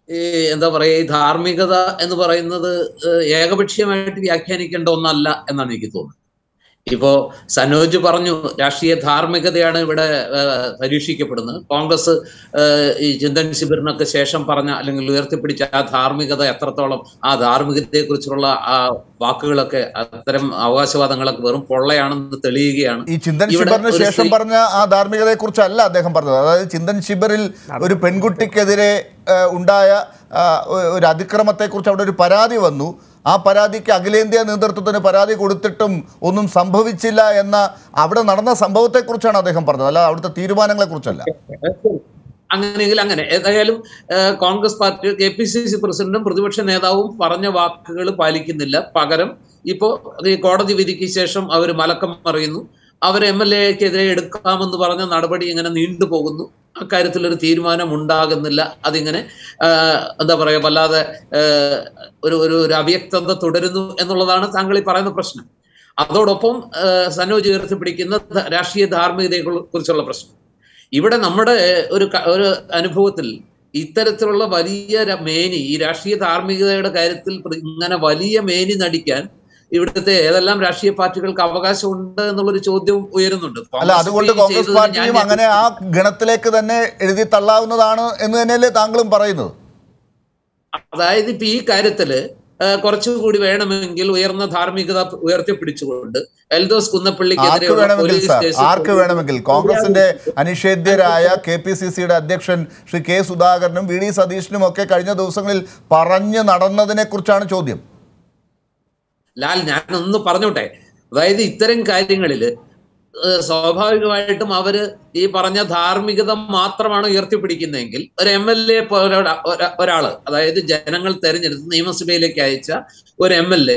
ഈ എന്താ പറയാ ഈ ധാർമ്മികത എന്ന് പറയുന്നത് ഏഹ്, ഏകപക്ഷീയമായിട്ട് വ്യാഖ്യാനിക്കേണ്ട ഒന്നല്ല എന്നാണ് എനിക്ക് തോന്നുന്നത് ഇപ്പോ സനോജ് പറഞ്ഞു രാഷ്ട്രീയ ധാർമ്മികതയാണ് ഇവിടെ ഏഹ്, പരീക്ഷിക്കപ്പെടുന്നത് കോൺഗ്രസ് ഏഹ്, ഈ ചിന്തൻ ശിബിറിനൊക്കെ ശേഷം പറഞ്ഞ അല്ലെങ്കിൽ ഉയർത്തിപ്പിടിച്ച ആ ധാർമ്മികത എത്രത്തോളം ആ ധാർമ്മികതയെക്കുറിച്ചുള്ള ആ വാക്കുകളൊക്കെ അത്തരം അവകാശവാദങ്ങളൊക്കെ വെറും പൊള്ളയാണെന്ന് തെളിയുകയാണ് ഈ ചിന്തൻ ഇവിടെ ശിബറിന് ഒരു ശേഷം സ്ത്രീ- പറഞ്ഞ ആ ധാർമ്മികതയെ കുറിച്ചല്ല അദ്ദേഹം പറഞ്ഞത് അതായത് ചിന്തൻ ശിബറിൽ ഒരു പെൺകുട്ടിക്കെതിരെ ആ, ഉണ്ടായ ആ, ഒ- ഒരു അതിക്രമത്തെക്കുറിച്ച് അവിടെ ഒരു പരാതി വന്നു ആ പരാതിക്ക് അഖിലേന്ത്യാ നേതൃത്വത്തിന് പരാതി കൊടുത്തിട്ടും ഒന്നും സംഭവിച്ചില്ല എന്ന അവിടെ നടന്ന സംഭവത്തെക്കുറിച്ചാണ് അദ്ദേഹം പറഞ്ഞത് അല്ല അവിടുത്തെ തീരുമാനങ്ങളെക്കുറിച്ചല്ല അങ്ങനെയെങ്കിൽ അങ്ങനെ ഏതായാലും ഏഹ്, Congress party K P C C പ്രസിഡന്റും പ്രതിപക്ഷ നേതാവും പറഞ്ഞ വാക്കുകൾ പാലിക്കുന്നില്ല പകരം ഇപ്പോ ഈ കോടതി വിധിക്ക് ശേഷം അവർ മലക്കം പറയുന്നു അവർ എം എൽ എക്കെതിരെ എടുക്കാമെന്ന് പറഞ്ഞ നടപടി ഇങ്ങനെ നീണ്ടുപോകുന്നു അക്കാര്യത്തിൽ ഒരു തീരുമാനം ഉണ്ടാകുന്നില്ല അതിങ്ങനെ ആഹ്, എന്താ പറയാ വല്ലാതെ ആഹ്, ഒരു ഒരു ഒരു അവ്യക്തത തുടരുന്നു എന്നുള്ളതാണ് താങ്കൾ ഈ പറയുന്ന പ്രശ്നം അതോടൊപ്പം ആഹ്, സനോജ് ഉയർത്തിപ്പിടിക്കുന്ന ധ- രാഷ്ട്രീയ ധാർമ്മികതയെ കുറിച്ചുള്ള പ്രശ്നം ഇവിടെ നമ്മുടെ ഒരു ക- ഒരു അനുഭവത്തിൽ ഇത്തരത്തിലുള്ള വലിയ ര- മേനി ഈ രാഷ്ട്രീയ ധാർമ്മികതയുടെ കാര്യത്തിൽ പ്ര- ഇങ്ങനെ വലിയ മേനി നടിക്കാൻ ഇവിടുത്തെ ഏതെല്ലാം രാഷ്ട്രീയ പാർട്ടികൾക്ക് അവകാശമുണ്ട് എന്നുള്ളൊരു ചോദ്യം ഉയരുന്നുണ്ട് അല്ല അതുകൊണ്ട് കോൺഗ്രസ് കോൺഗ്രസ് ചെയ്തതിന് പാർട്ടിയും ഞാൻ അങ്ങനെ ആ ഗണത്തിലേക്ക് തന്നെ എഴുതി തള്ളാവുന്നതാണ് എന്ന് തന്നെയല്ലേ താങ്കളും പറയുന്നത് അതായത് ഇപ്പൊ ഈ കാര്യത്തില് ആ, കുറച്ചുകൂടി വേണമെങ്കിൽ ഉയർന്ന ധാർമ്മികത ഉയർത്തിപ്പിടിച്ചുകൊണ്ട് എൽദോസ് ആർക്ക് കുന്നപ്പള്ളിക്കെതിരെയുള്ള വേണമെങ്കിൽ പോലീസ് സാർ കേസ് ആർക്ക് വേണമെങ്കിൽ കോൺഗ്രസിന്റെ അനിഷേധ്യരായ കെ പി സി സിയുടെ അധ്യക്ഷൻ ശ്രീ കെ സുധാകരനും വി ഡി സതീശനും ഒക്കെ കഴിഞ്ഞ ദിവസങ്ങളിൽ പറഞ്ഞു നടന്നതിനെ കുറിച്ചാണ് ചോദ്യം ലാൽ ഞാൻ ഒന്ന് പറഞ്ഞോട്ടെ അതായത് ഇത്തരം കാര്യങ്ങളില് ഏഹ് സ്വാഭാവികമായിട്ടും അവര് ഈ പറഞ്ഞ ധാർമ്മികത മാത്രമാണ് ഉയർത്തിപ്പിടിക്കുന്നതെങ്കിൽ ഒരു എം എൽ എ പോലെ ഒരാ- ഒരാ- ഒരാള് അതായത് ജനങ്ങൾ തെരഞ്ഞെടുത്ത് നിയമസഭയിലേക്ക് അയച്ച ഒരു എം എൽ എ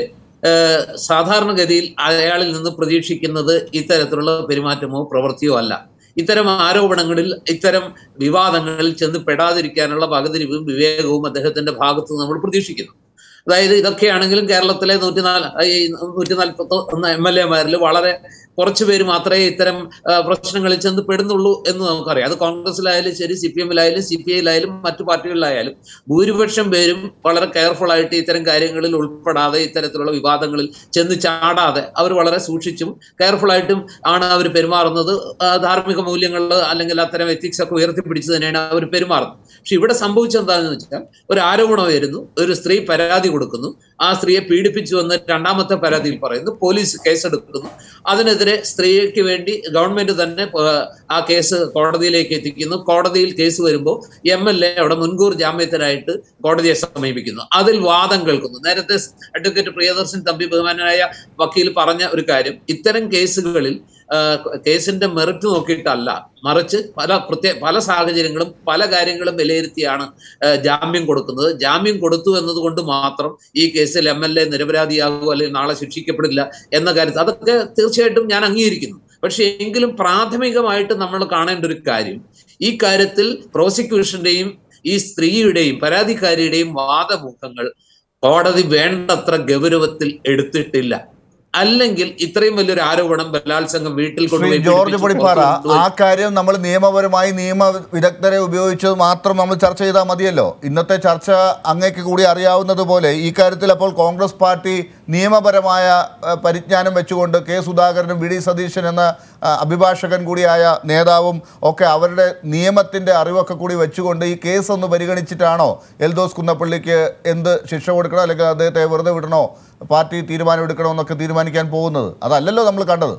സാധാരണഗതിയിൽ അയാളിൽ നിന്ന് പ്രതീക്ഷിക്കുന്നത് ഇത്തരത്തിലുള്ള പെരുമാറ്റമോ പ്രവൃത്തിയോ അല്ല ഇത്തരം ആരോപണങ്ങളിൽ ഇത്തരം വിവാദങ്ങളിൽ ചെന്ന് പെടാതിരിക്കാനുള്ള വകതിരിവും വിവേകവും അദ്ദേഹത്തിന്റെ ഭാഗത്ത് നിന്ന് നമ്മൾ പ്രതീക്ഷിക്കുന്നു അതായത് ഇതൊക്കെയാണെങ്കിലും കേരളത്തിലെ നൂറ്റി നാല് ഈ നൂറ്റി നാൽപ്പത്തി ഒന്ന് എം എൽ എമാരിൽ വളരെ കുറച്ചു പേര് മാത്രമേ ഇത്തരം ആ, പ്രശ്നങ്ങളിൽ ചെന്ന് പെടുന്നുള്ളൂ എന്ന് നമുക്കറിയാം അത് കോൺഗ്രസിലായാലും ശരി സി പി എമ്മിലായാലും സി പി ഐയിലായാലും മറ്റു പാർട്ടികളിലായാലും ഭൂരിപക്ഷം പേരും വളരെ കെയർഫുൾ ആയിട്ട് ഇത്തരം കാര്യങ്ങളിൽ ഉൾപ്പെടാതെ ഇത്തരത്തിലുള്ള വിവാദങ്ങളിൽ ചെന്ന് ചാടാതെ അവർ വളരെ സൂക്ഷിച്ചും കെയർഫുൾ ആയിട്ടും ആണ് അവർ പെരുമാറുന്നത് ആ, ധാർമ്മിക മൂല്യങ്ങൾ അല്ലെങ്കിൽ അത്തരം എത്തിക്സ് ഒക്കെ ഉയർത്തിപ്പിടിച്ച് തന്നെയാണ് അവർ പെരുമാറുന്നത് പക്ഷെ ഇവിടെ സംഭവിച്ചത് എന്താണെന്ന് വെച്ചാൽ ഒരു ആരോപണം വരുന്നു ഒരു സ്ത്രീ പരാതി കൊടുക്കുന്നു ആ സ്ത്രീയെ പീഡിപ്പിച്ചു എന്ന് രണ്ടാമത്തെ പരാതിയിൽ പറയുന്നു പോലീസ് കേസെടുക്കുന്നു അതിനെതിരെ സ്ത്രീക്ക് വേണ്ടി ഗവൺമെന്റ് തന്നെ ആ, ആ കേസ് കോടതിയിലേക്ക് എത്തിക്കുന്നു കോടതിയിൽ കേസ് വരുമ്പോൾ എം എൽ എ അവിടെ മുൻകൂർ ജാമ്യത്തിനായിട്ട് കോടതിയെ സമീപിക്കുന്നു അതിൽ വാദം കേൾക്കുന്നു നേരത്തെ അഡ്വക്കേറ്റ് പ്രിയദർശൻ തമ്പി ബഹുമാനായ വക്കീൽ പറഞ്ഞ ഒരു കാര്യം ഇത്തരം കേസുകളിൽ ആ, കേസിന്റെ മെറിറ്റ് നോക്കിയിട്ടല്ല മറിച്ച് പല പ്രത്യേക പല സാഹചര്യങ്ങളും പല കാര്യങ്ങളും വിലയിരുത്തിയാണ് ആ, ജാമ്യം കൊടുക്കുന്നത് ജാമ്യം കൊടുത്തു എന്നതുകൊണ്ട് മാത്രം ഈ കേസിൽ എം എൽ എ നിരപരാധിയാകുമോ അല്ലെങ്കിൽ നാളെ ശിക്ഷിക്കപ്പെടില്ല എന്ന കാര്യത്തിൽ അതൊക്കെ തീർച്ചയായിട്ടും ഞാൻ അംഗീകരിക്കുന്നു പക്ഷെ എങ്കിലും പ്രാഥമികമായിട്ട് നമ്മൾ കാണേണ്ട ഒരു കാര്യം ഈ കാര്യത്തിൽ പ്രോസിക്യൂഷന്റെയും ഈ സ്ത്രീയുടെയും പരാതിക്കാരിയുടെയും വാദമുഖങ്ങൾ കോടതി വേണ്ടത്ര ഗൗരവത്തിൽ എടുത്തിട്ടില്ല അല്ലെങ്കിൽ ഇത്രയും വലിയൊരു ആരോപണം ബലാത്സംഗം വീട്ടിൽ ശ്രീ കൊണ്ടുപോയി ജോർജ് പീഡിപ്പിച്ച് പൊടിപ്പാറ പുറത്ത് കൊണ്ടുപോയി ആ കാര്യം നമ്മൾ നിയമപരമായി നിയമ വിദഗ്ധരെ ഉപയോഗിച്ച് മാത്രം നമ്മൾ ചർച്ച ചെയ്താൽ മതിയല്ലോ ഇന്നത്തെ ചർച്ച അങ്ങേക്ക് കൂടി അറിയാവുന്നത് പോലെ ഈ കാര്യത്തിൽ അപ്പോൾ കോൺഗ്രസ് പാർട്ടി നിയമപരമായ ആ, പരിജ്ഞാനം വെച്ചുകൊണ്ട് കെ സുധാകരനും വി ഡി സതീശൻ എന്ന ആ, അഭിഭാഷകൻ കൂടിയായ നേതാവും ഒക്കെ അവരുടെ നിയമത്തിൻ്റെ അറിവൊക്കെ കൂടി വെച്ചുകൊണ്ട് ഈ കേസ് ഒന്ന് പരിഗണിച്ചിട്ടാണോ എൽദോസ് കുന്നപ്പള്ളിക്ക് എന്ത് ശിക്ഷ കൊടുക്കണോ അല്ലെങ്കിൽ അദ്ദേഹത്തെ വെറുതെ വിടണോ പാർട്ടി തീരുമാനം എടുക്കണോ എന്നൊക്കെ തീരുമാനിക്കാൻ പോകുന്നത് അതല്ലല്ലോ നമ്മൾ കണ്ടത്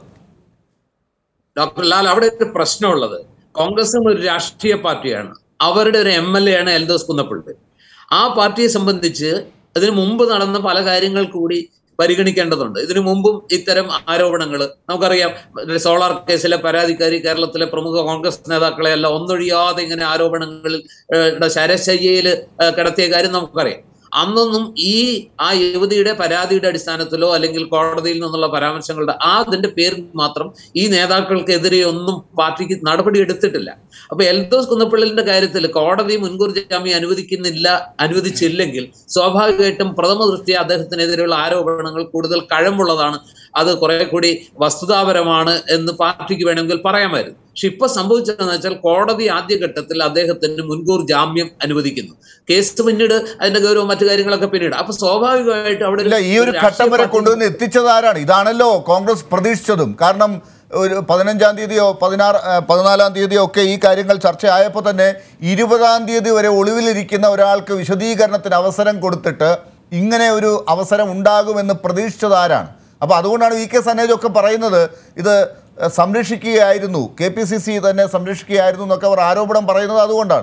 ഡോക്ടർ ലാൽ അവിടെ ഒരു പ്രശ്നമുള്ളത് കോൺഗ്രസും ഒരു രാഷ്ട്രീയ പാർട്ടിയാണ് അവരുടെ ഒരു എം എൽ എ ആണ് എൽദോസ് കുന്നപ്പള്ളി ആ പാർട്ടിയെ സംബന്ധിച്ച് ഇതിനു മുമ്പ് നടന്ന പല കാര്യങ്ങൾ കൂടി പരിഗണിക്കേണ്ടതുണ്ട് ഇതിനു മുമ്പും ഇത്തരം ആരോപണങ്ങൾ നമുക്കറിയാം സോളാർ കേസിലെ പരാതിക്കാരി കേരളത്തിലെ പ്രമുഖ കോൺഗ്രസ് നേതാക്കളെ എല്ലാം ഒന്നൊഴിയാതെ ഇങ്ങനെ ആരോപണങ്ങളിൽ ഏഹ്, ശരശയ്യയിൽ ഏഹ്, കിടത്തിയ കാര്യം നമുക്കറിയാം അന്നൊന്നും ഈ ആ യുവതിയുടെ പരാതിയുടെ അടിസ്ഥാനത്തിലോ അല്ലെങ്കിൽ കോടതിയിൽ നിന്നുള്ള പരാമർശങ്ങളുടെ ആ അതിന്റെ പേരിൽ മാത്രം ഈ നേതാക്കൾക്കെതിരെ ഒന്നും പാർട്ടിക്ക് നടപടി എടുത്തിട്ടില്ല അപ്പൊ എൽദോസ് കുന്നപ്പള്ളിന്റെ കാര്യത്തിൽ കോടതി മുൻകൂർ ജാമ്യം അനുവദിക്കുന്നില്ല അനുവദിച്ചില്ലെങ്കിൽ സ്വാഭാവികമായിട്ടും പ്രഥമ ദൃഷ്ടിയ അദ്ദേഹത്തിനെതിരെയുള്ള ആരോപണങ്ങൾ കൂടുതൽ കഴമ്പുള്ളതാണ് അത് കുറെ കൂടി വസ്തുതാപരമാണ് എന്ന് പാർട്ടിക്ക് വേണമെങ്കിൽ പറയാമായിരുന്നു പക്ഷെ ഇപ്പൊ സംഭവിച്ചതെന്ന് വെച്ചാൽ കോടതി ആദ്യഘട്ടത്തിൽ അദ്ദേഹത്തിന് മുൻകൂർ ജാമ്യം അനുവദിക്കുന്നു കേസ് പിന്നീട് അതിന്റെ ഗൗരവം മറ്റു കാര്യങ്ങളൊക്കെ പിന്നീട് അപ്പൊ സ്വാഭാവികമായിട്ട് അവിടെ ഇല്ല ഈ ഒരു ഘട്ടം വരെ കൊണ്ടുവന്ന് എത്തിച്ചത് ആരാണ് ഇതാണല്ലോ കോൺഗ്രസ് പ്രതീക്ഷിച്ചതും കാരണം ഒരു പതിനഞ്ചാം തീയതിയോ പതിനാറ് ആ, പതിനാലാം തീയതിയോ ഒക്കെ ഈ കാര്യങ്ങൾ ചർച്ചയായപ്പോൾ തന്നെ ഇരുപതാം തീയതി വരെ ഒളിവിലിരിക്കുന്ന ഒരാൾക്ക് വിശദീകരണത്തിന് അവസരം കൊടുത്തിട്ട് ഇങ്ങനെ ഒരു അവസരം ഉണ്ടാകുമെന്ന് പ്രതീക്ഷിച്ചത് ആരാണ് അപ്പോൾ അതുകൊണ്ടാണ് വി കെ സനേജൊക്കെ പറയുന്നത് ഇത് സംരക്ഷിക്കുകയായിരുന്നു കെ പി സി സി തന്നെ സംരക്ഷിക്കുകയായിരുന്നു എന്നൊക്കെ അവർ ആരോപണം പറയുന്നത് അതുകൊണ്ടാണ്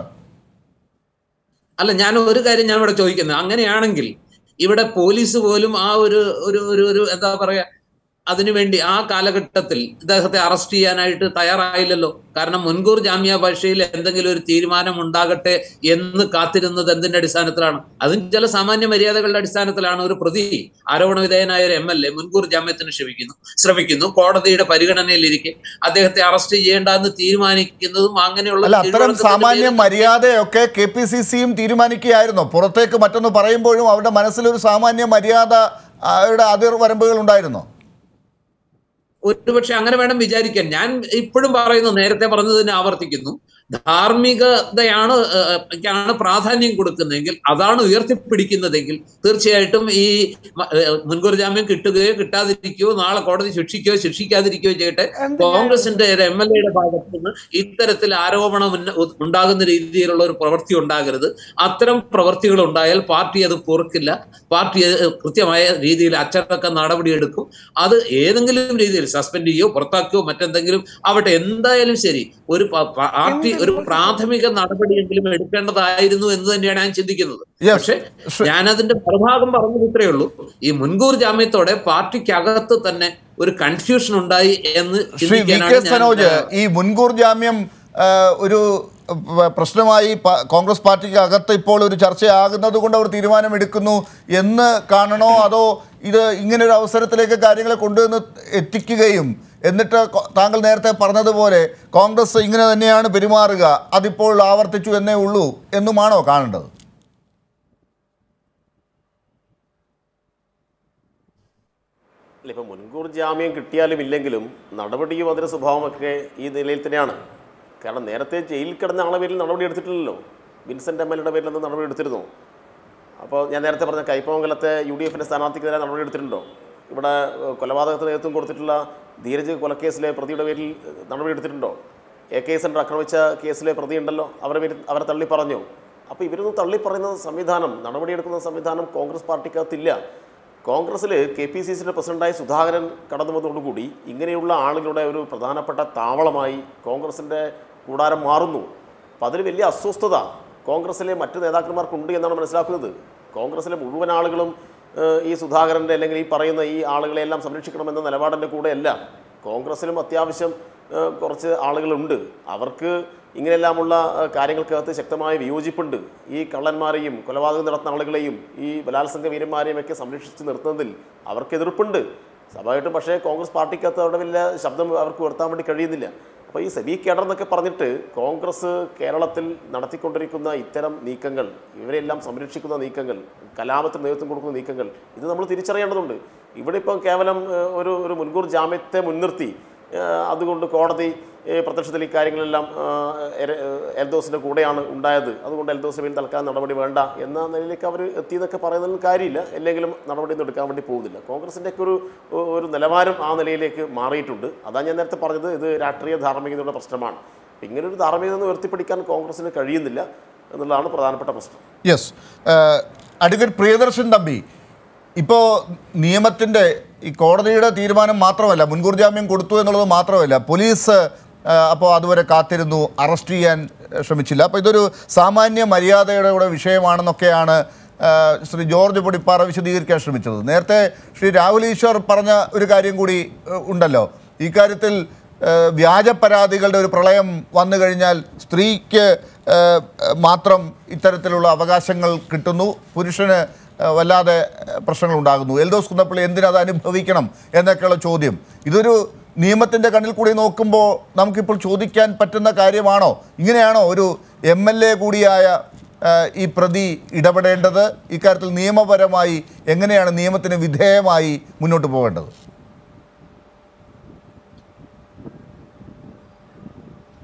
അല്ല ഞാൻ ഒരു കാര്യം ഞാൻ ഇവിടെ ചോദിക്കുന്നത് അങ്ങനെയാണെങ്കിൽ ഇവിടെ പോലീസ് പോലും ആ ഒരു ഒരു ഒരു ഒരു എന്താ പറയാ അതിനുവേണ്ടി ആ കാലഘട്ടത്തിൽ ഇദ്ദേഹത്തെ അറസ്റ്റ് ചെയ്യാനായിട്ട് തയ്യാറായില്ലല്ലോ കാരണം മുൻകൂർ ജാമ്യാപേക്ഷയിൽ എന്തെങ്കിലും ഒരു തീരുമാനം ഉണ്ടാകട്ടെ എന്ന് കാത്തിരുന്നത് എന്തിന്റെ അടിസ്ഥാനത്തിലാണ് അതും ചില സാമാന്യ മര്യാദകളുടെ അടിസ്ഥാനത്തിലാണ് ഒരു പ്രതി ആരോപണ വിധേയനായ ഒരു എം എൽ എ മുൻകൂർ ജാമ്യത്തിന് ശ്രമിക്കുന്നു ശ്രമിക്കുന്നു കോടതിയുടെ പരിഗണനയിലിരിക്കെ അദ്ദേഹത്തെ അറസ്റ്റ് ചെയ്യേണ്ടെന്ന് തീരുമാനിക്കുന്നതും അങ്ങനെയുള്ള അല്ല അത്തരം കീഴ്വഴക്കത്തിന്റെ സാമാന്യ പേരിൽ മര്യാദയൊക്കെ കെ പി സി സിയും തീരുമാനിക്കുകയായിരുന്നോ പുറത്തേക്ക് മറ്റൊന്ന് പറയുമ്പോഴും അവരുടെ മനസ്സിലൊരു സാമാന്യ മര്യാദ യുടെ അതിർ വരമ്പുകൾ ഉണ്ടായിരുന്നോ ഒരുപക്ഷെ അങ്ങനെ വേണം വിചാരിക്കാൻ ഞാൻ ഇപ്പോഴും പറയുന്നു നേരത്തെ പറഞ്ഞതിനെ ആവർത്തിക്കുന്നു ധാർമ്മികതയാണ് ഏഹ്, ക്കാണ് പ്രാധാന്യം കൊടുക്കുന്നതെങ്കിൽ അതാണ് ഉയർത്തിപ്പിടിക്കുന്നതെങ്കിൽ തീർച്ചയായിട്ടും ഈ മ- ഏഹ്, മുൻകൂർ ജാമ്യം കിട്ടുകയോ കിട്ടാതിരിക്കുകയോ നാളെ കോടതി ശിക്ഷിക്കുകയോ ശിക്ഷിക്കാതിരിക്കുകയോ ചെയ്യട്ടെ കോൺഗ്രസിന്റെ ഒരു എം എൽ എയുടെ ഭാഗത്ത് നിന്ന് ഇത്തരത്തിൽ ആരോപണം ഉന്ന- ഉണ്ടാകുന്ന രീതിയിലുള്ള ഒരു പ്രവൃത്തി ഉണ്ടാകരുത് അത്തരം പ്രവൃത്തികൾ ഉണ്ടായാൽ പാർട്ടി അത് പൊറുക്കില്ല പാർട്ടി അത് കൃത്യമായ രീതിയിൽ അച്ചടക്ക നടപടിയെടുക്കും അത് ഏതെങ്കിലും രീതിയിൽ സസ്പെൻഡ് ചെയ്യോ പുറത്താക്കുകയോ മറ്റെന്തെങ്കിലും ആവട്ടെ എന്തായാലും ശരി ഒരു പ- പ- പാർട്ടി ഒരു പ്രാഥമിക നടപടിയെങ്കിലും എടുക്കേണ്ടതായിരുന്നു എന്ന് തന്നെയാണ് ഞാൻ ചിന്തിക്കുന്നത് Yes. പക്ഷെ ശ്രീ- ഞാനതിന്റെ മറുഭാഗം പറഞ്ഞത് ഇത്രയേ ഉള്ളൂ ഈ മുൻകൂർ ജാമ്യത്തോടെ പാർട്ടിക്കകത്ത് തന്നെ ഒരു കൺഫ്യൂഷൻ ഉണ്ടായി എന്ന് ശ്രീ വി ചിന്തിക്കാനാണ് കെ ഞാൻ, സനോജ് ആ, ഈ മുൻകൂർ ജാമ്യം ആ, ഒരു പ- പ്രശ്നമായി പ- കോൺഗ്രസ് പാർട്ടിക്ക് അകത്ത് ഇപ്പോൾ ഒരു ചർച്ചയാകുന്നത് കൊണ്ട് അവർ തീരുമാനമെടുക്കുന്നു എന്ന് കാണണോ അതോ ഇത് ഇങ്ങനെ ഒരു അവസരത്തിലേക്ക് കാര്യങ്ങളെ കൊണ്ടുവന്ന് എത്തിക്കുകയും എന്നിട്ട് കൊ- താങ്കൾ നേരത്തെ പറഞ്ഞതുപോലെ കോൺഗ്രസ് ഇങ്ങനെ തന്നെയാണ് പെരുമാറുക അതിപ്പോൾ ആവർത്തിച്ചു എന്നേ ഉള്ളൂ എന്നുമാണോ കാണേണ്ടത് അല്ല ഇപ്പം മുൻകൂർ ജാമ്യം കിട്ടിയാലും ഇല്ലെങ്കിലും നടപടിയും അതിൻ്റെ സ്വഭാവമൊക്കെ ഈ നിലയിൽ തന്നെയാണ് കാരണം നേരത്തെ ജയിലിൽ കിടന്ന ആളെ പേരിൽ നടപടി എടുത്തിട്ടില്ലല്ലോ വിൻസെൻ്റ് എം എൽ എയുടെ പേരിൽ നടപടി എടുത്തിരുന്നു അപ്പോൾ ഞാൻ നേരത്തെ പറഞ്ഞ കൈപ്പമംഗലത്തെ യു ഡി എഫിൻ്റെ സ്ഥാനാർത്ഥിക്കെതിരെ നടപടി എടുത്തിട്ടുണ്ടോ ഇവിടെ ഏഹ്, കൊലപാതകത്തിന് നേതൃത്വം കൊടുത്തിട്ടുള്ള ധീരജ് കൊലക്കേസിലെ പ്രതിയുടെ പേരിൽ ഏഹ്, നടപടി എടുത്തിട്ടുണ്ടോ എ കെ സെൻറ്റർ ആക്രമിച്ച കേസിലെ പ്രതി ഉണ്ടല്ലോ അവരെ പേരിൽ അവരെ തള്ളി പറഞ്ഞു അപ്പോൾ ഇവരൊന്നും തള്ളി പറയുന്ന സംവിധാനം നടപടിയെടുക്കുന്ന സംവിധാനം കോൺഗ്രസ് പാർട്ടിക്കകത്തില്ല കോൺഗ്രസ്സിൽ കെ പി സി സിയുടെ പ്രസിഡന്റായി സുധാകരൻ കടന്നു വന്നതോടുകൂടി ഇങ്ങനെയുള്ള ആളുകളുടെ ഒരു പ്രധാനപ്പെട്ട താവളമായി കോൺഗ്രസിൻ്റെ കൂടാരം മാറുന്നു അപ്പം അതിൽ വലിയ അസ്വസ്ഥത കോൺഗ്രസ്സിലെ മറ്റ് നേതാക്കന്മാർക്കുണ്ട് എന്നാണ് മനസ്സിലാക്കുന്നത് കോൺഗ്രസ്സിലെ മുഴുവൻ ആളുകളും ഏഹ്, ഈ സുധാകരൻ്റെ അല്ലെങ്കിൽ ഈ പറയുന്ന ഈ ആളുകളെല്ലാം സംരക്ഷിക്കണമെന്ന നിലപാടിൻ്റെ കൂടെയല്ല കോൺഗ്രസ്സിലും അത്യാവശ്യം ഏഹ്, കുറച്ച് ആളുകളുണ്ട് അവർക്ക് ഇങ്ങനെയെല്ലാമുള്ള ഏഹ്, കാര്യങ്ങൾക്കകത്ത് ശക്തമായ വിയോജിപ്പുണ്ട് ഈ കള്ളന്മാരെയും കൊലപാതകം നടത്തുന്ന ആളുകളെയും ഈ ബലാത്സംഗ വീരന്മാരെയും ഒക്കെ സംരക്ഷിച്ച് നിർത്തുന്നതിൽ അവർക്ക് എതിർപ്പുണ്ട് സ്വാഭാവികമായിട്ടും പക്ഷേ കോൺഗ്രസ് പാർട്ടിക്കകത്ത് അവിടെ വലിയ ശബ്ദം അവർക്ക് ഉയർത്താൻ വേണ്ടി കഴിയുന്നില്ല അപ്പോൾ ഈ സെബി കേഡർ എന്നൊക്കെ പറഞ്ഞിട്ട് കോൺഗ്രസ് കേരളത്തിൽ നടത്തിക്കൊണ്ടിരിക്കുന്ന ഇത്തരം നീക്കങ്ങൾ ഇവരെല്ലാം സംരക്ഷിക്കുന്ന നീക്കങ്ങൾ കലാപത്തിന് നേതൃത്വം കൊടുക്കുന്ന നീക്കങ്ങൾ ഇത് നമ്മൾ തിരിച്ചറിയേണ്ടതുണ്ട് ഇവിടെ ഇപ്പം കേവലം ഏഹ്, ഒരു ഒരു മുൻകൂർ ജാമ്യത്തെ മുൻനിർത്തി ഏഹ്, അതുകൊണ്ട് കോടതി ഏഹ്, പ്രത്യക്ഷത്തിൽ ഈ കാര്യങ്ങളെല്ലാം ഏഹ്, എര- ഏഹ്, എൽദോസിൻ്റെ കൂടെയാണ് ഉണ്ടായത് അതുകൊണ്ട് എൽദോസിന് മേൽ തൽക്കാലം നടപടി വേണ്ട എന്ന നിലയിലേക്ക് അവർ എത്തിയെന്നൊക്കെ പറയുന്നതിൽ കാര്യമില്ല അല്ലെങ്കിലും നടപടിയൊന്നും എടുക്കാൻ വേണ്ടി പോകുന്നില്ല കോൺഗ്രസിൻ്റെ ഒക്കെ ഒരു ഒരു നിലവാരം ആ നിലയിലേക്ക് മാറിയിട്ടുണ്ട് അതാണ് ഞാൻ നേരത്തെ പറഞ്ഞത് ഇത് രാഷ്ട്രീയ ധാർമ്മികതയുടെ പ്രശ്നമാണ് ഇങ്ങനെ ഒരു ധാർമ്മികത ഒന്ന് ഉയർത്തിപ്പിടിക്കാൻ കോൺഗ്രസിന് കഴിയുന്നില്ല എന്നുള്ളതാണ് പ്രധാനപ്പെട്ട പ്രശ്നം യെസ് അഡ്വക്കേറ്റ് പ്രിയദർശൻ തമ്പി ഇപ്പോൾ നിയമത്തിൻ്റെ ഈ കോടതിയുടെ തീരുമാനം മാത്രമല്ല മുൻകൂർ ജാമ്യം കൊടുത്തു എന്നുള്ളത് മാത്രമല്ല പോലീസ് അപ്പോൾ അതുവരെ കാത്തിരുന്നു അറസ്റ്റ് ചെയ്യാൻ ഏഹ്, ശ്രമിച്ചില്ല അപ്പോൾ ഇതൊരു സാമാന്യ മര്യാദയുടെ കൂടെ വിഷയമാണെന്നൊക്കെയാണ് ആ, ശ്രീ ജോർജ് പൊടിപ്പാറ വിശദീകരിക്കാൻ ശ്രമിച്ചത് നേരത്തെ ശ്രീ രാഹുൽ ഈശ്വർ പറഞ്ഞ ഒരു കാര്യം കൂടി ഏഹ്, ഉണ്ടല്ലോ ഇക്കാര്യത്തിൽ ഏഹ്, വ്യാജ പരാതികളുടെ ഒരു പ്രളയം വന്നു കഴിഞ്ഞാൽ സ്ത്രീക്ക് ഏഹ്, മാത്രം ഇത്തരത്തിലുള്ള അവകാശങ്ങൾ കിട്ടുന്നു പുരുഷന് ഏഹ്, വല്ലാതെ ഏഹ്, പ്രശ്നങ്ങൾ ഉണ്ടാകുന്നു എൽദോസ് കുന്നപ്പള്ളി എന്തിനത് അനുഭവിക്കണം എന്നൊക്കെയുള്ള ചോദ്യം ഇതൊരു നിയമത്തിൻ്റെ കണ്ണിൽ കൂടി നോക്കുമ്പോൾ നമുക്കിപ്പോൾ ചോദിക്കാൻ പറ്റുന്ന കാര്യമാണോ ഇങ്ങനെയാണോ ഒരു എം എൽ എ കൂടിയായ ഏഹ്, ഈ പ്രതി ഇടപെടേണ്ടത് ഇക്കാര്യത്തിൽ നിയമപരമായി എങ്ങനെയാണ് നിയമത്തിന് വിധേയമായി മുന്നോട്ട് പോകേണ്ടത്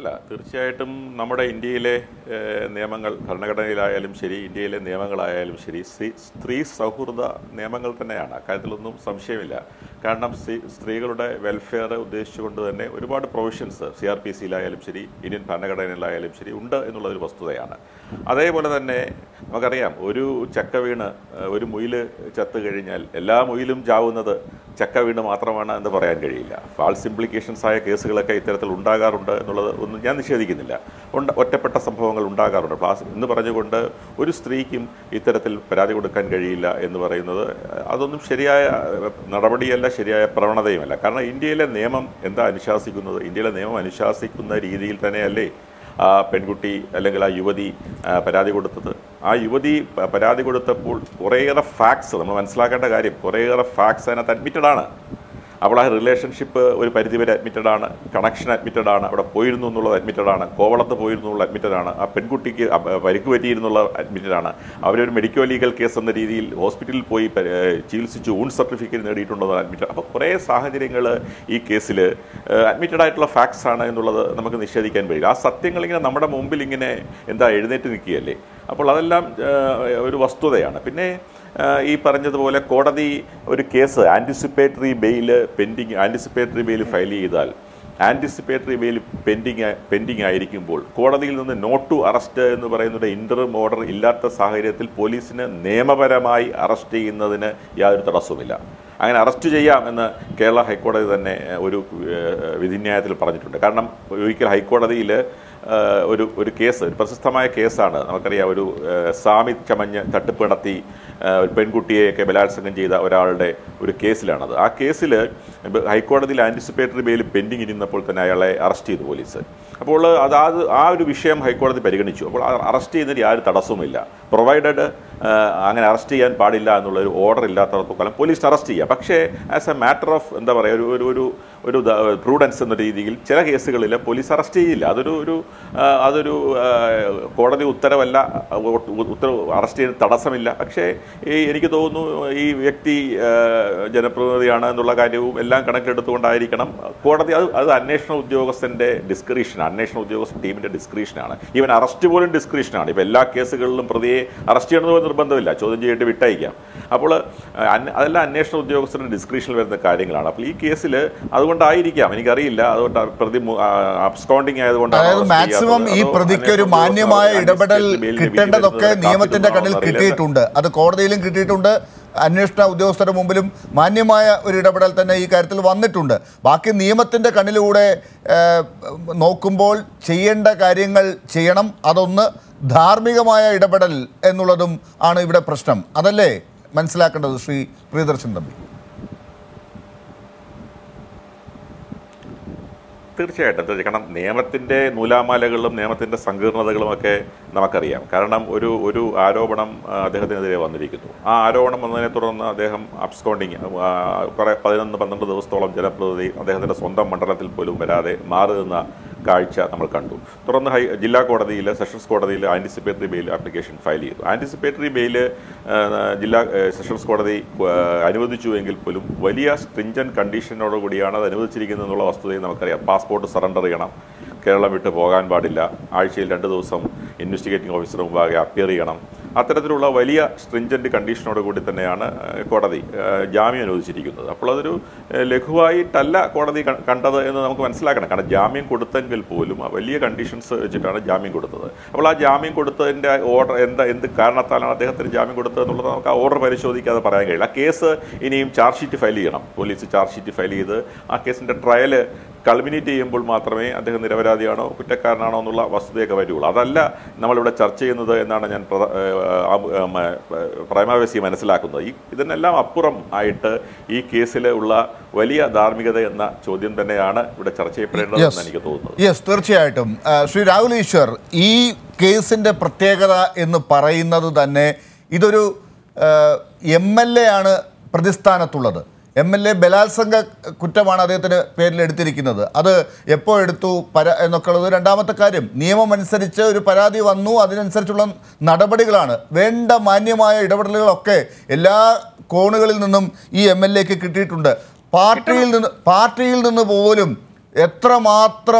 അല്ല തീർച്ചയായിട്ടും നമ്മുടെ ഇന്ത്യയിലെ ഏഹ്, നിയമങ്ങൾ ഭരണഘടനയിലായാലും ശരി ഇന്ത്യയിലെ നിയമങ്ങളായാലും ശരി സ്ത്രീ സ്ത്രീ സൗഹൃദ നിയമങ്ങൾ തന്നെയാണ് അക്കാര്യത്തിലൊന്നും സംശയമില്ല കാരണം സ്ത്രീ സ്ത്രീകളുടെ വെൽഫെയർ ഉദ്ദേശിച്ചുകൊണ്ട് തന്നെ ഒരുപാട് പ്രൊവിഷൻസ് സി ആർ പി സിയിലായാലും ശരി ഇന്ത്യൻ ഭരണഘടനയിലായാലും ശരി ഉണ്ട് എന്നുള്ളൊരു വസ്തുതയാണ് അതേപോലെ തന്നെ നമുക്കറിയാം ഒരു ചക്ക വീണ് ഏഹ്, ഒരു മുയിൽ ചത്തു കഴിഞ്ഞാൽ എല്ലാ മുയിലും ചാവുന്നത് ചക്ക വീണ് മാത്രമാണ് എന്ന് പറയാൻ കഴിയില്ല ഫാൾസ് ഇംപ്ലിക്കേഷൻസ് ആയ കേസുകളൊക്കെ ഇത്തരത്തിൽ ഉണ്ടാകാറുണ്ട് എന്നുള്ളത് ഒന്നും ഞാൻ നിഷേധിക്കുന്നില്ല ഉണ്ട് ഒറ്റപ്പെട്ട സംഭവങ്ങൾ ഉണ്ടാകാറുണ്ട് ക്ലാസ് എന്ന് പറഞ്ഞുകൊണ്ട് ഒരു സ്ത്രീക്കും ഇത്തരത്തിൽ പരാതി കൊടുക്കാൻ കഴിയില്ല എന്ന് പറയുന്നത് ഏഹ്, അതൊന്നും ശരിയായ ഏഹ്, നടപടിയല്ല ശരിയായ പ്രവണതയുമല്ല കാരണം ഇന്ത്യയിലെ നിയമം എന്താ അനുശാസിക്കുന്നത് ഇന്ത്യയിലെ നിയമം അനുശാസിക്കുന്ന രീതിയിൽ തന്നെയല്ലേ ആ പെൺകുട്ടി അല്ലെങ്കിൽ ആ യുവതി ആ, പരാതി കൊടുത്തത് ആ യുവതി പ- പരാതി കൊടുത്തപ്പോൾ കുറേയേറെ ഫാക്ട്സ് നമ്മൾ മനസ്സിലാക്കേണ്ട കാര്യം കുറേയേറെ ഫാക്ട്സ് അതിനകത്ത് അഡ്മിറ്റഡ് ആണ് അപ്പോൾ ആ റിലേഷൻഷിപ്പ് ഒരു പരിധിവരെ അഡ്മിറ്റഡ് ആണ് കണക്ഷൻ അഡ്മിറ്റഡ് ആണ് അവിടെ പോയിരുന്നു എന്നുള്ളത് അഡ്മിറ്റഡ് ആണ് കോവളത്ത് പോയിരുന്നു എന്നുള്ള അഡ്മിറ്റഡ് ആണ് ആ പെൺകുട്ടിക്ക് അപ- പരിക്ക് പറ്റിയിരുന്നുള്ള അഡ്മിറ്റഡ് ആണ് അവരൊരു മെഡിക്കോ ലീഗൽ കേസ് എന്ന രീതിയിൽ ഹോസ്പിറ്റലിൽ പോയി പ- ഏഹ് ചികിത്സിച്ച് ഊൺ സർട്ടിഫിക്കറ്റ് നേടിയിട്ടുള്ളത് അഡ്മിറ്റഡ് അപ്പോൾ കുറേ സാഹചര്യങ്ങൾ ഈ കേസിൽ അഡ്മിറ്റഡ് ആയിട്ടുള്ള ഫാക്ട്സ് ആണ് എന്നുള്ളത് നമുക്ക് നിഷേധിക്കാൻ കഴിയില്ല ആ സത്യങ്ങൾ ഇങ്ങനെ നമ്മുടെ മുമ്പിൽ ഇങ്ങനെ എന്താ എഴുന്നേറ്റ് നിൽക്കുകയല്ലേ അപ്പോൾ അതെല്ലാം ഏഹ്, ഒരു വസ്തുതയാണ് പിന്നെ ഏഹ്, ഈ പറഞ്ഞതുപോലെ കോടതി ഒരു case anticipatory bail pending anticipatory bail file ചെയ്താൽ ആൻറ്റിസിപ്പേറ്ററി ബെയിൽ പെൻഡിങ് പെൻഡിങ് ആയിരിക്കുമ്പോൾ കോടതിയിൽ നിന്ന് നോട്ട് ടു അറസ്റ്റ് എന്ന് പറയുന്നത് ഇൻ്ററും ഓർഡർ ഇല്ലാത്ത സാഹചര്യത്തിൽ പോലീസിന് നിയമപരമായി അറസ്റ്റ് ചെയ്യുന്നതിന് യാതൊരു തടസ്സവുമില്ല അങ്ങനെ അറസ്റ്റ് ചെയ്യാം എന്ന് കേരള ഹൈക്കോടതി തന്നെ ഏഹ്, ഒരു ഏഹ്, വിധിന്യായത്തിൽ പറഞ്ഞിട്ടുണ്ട് കാരണം ഒരിക്കൽ ഹൈക്കോടതിയിൽ ഏഹ്, ഒരു ഒരു കേസ് ഒരു പ്രശസ്തമായ കേസാണ് നമുക്കറിയാം ഒരു ഏഹ്, സ്വാമി ചമഞ്ഞ് തട്ടിപ്പ് നടത്തി ഏഹ്, ഒരു പെൺകുട്ടിയെയൊക്കെ ബലാത്സംഗം ചെയ്ത ഒരാളുടെ ഒരു കേസിലാണത് ആ കേസിൽ ഹൈക്കോടതിയിൽ ആൻറ്റിസിപ്പേറ്ററി ബെയിൽ പെൻഡിങ് ഇരുന്നപ്പോൾ തന്നെ അയാളെ അറസ്റ്റ് ചെയ്തു പോലീസ് അപ്പോൾ അത് അത് ആ ഒരു വിഷയം ഹൈക്കോടതി പരിഗണിച്ചു അപ്പോൾ ആ അറസ്റ്റ് ചെയ്യുന്നതിന് യാതൊരു തടസ്സവുമില്ല പ്രൊവൈഡഡ് അങ്ങനെ അറസ്റ്റ് ചെയ്യാൻ പാടില്ല എന്നുള്ള ഒരു ഓർഡർ ഇല്ലാത്തടത്തോളം പോലീസിന് അറസ്റ്റ് ചെയ്യാം പക്ഷേ ആസ് എ മാറ്റർ ഓഫ് എന്താ പറയുക ഒരു ഒരു ഒരു ഒരു പ്രൂഡൻസ് എന്ന രീതിയിൽ ചില കേസുകളിൽ പോലീസ് അറസ്റ്റ് ചെയ്യില്ല അതൊരു ഒരു ആ, അതൊരു ആ, കോടതി ഉത്തരവല്ല ഉ- ഉത്തരവ് അറസ്റ്റ് ചെയ്യുന്ന തടസ്സമില്ല പക്ഷേ ഈ എനിക്ക് തോന്നുന്നു ഈ വ്യക്തി ആ, ജനപ്രതിനിധിയാണ് എന്നുള്ള കാര്യവും എല്ലാം കണക്കിലെടുത്തുകൊണ്ടായിരിക്കണം കോടതി അത് അത് അന്വേഷണ ഉദ്യോഗസ്ഥൻ്റെ ഡിസ്ക്രിപ്ഷനാണ് അന്വേഷണ ഉദ്യോഗസ്ഥ ടീമിൻ്റെ ഡിസ്ക്രിപ്ഷനാണ് ഈവൻ അറസ്റ്റ് പോലും ഡിസ്ക്രിപ്ഷനാണ് ഇപ്പോൾ എല്ലാ കേസുകളിലും പ്രതിയെ അറസ്റ്റ് ചെയ്യണമെന്ന് നിർബന്ധമില്ല ചോദ്യം ചെയ്തിട്ട് വിട്ടയക്കാം അപ്പോൾ ആ, അന്വ- അതെല്ലാം അന്വേഷണ ഉദ്യോഗസ്ഥരുടെ ഡിസ്ക്രിപ്ഷനിൽ വരുന്ന കാര്യങ്ങളാണ് അപ്പോൾ ഈ കേസിൽ അതുകൊണ്ടായിരിക്കാം എനിക്കറിയില്ല അതുകൊണ്ട് ആ പ്രതി അബ്സ്കോണ്ടിങ് ആയതുകൊണ്ടാണ് അതായത് arrest ചെയ്യാത്തത്. മാക്സിമം ഈ അതോ പ്രതിക്ക് ഒരു അന്വേഷണ മാന്യമായ ഉദ്യോഗസ്ഥർ ഇടപെടൽ anticipatory bail കിട്ടേണ്ടതൊക്കെ ലഭിക്കുന്നതിന് നിയമത്തിന്റെ കണ്ണിൽ കാത്തിരുന്നോ കിട്ടിയിട്ടുണ്ട് അത് കോടതിയിലും കിട്ടിയിട്ടുണ്ട് അന്വേഷണ ഉദ്യോഗസ്ഥരുടെ മുമ്പിലും മാന്യമായ ഒരു ഇടപെടൽ തന്നെ ഈ കാര്യത്തിൽ വന്നിട്ടുണ്ട് ബാക്കി നിയമത്തിന്റെ കണ്ണിലൂടെ ഏഹ്, നോക്കുമ്പോൾ ചെയ്യേണ്ട കാര്യങ്ങൾ ചെയ്യണം അതൊന്ന് ധാർമ്മികമായ ഇടപെടൽ എന്നുള്ളതും ആണ് ഇവിടെ പ്രശ്നം അതല്ലേ മനസ്സിലാക്കേണ്ടത് ശ്രീ പ്രിയദർശൻ തമ്പി തീർച്ചയായിട്ടും തീർച്ചയായും. കാരണം നിയമത്തിന്റെ നൂലാമാലകളും നിയമത്തിന്റെ സങ്കീർണതകളും ഒക്കെ നമുക്കറിയാം കാരണം ഒരു ഒരു ആരോപണം ആ, അദ്ദേഹത്തിനെതിരെ വന്നിരിക്കുന്നു ആ ആരോപണം വന്നതിനെ തുടർന്ന് അദ്ദേഹം അബ്സ്കോണ്ടിങ് കുറെ പതിനൊന്ന് പന്ത്രണ്ട് ദിവസത്തോളം ജനപ്രതിനിധി അദ്ദേഹത്തിന്റെ സ്വന്തം മണ്ഡലത്തിൽ പോലും വരാതെ മാറി നിന്ന കാഴ്ച നമ്മൾ കണ്ടു തുടർന്ന് ഹൈ ജില്ലാ കോടതിയിൽ സെഷൻസ് കോടതിയിൽ ആൻറ്റിസിപ്പേറ്ററി ബെയിൽ ആപ്ലിക്കേഷൻ ഫയൽ ചെയ്തു ആൻറ്റിസിപ്പേറ്ററി ബെയിൽ ജില്ലാ ഏഹ്, സെഷൻസ് കോടതി ഏഹ്, അനുവദിച്ചു എങ്കിൽ പോലും വലിയ സ്ട്രിഞ്ചൻ കണ്ടീഷനോട് കൂടിയാണ് അത് അനുവദിച്ചിരിക്കുന്നത് എന്നുള്ള വസ്തുതയും നമുക്കറിയാം പാസ്പോർട്ട് സറണ്ടർ ചെയ്യണം കേരളം വിട്ട് പോകാൻ പാടില്ല ആഴ്ചയിൽ രണ്ട് ദിവസം ഇൻവെസ്റ്റിഗേറ്റിംഗ് ഓഫീസർ മുമ്പാകെ അപ്പിയർ ചെയ്യണം അത്തരത്തിലുള്ള വലിയ സ്ട്രിഞ്ചൻ്റ് കണ്ടീഷനോട് കൂടി തന്നെയാണ് ഏഹ്, കോടതി ഏഹ്, ജാമ്യം അനുവദിച്ചിരിക്കുന്നത് അപ്പോൾ അതൊരു ഏഹ്, ലഘുവായിട്ടല്ല കോടതി ക- കണ്ടത് എന്ന് നമുക്ക് മനസ്സിലാക്കണം കാരണം ജാമ്യം കൊടുത്തെങ്കിൽ പോലും ആ വലിയ കണ്ടീഷൻസ് വെച്ചിട്ടാണ് ജാമ്യം കൊടുത്തത് അപ്പോൾ ആ ജാമ്യം കൊടുത്തതിൻ്റെ ഓർഡർ എന്താ എന്ത് കാരണത്താലാണ് അദ്ദേഹത്തിന് ജാമ്യം കൊടുത്തത് എന്നുള്ളത് നമുക്ക് ആ ഓർഡർ പരിശോധിക്കാതെ പറയാൻ കഴിയില്ല ആ കേസ് ഇനിയും ചാർജ് ഷീറ്റ് ഫയൽ ചെയ്യണം പോലീസ് ചാർജ് ഷീറ്റ് ഫയൽ ചെയ്ത് ആ കേസിൻ്റെ ട്രയൽ കൾമിനേറ്റ് ചെയ്യുമ്പോൾ മാത്രമേ അദ്ദേഹം നിരപരാധിയാണോ കുറ്റക്കാരനാണോ എന്നുള്ള വസ്തുതയൊക്കെ വരുള്ളൂ അതല്ല നമ്മളിവിടെ ചർച്ച ചെയ്യുന്നത് എന്നാണ് ഞാൻ പ്രധ- ഏഹ് ആ- ഉം, ഏഹ് പ്രേമാവേശി മനസ്സിലാക്കുന്നത് ഈ ഇതിനെല്ലാം അപ്പുറം ആയിട്ട് ഈ കേസിൽ ഉള്ള വലിയ ധാർമ്മികത എന്ന ചോദ്യം തന്നെയാണ് ഇവിടെ ചർച്ച ചെയ്യപ്പെടേണ്ടതെന്ന് എനിക്ക് തോന്നുന്നത് യെസ് തീർച്ചയായിട്ടും ആ, ശ്രീ രാഹുൽ ഈശ്വർ ഈ കേസിൻ്റെ പ്രത്യേകത എന്ന് പറയുന്നത് തന്നെ ഇതൊരു എം എൽ എ ആണ് പ്രതിസ്ഥാനത്തുള്ളത് എം എൽ എ ബലാത്സംഗ കുറ്റമാണ് അദ്ദേഹത്തിന് പേരിൽ എടുത്തിരിക്കുന്നത് അത് എപ്പോൾ എടുത്തു പര എന്നൊക്കെ ഉള്ളത് രണ്ടാമത്തെ കാര്യം നിയമം അനുസരിച്ച് ഒരു പരാതി വന്നു അതിനനുസരിച്ചുള്ള നടപടികളാണ് വേണ്ട മാന്യമായ ഇടപെടലുകളൊക്കെ എല്ലാ കോണുകളിൽ നിന്നും ഈ എം എൽ എക്ക് കിട്ടിയിട്ടുണ്ട് പാർട്ടിയിൽ നിന്ന് പാർട്ടിയിൽ നിന്ന് പോലും എത്രമാത്രം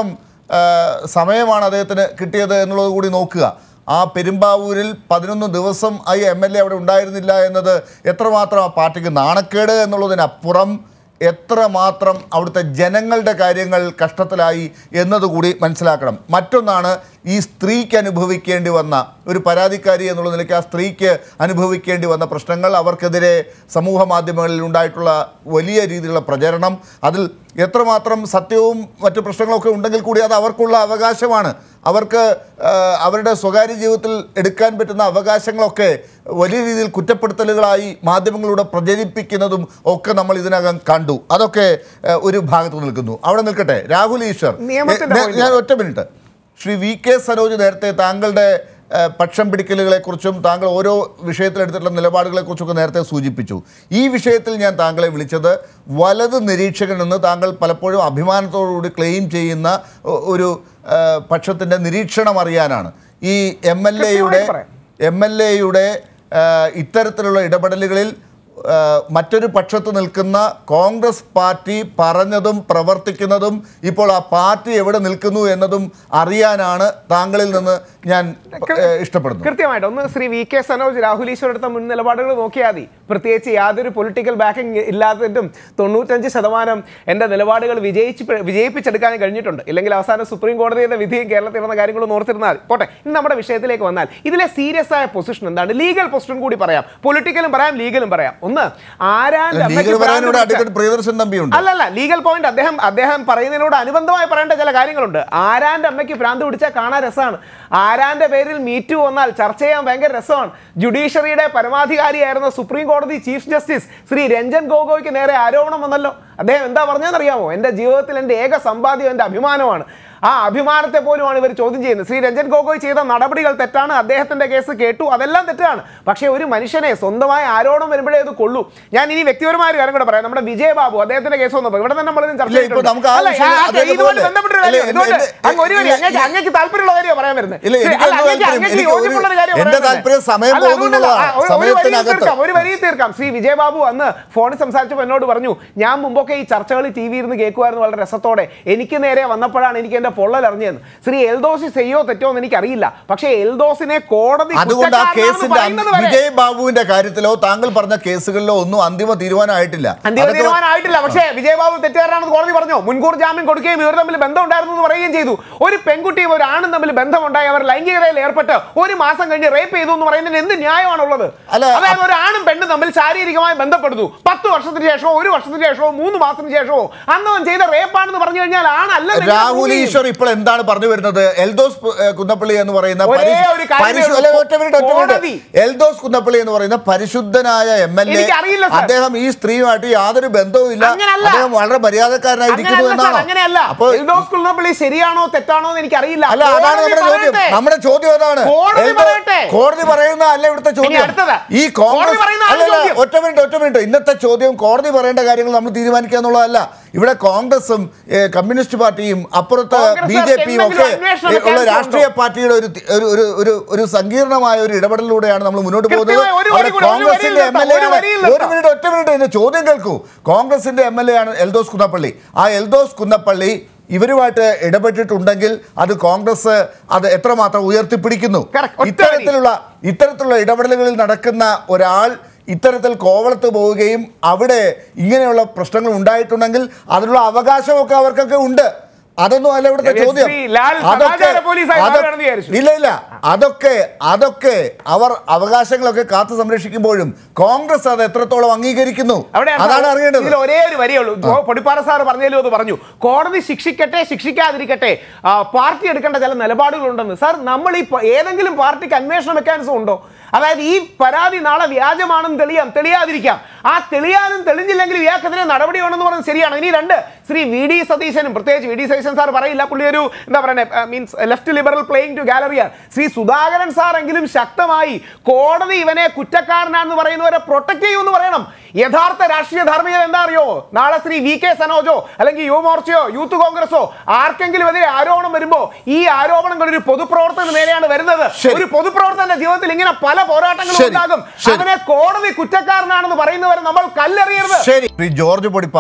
ആ, സമയമാണ് അദ്ദേഹത്തിന് കിട്ടിയത് എന്നുള്ളത് കൂടി നോക്കുക ആ പെരുമ്പാവൂരിൽ പതിനൊന്ന് ദിവസം ആ എം എൽ എ അവിടെ ഉണ്ടായിരുന്നില്ല എന്നത് എത്രമാത്രം ആ പാർട്ടിക്ക് നാണക്കേട് എന്നുള്ളതിനപ്പുറം എത്രമാത്രം അവിടുത്തെ ജനങ്ങളുടെ കാര്യങ്ങൾ കഷ്ടത്തിലായി എന്നതുകൂടി മനസ്സിലാക്കണം മറ്റൊന്നാണ് ഈ സ്ത്രീക്ക് അനുഭവിക്കേണ്ടി വന്ന ഒരു പരാതിക്കാരി എന്നുള്ള നിലയ്ക്ക് ആ സ്ത്രീക്ക് അനുഭവിക്കേണ്ടി വന്ന പ്രശ്നങ്ങൾ അവർക്കെതിരെ സമൂഹ മാധ്യമങ്ങളിൽ ഉണ്ടായിട്ടുള്ള വലിയ രീതിയിലുള്ള പ്രചരണം അതിൽ എത്രമാത്രം സത്യവും മറ്റു പ്രശ്നങ്ങളൊക്കെ ഉണ്ടെങ്കിൽ കൂടി അത് അവർക്കുള്ള അവകാശമാണ് അവർക്ക് ആ, അവരുടെ സ്വകാര്യ ജീവിതത്തിൽ എടുക്കാൻ പറ്റുന്ന അവകാശങ്ങളൊക്കെ വലിയ രീതിയിൽ കുറ്റപ്പെടുത്തലുകളായി മാധ്യമങ്ങളിലൂടെ പ്രചരിപ്പിക്കുന്നതും ഒക്കെ നമ്മൾ ഇതിനകം കണ്ടു അതൊക്കെ ആ, ഒരു ഭാഗത്ത് നിൽക്കുന്നു അവിടെ നിൽക്കട്ടെ രാഹുൽ ഈശ്വർ നിയമത്തിന്റെ ഞാൻ- ഞാൻ ഒറ്റ minute Shri V K Saroj നേരത്തെ താങ്കളുടെ ആ, പക്ഷം പിടിക്കലുകളെക്കുറിച്ചും താങ്കൾ ഓരോ വിഷയത്തിലെടുത്തിട്ടുള്ള നിലപാടുകളെക്കുറിച്ചൊക്കെ നേരത്തെ സൂചിപ്പിച്ചു ഈ വിഷയത്തിൽ ഞാൻ താങ്കളെ വിളിച്ചത് വലത് നിരീക്ഷകൻ എന്ന് താങ്കൾ പലപ്പോഴും അഭിമാനത്തോടുകൂടി ക്ലെയിം ചെയ്യുന്ന ഒ- ഒരു ആ, പക്ഷത്തിൻ്റെ നിരീക്ഷണം അറിയാനാണ് ഈ എം എൽ എയുടെ കൃത്യമായി പറയാം. എം എൽ എയുടെ ഇത്തരത്തിലുള്ള ഇടപെടലുകളിൽ ആ, മറ്റൊരു പക്ഷത്ത് നിൽക്കുന്ന കോൺഗ്രസ് പാർട്ടി പറഞ്ഞതും പ്രവർത്തിക്കുന്നതും ഇപ്പോൾ ആ പാർട്ടി എവിടെ നിൽക്കുന്നു എന്നതും അറിയാനാണ് താങ്കളിൽ നിന്ന് ഞാൻ ഏ, ഇഷ്ടപ്പെടുന്നത് കൃത്യമായിട്ട് ഒന്ന് ശ്രീ വി കെ സനോജ് രാഹുൽ ഈശ്വർ എടുത്ത മുൻ നിലപാടുകൾ നോക്കിയാൽ മതി പ്രത്യേകിച്ച് യാതൊരു പൊളിറ്റിക്കൽ ബാക്കിംഗ് ഇല്ലാത്തതിനും തൊണ്ണൂറ്റഞ്ച് ശതമാനം എൻ്റെ നിലപാടുകൾ വിജയിച്ച് വിജയിപ്പിച്ചെടുക്കാൻ കഴിഞ്ഞിട്ടുണ്ട് ഇല്ലെങ്കിൽ അവസാനം സുപ്രീം കോടതിയുടെ വിധിയും കേരളത്തിൽ നടന്ന കാര്യങ്ങളും ഓർത്തിരുന്നാൽ മതി. പോട്ടെ ഇനി നമ്മുടെ വിഷയത്തിലേക്ക് വന്നാൽ ഇതിലെ സീരിയസ് ആയ പൊസിഷൻ എന്താണ് ലീഗൽ പൊസിഷൻ കൂടി പറയാം പൊളിറ്റിക്കലും പറയാം ലീഗലും പറയാം ഒന്ന് ആരാന്റെ ലീഗൽ അമ്മയ്ക്ക് പറയാൻ ഭ്രാന്ത് ഇവിടെ പിടിച്ച- അഡ്വക്കേറ്റ് പ്രിയദർശൻ തമ്പിയുണ്ട് അല്ലല്ല ലീഗൽ പോയിന്റ് അദ്ദേഹം അദ്ദേഹം പറയുന്നതിനോട് അനുബന്ധമായി പറയേണ്ട ചില കാര്യങ്ങളുണ്ട് ആരാന്റെ അമ്മയ്ക്ക് ഭ്രാന്ത് പിടിച്ചാൽ കാണാൻ രസമാണ് ആരാന്റെ പേരിൽ മീറ്റു വന്നാൽ ചർച്ച ചെയ്യാൻ ഭയങ്കര രസമാണ് ജുഡീഷ്യറിയുടെ പരമാധികാരിയായിരുന്ന സുപ്രീം കോടതി ചീഫ് ജസ്റ്റിസ് ശ്രീ രഞ്ജൻ ഗൊഗോയ്ക്ക് നേരെ ആരോപണം വന്നല്ലോ അദ്ദേഹം എന്താ പറഞ്ഞതെന്നറിയാമോ എൻ്റെ ജീവിതത്തിൽ എൻ്റെ ഏക സമ്പാദ്യം എൻ്റെ അഭിമാനമാണ് ആ അഭിമാനത്തെ പോലുമാണ് ഇവർ ചോദ്യം ചെയ്യുന്നത് ശ്രീ രഞ്ജൻ ഗൊഗോയ് ചെയ്ത നടപടികൾ തെറ്റാണ് അദ്ദേഹത്തിന്റെ കേസ് കേട്ടു അതെല്ലാം തെറ്റാണ് പക്ഷേ ഒരു മനുഷ്യനെ സ്വന്തമായ ആരോപണം വരുമ്പോഴേ അത് കൊള്ളൂ ഞാൻ ഇനി വ്യക്തിപരമായ ഒരു കാര്യം കൂടെ പറയാം നമ്മുടെ വിജയ് ബാബു അദ്ദേഹത്തിന്റെ കേസ് വന്നപ്പോൾ ഇവിടെ തന്നെ നമ്മളിതും ചർച്ച ഇല്ല, ഇപ്പോൾ ചെയ്തിട്ടുണ്ട്. നമുക്ക് ആ അല്ല, വിഷയം ആ, അദ്ദേഹത്തെ ഇതുകൊണ്ട് പോലെ- ബന്ധപ്പെട്ട ഒരു ഇല്ല, കാര്യം. ഇതുകൊണ്ട് എന്റെ- അങ്ങ് ഒരു കാര്യം, ഇല്ല, അങ്ങേക്ക് ഇല്ല. അങ്ങേക്ക് താല്പര്യമുള്ള കാര്യം പറയാൻ വരുന്നത് ഇല്ല, എനിക്ക് അല്ല, എന്ത് അങ്ങേക്ക് താല്പര്യം? അങ്ങേക്ക് എനിക്ക് ഒരു- യോജിപ്പുള്ള ഒരു കാര്യം എന്റെ പറയാൻ താല്പര്യം വരുന്നത്. സമയം അല്ല, അതുകൊണ്ടല്ല. പോകുന്നുള്ളതാണ്. ആ, ഒരു- ഒരു വരിയിൽ സമയത്തിനകത്ത്. തീർക്കാം ഒരു വരിയിൽ തീർക്കാം ശ്രീ വിജയ് ബാബു അന്ന് ഫോണിൽ സംസാരിച്ചപ്പോൾ എന്നോട് പറഞ്ഞു ഞാൻ മുമ്പൊക്കെ ഈ ചർച്ചകൾ ടി വി ഇരുന്ന് കേൾക്കുമായിരുന്നു വളരെ രസത്തോടെ എനിക്ക് നേരെ വന്നപ്പോഴാണ് എനിക്ക് എന്റെ പൊള്ളൽ അറിഞ്ഞതെന്ന് ശ്രീ എൽദോസ് ചെയ്യോ തെറ്റോ എന്ന് എനിക്കറിയില്ല പക്ഷേ എൽദോസിനെ കോടതി അതുകൊണ്ട് ആ കുറ്റക്കാരനാണെന്ന് കേസിന്റെ പറയുന്നത് വരെ വിജയ് ബാബുവിന്റെ കാര്യത്തിലോ താങ്കൾ പറഞ്ഞ കേസുകളിലോ ഒന്നും അന്തിമ തീരുമാനമായിട്ടില്ല അന്തിമ അതൊക്കെ- തീരുമാനമായിട്ടില്ല പക്ഷേ വിജയബാബു തെറ്റുകാരനാണെന്ന് കോടതി പറഞ്ഞു മുൻകൂർ ജാമ്യം കൊടുക്കുകയും ഇവർ തമ്മിൽ ബന്ധം ഉണ്ടായിരുന്നു എന്ന് പറയുകയും ചെയ്തു ഒരു പെൺകുട്ടിയും ഒരു ആണും തമ്മിൽ ബന്ധമുണ്ടായി അവർ ലൈംഗികതയിൽ ഏർപ്പെട്ട് ഒരു മാസം കഴിഞ്ഞ് റേപ്പ് ചെയ്തു എന്ന് പറയുന്നതിന് എന്ത് ന്യായമാണുള്ളത് അല്ല, അതായത് ഒരു ആണും പെണ്ണും തമ്മിൽ ശാരീരികമായി ബന്ധപ്പെടുന്നു പത്ത് വർഷത്തിന് ശേഷമോ ഒരു വർഷത്തിന് ശേഷമോ മൂന്ന് മാസത്തിന് ശേഷമോ അന്ന് അവൻ ചെയ്ത റേപ്പാണെന്ന് പറഞ്ഞു കഴിഞ്ഞാൽ ആണല്ല രാഹുൽ ഈശ്വർ ഇപ്പോൾ എന്താണ് പറഞ്ഞു വരുന്നത് എൽദോസ് പ്- ഏ, കുന്നപ്പള്ളി എന്ന് പറയുന്ന ഒരേ പരിശു- ഒരു കാര്യമേ പരിശു- ഉള്ളൂ. അല്ല, ഒറ്റ മിനിറ്റ്, ഒറ്റ മിനിറ്റ്. കോടതി. എൽദോസ് കുന്നപ്പള്ളി എന്ന് പറയുന്ന പരിശുദ്ധനായ എം എൽ എ എനിക്കറിയില്ല, സർ. അദ്ദേഹം ഈ സ്ത്രീയുമായിട്ട് യാതൊരു ബന്ധവുമില്ല അങ്ങനല്ല. അദ്ദേഹം വളരെ മര്യാദക്കാരനായിരിക്കുന്നു അങ്ങനെയല്ല സാർ, എന്നാണ് അങ്ങനെയല്ല അപ്പൊ എൽദോസ് കുന്നപ്പള്ളി ശരിയാണോ തെറ്റാണോ എന്ന് എനിക്കറിയില്ല അല്ല അതാണ് കോടതി നമ്മുടെ ചോദ്യം പറയട്ടെ. നമ്മുടെ ചോദ്യം അതാണ് കോടതി എൽദോ- പറയട്ടെ. കോടതി പറയുന്ന അല്ല ഇവിടുത്തെ ചോദ്യം അടുത്തത്. ഈ കോടതി കോൺഗ്രസ് പറയുന്ന ആണ് അല്ലല്ല, ചോദ്യം. ഒറ്റ മിനിറ്റ് ഒറ്റ മിനിറ്റ് ഇന്നത്തെ ചോദ്യം കോടതി പറയേണ്ട കാര്യങ്ങൾ നമ്മൾ തീരുമാനിക്കുക എന്നുള്ളതല്ല ഇവിടെ കോൺഗ്രസും ഏ, കമ്മ്യൂണിസ്റ്റ് പാർട്ടിയും അപ്പുറത്ത് കോൺഗ്രസ് ബി ജെ പിയും ഒക്കെ എന്തെങ്കിലും അന്വേഷണം ഏ, ഉള്ള നടത്താൻ രാഷ്ട്രീയ പാർട്ടിയുടെ ഒരു തി- ഒരു ഒരു ഒരു ഒരു സങ്കീർണമായ ഒരു ഇടപെടലിലൂടെയാണ് നമ്മൾ മുന്നോട്ട് പോകുന്നത് കൃത്യമായി ഒരു വരി അവിടെ കൂടെ, ഒരു കോൺഗ്രസിന്റെ വരിയിൽ എം എൽ എ നിർത്താം, ഒരു വരിയിൽ ഒരു നിർത്താം. മിനിറ്റ് ഒറ്റ മിനിറ്റ് എന്റെ ചോദ്യം കേൾക്കൂ കോൺഗ്രസിന്റെ എം എൽ എ ആണ് എൽദോസ് കുന്നപ്പള്ളി ആ എൽദോസ് കുന്നപ്പള്ളി ഇവരുമായിട്ട് ഇടപെട്ടിട്ടുണ്ടെങ്കിൽ അത് കോൺഗ്രസ് അത് എത്രമാത്രം ഉയർത്തിപ്പിടിക്കുന്നു Correct. ഒറ്റ വരി. ഇത്തരത്തിലുള്ള ഇത്തരത്തിലുള്ള ഇടപെടലുകളിൽ നടക്കുന്ന ഒരാൾ ഇത്തരത്തിൽ കോവളത്ത് പോവുകയും അവിടെ ഇങ്ങനെയുള്ള പ്രശ്നങ്ങൾ ഉണ്ടായിട്ടുണ്ടെങ്കിൽ അതിനുള്ള അവകാശമൊക്കെ അവർക്കൊക്കെ ഉണ്ട് അതൊന്നും അല്ല ഇവിടുത്തെ എസ് ചോദ്യം പി ലാൽ അതൊക്കെ സദാചാര പോലീസായി അതൊ- മാറുകയാണെന്ന് വിചാരിച്ചു. ഇല്ല ഇല്ല അതൊക്കെ അതൊക്കെ അവർ അവകാശങ്ങളൊക്കെ കാത്തു സംരക്ഷിക്കുമ്പോഴും കോൺഗ്രസ് അത് എത്രത്തോളം അംഗീകരിക്കുന്നു അവിടെയാണ് അതാണ് സാർ അറിയേണ്ടത് ഇതിൽ ഒരേ ഒരു വരിയേ ഉള്ളൂ ജോ- പൊടിപ്പാറ സാർ പറഞ്ഞാലും അത് പറഞ്ഞു കോടതി ശിക്ഷിക്കട്ടെ ശിക്ഷിക്കാതിരിക്കട്ടെ ആ, പാർട്ടി എടുക്കേണ്ട ചില നിലപാടുകളുണ്ടെന്ന് സാർ നമ്മൾ ഈ പ- ഏതെങ്കിലും പാർട്ടിക്ക് അന്വേഷണ മെക്കാനിസം ഉണ്ടോ അതായത് ഈ പരാതി നാളെ വ്യാജമാണെന്ന് തെളിയാം തെളിയാതിരിക്കാം ആ തെളിയാനും തെളിഞ്ഞില്ലെങ്കിൽ ഇയാൾക്കെതിരെ നടപടി വേണമെന്ന് പറയുന്നത് ശരിയാണ് ഇനി രണ്ട് ശ്രീ വി ഡി സതീശനും പ്രത്യേകിച്ച് വി ഡി സതീശൻ സാർ പറയില്ല പുള്ളി ഒരു എന്താ പറയുക means left liberal playing to ഗാലറിയാണ് ശ്രീ സുധാകരൻ സാർ എങ്കിലും ശക്തമായി കോടതി ഇവനെ കുറ്റക്കാരനാണെന്ന് പറയുന്നവരെ പ്രൊട്ടക്ട് ചെയ്യുമെന്ന് പറയണം യഥാർത്ഥ രാഷ്ട്രീയ ധാർമ്മികത എന്താ അറിയോ നാളെ ശ്രീ വി കെ സനോജോ അല്ലെങ്കിൽ യുവമോർച്ചയോ യൂത്ത് കോൺഗ്രസോ ആർക്കെങ്കിലും എതിരെ ആരോപണം വരുമ്പോ ഈ ആരോപണങ്ങൾ ഒരു പൊതുപ്രവർത്തന നേരെയാണ് വരുന്നത് ശരി. ഒരു പൊതുപ്രവർത്തന ജീവിതത്തിൽ ഇങ്ങനെ പല പോരാട്ടങ്ങളും ശരി. ഉണ്ടാകും ശരി. അവനെ കോടതി കുറ്റക്കാരനാണെന്ന് പറയുന്നവരെ നമ്മൾ കല്ലെറിയരുത് ശരി ശ്രീ ജോർജ് പൊടിപ്പാറ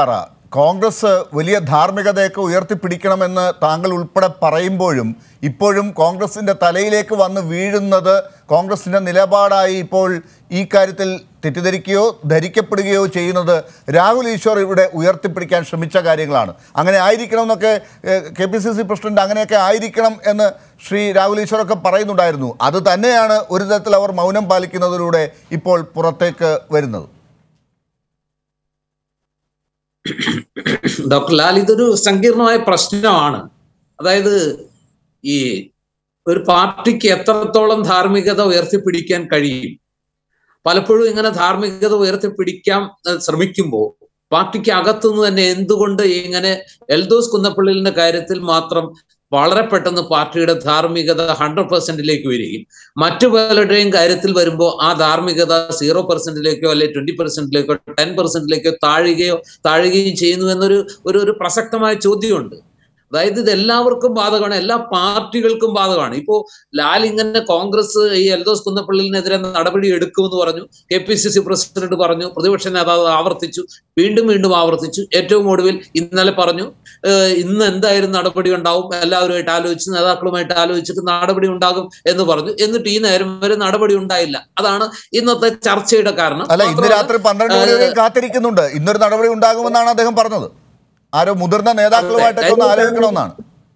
കോൺഗ്രസ് വലിയ ധാർമ്മികതയൊക്കെ ഉയർത്തിപ്പിടിക്കണമെന്ന് താങ്കൾ ഉൾപ്പെടെ പറയുമ്പോഴും ഇപ്പോഴും കോൺഗ്രസിൻ്റെ തലയിലേക്ക് വന്ന് വീഴുന്നത് കോൺഗ്രസിൻ്റെ നിലപാടായി ഇപ്പോൾ ഈ കാര്യത്തിൽ തെറ്റിദ്ധരിക്കുകയോ ധരിക്കപ്പെടുകയോ ചെയ്യുന്നത് രാഹുൽ ഈശ്വർ ഇവിടെ ഉയർത്തിപ്പിടിക്കാൻ ശ്രമിച്ച കാര്യങ്ങളാണ് അങ്ങനെ ആയിരിക്കണം എന്നൊക്കെ K P C C president അങ്ങനെയൊക്കെ ആയിരിക്കണം എന്ന് ശ്രീ രാഹുൽ ഈശ്വറൊക്കെ പറയുന്നുണ്ടായിരുന്നു അത് തന്നെയാണ് ഒരു തരത്തിൽ അവർ മൗനം പാലിക്കുന്നതിലൂടെ ഇപ്പോൾ പുറത്തേക്ക് വരുന്നത് ഡോക്ടർ ലാൽ ഇതൊരു സങ്കീർണമായ പ്രശ്നമാണ് അതായത് ഈ ഒരു പാർട്ടിക്ക് എത്രത്തോളം ധാർമ്മികത ഉയർത്തിപ്പിടിക്കാൻ കഴിയും പലപ്പോഴും ഇങ്ങനെ ധാർമ്മികത ഉയർത്തിപ്പിടിക്കാൻ ഏഹ്, ശ്രമിക്കുമ്പോൾ പാർട്ടിക്ക് അകത്തുനിന്ന് തന്നെ എന്തുകൊണ്ട് ഇങ്ങനെ എൽദോസ് കുന്നപ്പള്ളിലിന്റെ കാര്യത്തിൽ മാത്രം വളരെ പെട്ടെന്ന് പാർട്ടിയുടെ ധാർമ്മികത ഹൺഡ്രഡ് പെർസെന്റിലേക്ക് വരികയും മറ്റു പലരുടെയും കാര്യത്തിൽ വരുമ്പോൾ ആ ധാർമ്മികത സീറോ പെർസെന്റിലേക്കോ അല്ലെ ട്വന്റി പെർസെന്റിലേക്കോ ടെൻ പെർസെന്റിലേക്കോ താഴുകയോ താഴുകയും ചെയ്യുന്നു എന്നൊരു ഒരു ഒരു പ്രസക്തമായ ചോദ്യമുണ്ട് അതായത് ഇത് എല്ലാവർക്കും ബാധകമാണ് എല്ലാ പാർട്ടികൾക്കും ബാധകമാണ് ഇപ്പോ ലാൽ ഇങ്ങനെ കോൺഗ്രസ് ഈ എൽദോസ് കുന്നപ്പള്ളിനെതിരെ നടപടി എടുക്കുമെന്ന് പറഞ്ഞു K P C C president പറഞ്ഞു പ്രതിപക്ഷ നേതാവ് ആവർത്തിച്ചു വീണ്ടും വീണ്ടും ആവർത്തിച്ചു ഏറ്റവും ഒടുവിൽ ഇന്നലെ പറഞ്ഞു ഏഹ് ഇന്ന് എന്തായാലും നടപടി ഉണ്ടാവും എല്ലാവരുമായിട്ട് ആലോചിച്ച് നേതാക്കളുമായിട്ട് ആലോചിച്ചിട്ട് നടപടി ഉണ്ടാകും എന്ന് പറഞ്ഞു എന്നിട്ട് ഈ നേരം വരെ നടപടി ഉണ്ടായില്ല അതാണ് ഇന്നത്തെ ചർച്ചയുടെ കാരണം അല്ല ഇന്ന് മാത്രമല്ല, രാത്രി പന്ത്രണ്ട് മണി വരെ കാത്തിരിക്കുന്നുണ്ട് ഇന്നൊരു നടപടി ഉണ്ടാകുമെന്നാണ് അദ്ദേഹം പറഞ്ഞത് ആരോ മുതിർന്ന നേതാക്കളുമായിട്ടൊക്കെ ഒന്ന് ആലോചിക്കണമെന്നാണ്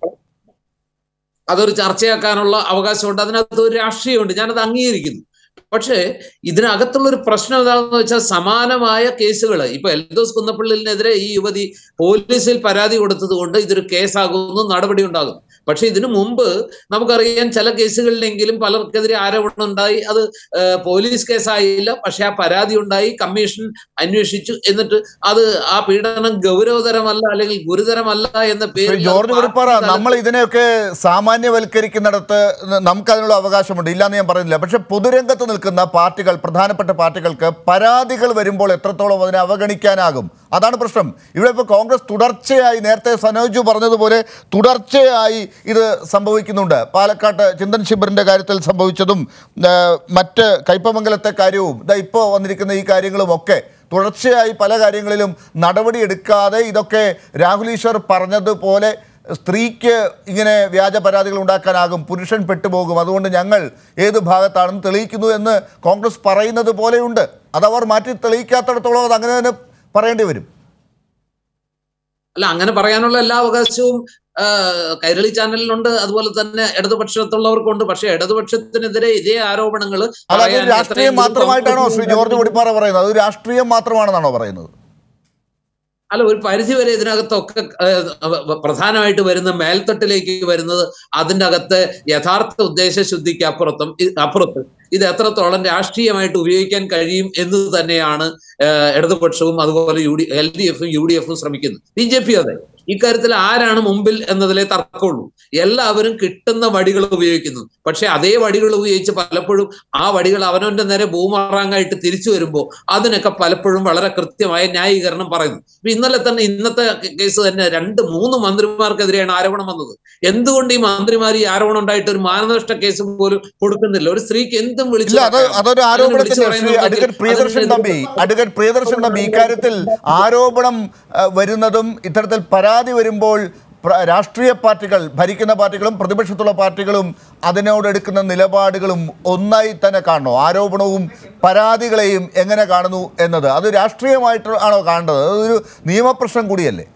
അതൊരു ചർച്ചയാക്കാനുള്ള അവകാശമുണ്ട് അതിനകത്ത് ഒരു രാഷ്ട്രീയമുണ്ട് ഞാനത് അംഗീകരിക്കുന്നു പക്ഷേ ഇതിനകത്തുള്ള ഒരു പ്രശ്നം എന്താണെന്ന് വെച്ചാൽ സമാനമായ കേസുകൾ ഇപ്പൊ എൽദോസ് കുന്നപ്പള്ളിനെതിരെ ഈ യുവതി പോലീസിൽ പരാതി കൊടുത്തത് കൊണ്ട് ഇതൊരു കേസാകുന്നു നടപടി ഉണ്ടാകും പക്ഷെ ഇതിനു മുമ്പ് നമുക്കറിയാം ചില കേസുകളിലെങ്കിലും പലർക്കെതിരെ ആരോപണം ഉണ്ടായി അത് ഏഹ്, പോലീസ് കേസായില്ല പക്ഷെ ആ പരാതി ഉണ്ടായി കമ്മീഷൻ അന്വേഷിച്ചു എന്നിട്ട് അത് ആ പീഡനം ഗൗരവതരമല്ല അല്ലെങ്കിൽ ഗുരുതരമല്ല എന്ന ശ്രീ പേരിൽ ജോർജ് അത് കുറിപ്പാറ പാർട്ടി നമ്മൾ ഇതിനെയൊക്കെ സാമാന്യവൽക്കരിക്കുന്നിടത്ത് നമുക്ക് അതിനുള്ള അവകാശമുണ്ട് ഇല്ലാന്ന് ഞാൻ പറയുന്നില്ല പക്ഷെ പൊതുരംഗത്ത് നിൽക്കുന്ന പാർട്ടികൾ പ്രധാനപ്പെട്ട പാർട്ടികൾക്ക് പരാതികൾ വരുമ്പോൾ എത്രത്തോളം അതിനെ അവഗണിക്കാനാകും അതാണ് പ്രശ്നം ഇവിടെ ഇപ്പോൾ കോൺഗ്രസ് തുടർച്ചയായി നേരത്തെ സനോജു പറഞ്ഞതുപോലെ തുടർച്ചയായി ഇത് സംഭവിക്കുന്നുണ്ട് പാലക്കാട്ട് ചിന്തൻ ശിബിറിൻ്റെ കാര്യത്തിൽ സംഭവിച്ചതും ആ, മറ്റ് കയ്പമംഗലത്തെ കാര്യവും ഇതാ ഇപ്പോൾ വന്നിരിക്കുന്ന ഈ കാര്യങ്ങളും ഒക്കെ തുടർച്ചയായി പല കാര്യങ്ങളിലും നടപടി എടുക്കാതെ ഇതൊക്കെ രാഹുൽ ഈശ്വർ പറഞ്ഞതുപോലെ സ്ത്രീക്ക് ഇങ്ങനെ വ്യാജ പരാതികൾ ഉണ്ടാക്കാനാകും പുരുഷൻ പെട്ടുപോകും അതുകൊണ്ട് ഞങ്ങൾ ഏത് ഭാഗത്താണെന്ന് തെളിയിക്കുന്നു എന്ന് കോൺഗ്രസ് പറയുന്നത് പോലെയുണ്ട് അതവർ മാറ്റി തെളിയിക്കാത്തിടത്തോളം അത് അങ്ങനെ തന്നെ പറയേണ്ടി വരും അല്ല അങ്ങനെ പറയാനുള്ള എല്ലാ അവകാശവും ആ, കൈരളി ചാനലിലുണ്ട് അതുപോലെ തന്നെ ഇടതുപക്ഷത്തുള്ളവർക്കുണ്ട് പക്ഷെ ഇടതുപക്ഷത്തിനെതിരെ ഇതേ ആരോപണങ്ങൾ അല്ല അത് രാഷ്ട്രീയം മാത്രമായിട്ടാണോ ശ്രീ ജോർജ് കുടിപ്പാറ പറയുന്നത് അത് രാഷ്ട്രീയം മാത്രമാണെന്നാണോ പറയുന്നത് അല്ല ഒരു പരിധി വരെ ഇതിനകത്തൊക്കെ ഏഹ്, പ്രധാനമായിട്ട് വരുന്ന മേൽത്തട്ടിലേക്ക് വരുന്നത് അതിൻ്റെ അകത്ത് യഥാർത്ഥ ഉദ്ദേശശുദ്ധിക്ക് അപ്പുറത്തും ഇ- അപ്പുറത്ത് ഇത് എത്രത്തോളം രാഷ്ട്രീയമായിട്ട് ഉപയോഗിക്കാൻ കഴിയും എന്ന് തന്നെയാണ് ഏഹ്, ഇടതുപക്ഷവും അതുപോലെ യു ഡി എൽ ഡി എഫും യു ഡി എഫും ശ്രമിക്കുന്നത് ബി ജെ പി അതെ ഇക്കാര്യത്തിൽ ആരാണ് മുമ്പിൽ എന്നതിലെ തർക്കമുള്ളൂ എല്ലാവരും കിട്ടുന്ന വടികൾ ഉപയോഗിക്കുന്നു പക്ഷെ അതേ വടികൾ ഉപയോഗിച്ച് പലപ്പോഴും ആ വടികൾ അവനവന്റെ നേരെ ബൂമറാങ്ങായിട്ട് തിരിച്ചു വരുമ്പോൾ അതിനൊക്കെ പലപ്പോഴും വളരെ കൃത്യമായ ന്യായീകരണം പറയുന്നു ഇപ്പൊ ഇന്നലെ തന്നെ ഇന്നത്തെ കേസ് തന്നെ രണ്ട് മൂന്ന് മന്ത്രിമാർക്കെതിരെയാണ് ആരോപണം വന്നത് എന്തുകൊണ്ട് ഈ മന്ത്രിമാർ ഈ ആരോപണം ഉണ്ടായിട്ട് ഒരു മാനനഷ്ട കേസ് പോലും കൊടുക്കുന്നില്ല ഒരു സ്ത്രീക്ക് എന്തും വിളിച്ചു ഇല്ല അത് പറയാം. അതൊരു അങ്ങനെ വിളിച്ചു ആരോപണത്തിന്റെ ശ്രീ പറയുന്നുണ്ടെങ്കിൽ അഡ്വക്കേറ്റ് പ്രിയദർശൻ അതിനെതിരെ തമ്പി അഡ്വക്കേറ്റ് പ്രിയദർശൻ തമ്പി ഇക്കാര്യത്തിൽ ആരോപണം ആ, വരുന്നതും ഇത്തരത്തിൽ പരാതി വരുമ്പോൾ പ്ര- രാഷ്ട്രീയ പാർട്ടികൾ ഭരിക്കുന്ന പാർട്ടികളും പ്രതിപക്ഷത്തുള്ള പാർട്ടികളും അതിനോട് എടുക്കുന്ന നിലപാടുകളും ഒന്നായി തന്നെ കാണണോ ആരോപണവും പരാതികളെയും എങ്ങനെ കാണുന്നു എന്നത് അത് രാഷ്ട്രീയമായിട്ട് ആണോ കാണേണ്ടത് അതൊരു നിയമപ്രശ്നം കൂടിയല്ലേ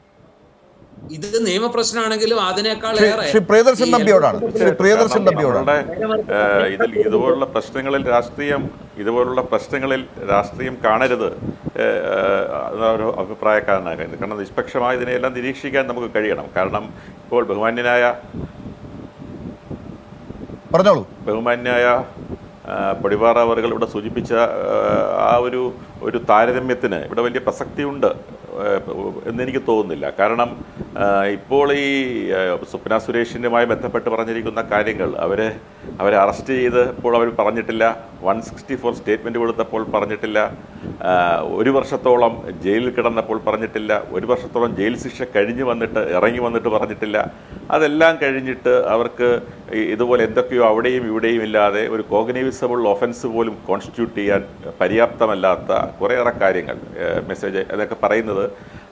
ഇത് നിയമപ്രശ്നമാണെങ്കിലും അതിനേക്കാൾ ശ്രീ- ഏറെ ശ്രീ പ്രിയദർശൻ ഈ തമ്പിയോടാണ് ശ്രീ പ്രിയദർശൻ കാരണം തമ്പിയോടാണ് നമ്മളുടെ ഏഹ്, ഇതിൽ ഇതുപോലുള്ള പ്രശ്നങ്ങളിൽ രാഷ്ട്രീയം ഇതുപോലുള്ള പ്രശ്നങ്ങളിൽ രാഷ്ട്രീയം കാണരുത് ഏഹ്, എന്ന ഒരു അഭിപ്രായക്കാരനാണ് കാരണം നിഷ്പക്ഷമായി ഇതിനെല്ലാം നിരീക്ഷിക്കാൻ നമുക്ക് കഴിയണം കാരണം ഇപ്പോൾ ബഹുമാന്യനായ പറഞ്ഞോളൂ ബഹുമാന്യായ ആ, പൊടിപാറ അവറുകൾ ഇവിടെ സൂചിപ്പിച്ച ആ, ആ ഒരു ഒരു താരതമ്യത്തിന് ഇവിടെ വലിയ പ്രസക്തിയുണ്ട് ആ, എന്നെനിക്ക് തോന്നുന്നില്ല കാരണം ആ, ഇപ്പോൾ ഈ ആ, സ്വപ്ന സുരേഷിനുമായി ബന്ധപ്പെട്ട് പറഞ്ഞിരിക്കുന്ന കാര്യങ്ങൾ അവരെ അവരെ അറസ്റ്റ് ചെയ്തപ്പോൾ അവർ പറഞ്ഞിട്ടില്ല വൺ സിക്സ്റ്റി ഫോർ സ്റ്റേറ്റ്മെൻറ്റ് കൊടുത്തപ്പോൾ പറഞ്ഞിട്ടില്ല ആ, ഒരു വർഷത്തോളം ജയിലിൽ കിടന്നപ്പോൾ പറഞ്ഞിട്ടില്ല ഒരു വർഷത്തോളം ജയിൽ ശിക്ഷ കഴിഞ്ഞ് വന്നിട്ട് ഇറങ്ങി വന്നിട്ട് പറഞ്ഞിട്ടില്ല അതെല്ലാം കഴിഞ്ഞിട്ട് അവർക്ക് ഈ- ഇതുപോലെ എന്തൊക്കെയോ അവിടെയും ഇവിടെയും ഇല്ലാതെ ഒരു കോഗ്നൈവിസബിൾ ഒഫൻസ് പോലും കോൺസ്റ്റിറ്റ്യൂട്ട് ചെയ്യാൻ പര്യാപ്തമല്ലാത്ത കുറേയേറെ കാര്യങ്ങൾ മെസ്സേജ് അതൊക്കെ പറയുന്നത്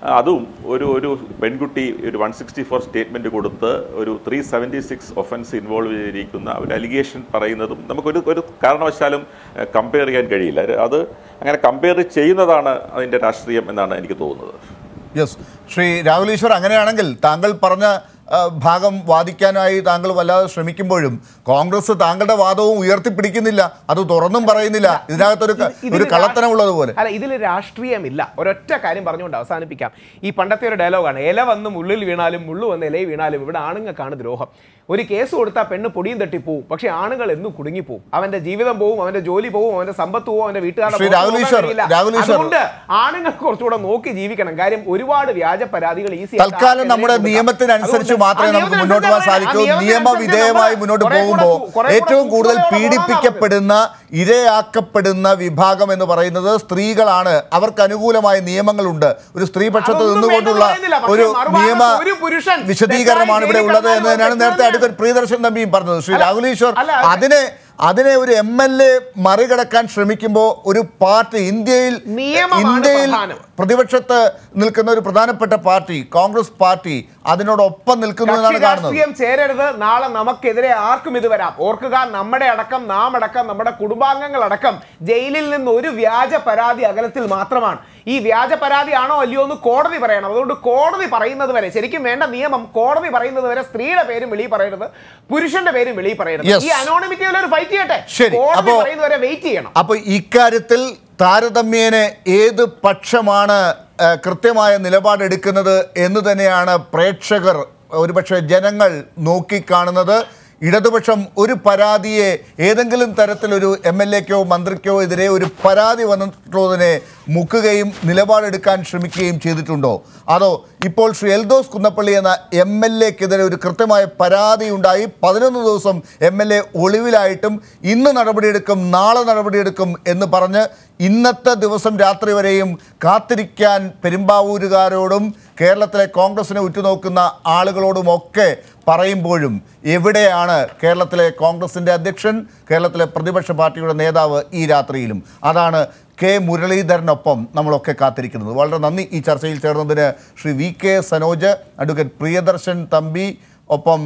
അതും ഒരു ഒരു പെൺകുട്ടി ഒരു വൺ സിക്സ്റ്റി ഫോർ സ്റ്റേറ്റ്മെൻറ്റ് കൊടുത്ത് ഒരു three seventy six offence involve ചെയ്തിരിക്കുന്ന ഒരു അലിഗേഷൻ പറയുന്നതും നമുക്കൊരു ഒരു കാരണവശാലും കമ്പയർ ചെയ്യാൻ കഴിയില്ല അത് അങ്ങനെ കമ്പയർ ചെയ്യുന്നതാണ് അതിൻ്റെ രാഷ്ട്രീയം എന്നാണ് എനിക്ക് തോന്നുന്നത് യെസ് ശ്രീ രാഹുൽ ഈശ്വർ അങ്ങനെയാണെങ്കിൽ താങ്കൾ പറഞ്ഞ ആ, ഭാഗം വാദിക്കാനായി താങ്കൾ വല്ലാതെ ശ്രമിക്കുമ്പോഴും കോൺഗ്രസ് താങ്കളുടെ വാദവും ഉയർത്തിപ്പിടിക്കുന്നില്ല അത് തുറന്നും പറയുന്നില്ല ഇതിനകത്തൊരു ക- ഇത് ഒരു ഇതില് കള്ളത്തനമുള്ളതുപോലെ അല്ല ഇതിൽ രാഷ്ട്രീയമില്ല ഒരൊറ്റ കാര്യം പറഞ്ഞുകൊണ്ട് അവസാനിപ്പിക്കാം ഈ പണ്ടത്തെ ഒരു ഡയലോഗാണ് ഇല വന്ന് മുള്ളിൽ വീണാലും മുള്ളു വന്ന് ഇലയിൽ വീണാലും ഇവിടെ ആണുങ്ങൾക്കാണ് ദ്രോഹം ഒരു കേസ് കൊടുത്താൽ പെണ്ണ് പൊടിയും തട്ടി പോവും പക്ഷെ ആണുങ്ങൾ എന്നും കുടുങ്ങിപ്പോവും അവന്റെ ജീവിതം പോവും അവന്റെ ജോലി പോവും അവന്റെ സമ്പത്ത് പോവും അവന്റെ വീട്ടുകാരുടെ ശ്രീ പുറത്ത് രാഹുൽ പോകാൻ ഈശ്വർ, കഴിയില്ല. രാഹുൽ ഈശ്വർ. അതുകൊണ്ട് ആണുങ്ങൾക്ക് കുറച്ചുകൂടെ നോക്കി ജീവിക്കണം കാര്യം ഒരുപാട് വ്യാജ പരാതികൾ ഈസി തൽക്കാലം നമ്മുടെ നിയമത്തിനനുസരിച്ച് മാത്രമേ നമുക്ക് മുന്നോട്ട് പോകാൻ സാധിക്കൂ നിയമവിധേയമായി മുന്നോട്ട് പോകുമ്പോൾ ഏറ്റവും കൂടുതൽ പീഡിപ്പിക്കപ്പെടുന്ന ഇരയാക്കപ്പെടുന്ന വിഭാഗം എന്ന് പറയുന്നത് സ്ത്രീകളാണ് അവർക്ക് അനുകൂലമായ നിയമങ്ങളുണ്ട് ഒരു സ്ത്രീപക്ഷത്ത് അതൊന്നും നിന്നുകൊണ്ടുള്ള വേണ്ടെന്ന് പറയുന്നില്ല. പക്ഷേ ഒരു മറുഭാഗത്ത് നിയമ ഒരു പുരുഷൻ വിശദീകരണമാണ് ഇവിടെ തെറ്റായി ഉള്ളത് എന്ന് ജയിലിൽ തന്നെയാണ് നേരത്തെ കിടന്നാലും അഡ്വക്കേറ്റ് പ്രിയദർശൻ തമ്പിയും പറഞ്ഞത് ശ്രീ അല്ല, രാഹുൽ ഈശ്വർ അല്ല, അല്ല. അതിനെ അതിനെ ഒരു എം എൽ എ മറികടക്കാൻ ശ്രമിക്കുമ്പോൾ ഒരു പാർട്ടി ഇന്ത്യയിൽ നിയമമാണ് ഇന്ത്യയിൽ പ്രധാനം. പ്രതിപക്ഷത്ത് നിൽക്കുന്ന ഒരു പ്രധാനപ്പെട്ട പാർട്ടി കോൺഗ്രസ് പാർട്ടി അതിനോടൊപ്പം നിൽക്കുന്നു എന്നാണ് കക്ഷി കാണുന്നത് രാഷ്ട്രീയം ചേരരുത് നാളെ നമുക്കെതിരെ ആർക്കും ഇത് വരാം ഓർക്കുക നമ്മുടെ അടക്കം നാം അടക്കം നമ്മുടെ കുടുംബാംഗങ്ങൾ അടക്കം ജയിലിൽ നിന്ന് ഒരു വ്യാജ പരാതി അകലത്തിൽ മാത്രമാണ് ഈ വ്യാജ പരാതി ആണോ അല്ലയോ എന്ന് കോടതി പറയണം അതുകൊണ്ട് കോടതി പറയുന്നത് വരെ ശരിക്കും വേണ്ട നിയമം കോടതി പറയുന്നത് വരെ സ്ത്രീയുടെ പേരും വെളി പറയരുത് പുരുഷന്റെ പേരും വെളി പറയരുത് Yes. ഈ അനോണിമിറ്റിയിൽ ഒരു ഫൈറ്റ് ചെയ്യട്ടെ ശരി, കോടതി അപ്പോ- പറയുന്നത് വരെ വെയിറ്റ് ചെയ്യണം അപ്പൊ ഇക്കാര്യത്തിൽ താരതമ്യേന ഏത് പക്ഷമാണ് ആ, കൃത്യമായ നിലപാടെടുക്കുന്നത് എന്ന് തന്നെയാണ് പ്രേക്ഷകർ ഒരുപക്ഷെ ജനങ്ങൾ നോക്കിക്കാണുന്നത് ഇടതുപക്ഷം ഒരു പരാതിയെ ഏതെങ്കിലും തരത്തിലൊരു എം എൽ എക്കോ മന്ത്രിക്കോ എതിരെ ഒരു പരാതി വന്നിട്ടുള്ളതിനെ മുക്കുകയും നിലപാടെടുക്കാൻ ശ്രമിക്കുകയും ചെയ്തിട്ടുണ്ടോ അതോ ഇപ്പോൾ ശ്രീ എൽദോസ് കുന്നപ്പള്ളി എന്ന എം എൽ എക്കെതിരെ ഒരു കൃത്യമായ പരാതി ഉണ്ടായി പതിനൊന്ന് ദിവസം എം എൽ എ ഒളിവിലായിട്ടും ഇന്ന് നടപടിയെടുക്കും നാളെ നടപടിയെടുക്കും എന്ന് പറഞ്ഞ് ഇന്നത്തെ ദിവസം രാത്രി വരെയും കാത്തിരിക്കാൻ പെരുമ്പാവൂരുകാരോടും കേരളത്തിലെ കോൺഗ്രസിനെ ഉറ്റുനോക്കുന്ന ആളുകളോടുമൊക്കെ പറയുമ്പോഴും എവിടെയാണ് കേരളത്തിലെ കോൺഗ്രസിൻ്റെ അധ്യക്ഷൻ കേരളത്തിലെ പ്രതിപക്ഷ പാർട്ടിയുടെ നേതാവ് ഈ രാത്രിയിലും അതാണ് കെ മുരളീധരനൊപ്പം നമ്മളൊക്കെ കാത്തിരിക്കുന്നത് വളരെ നന്ദി ഈ ചർച്ചയിൽ ചേർന്നതിന് Shri V K Sanoj advocate Priyadarshan Thampi ഒപ്പം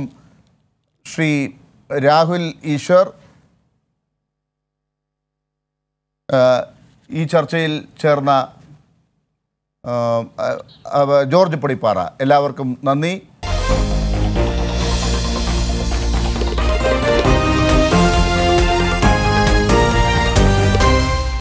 ശ്രീ രാഹുൽ ഈശ്വർ ആ, ഈ ചർച്ചയിൽ ചേർന്ന ആ, ആ, ജോർജ് പടിപ്പാറ എല്ലാവർക്കും നന്ദി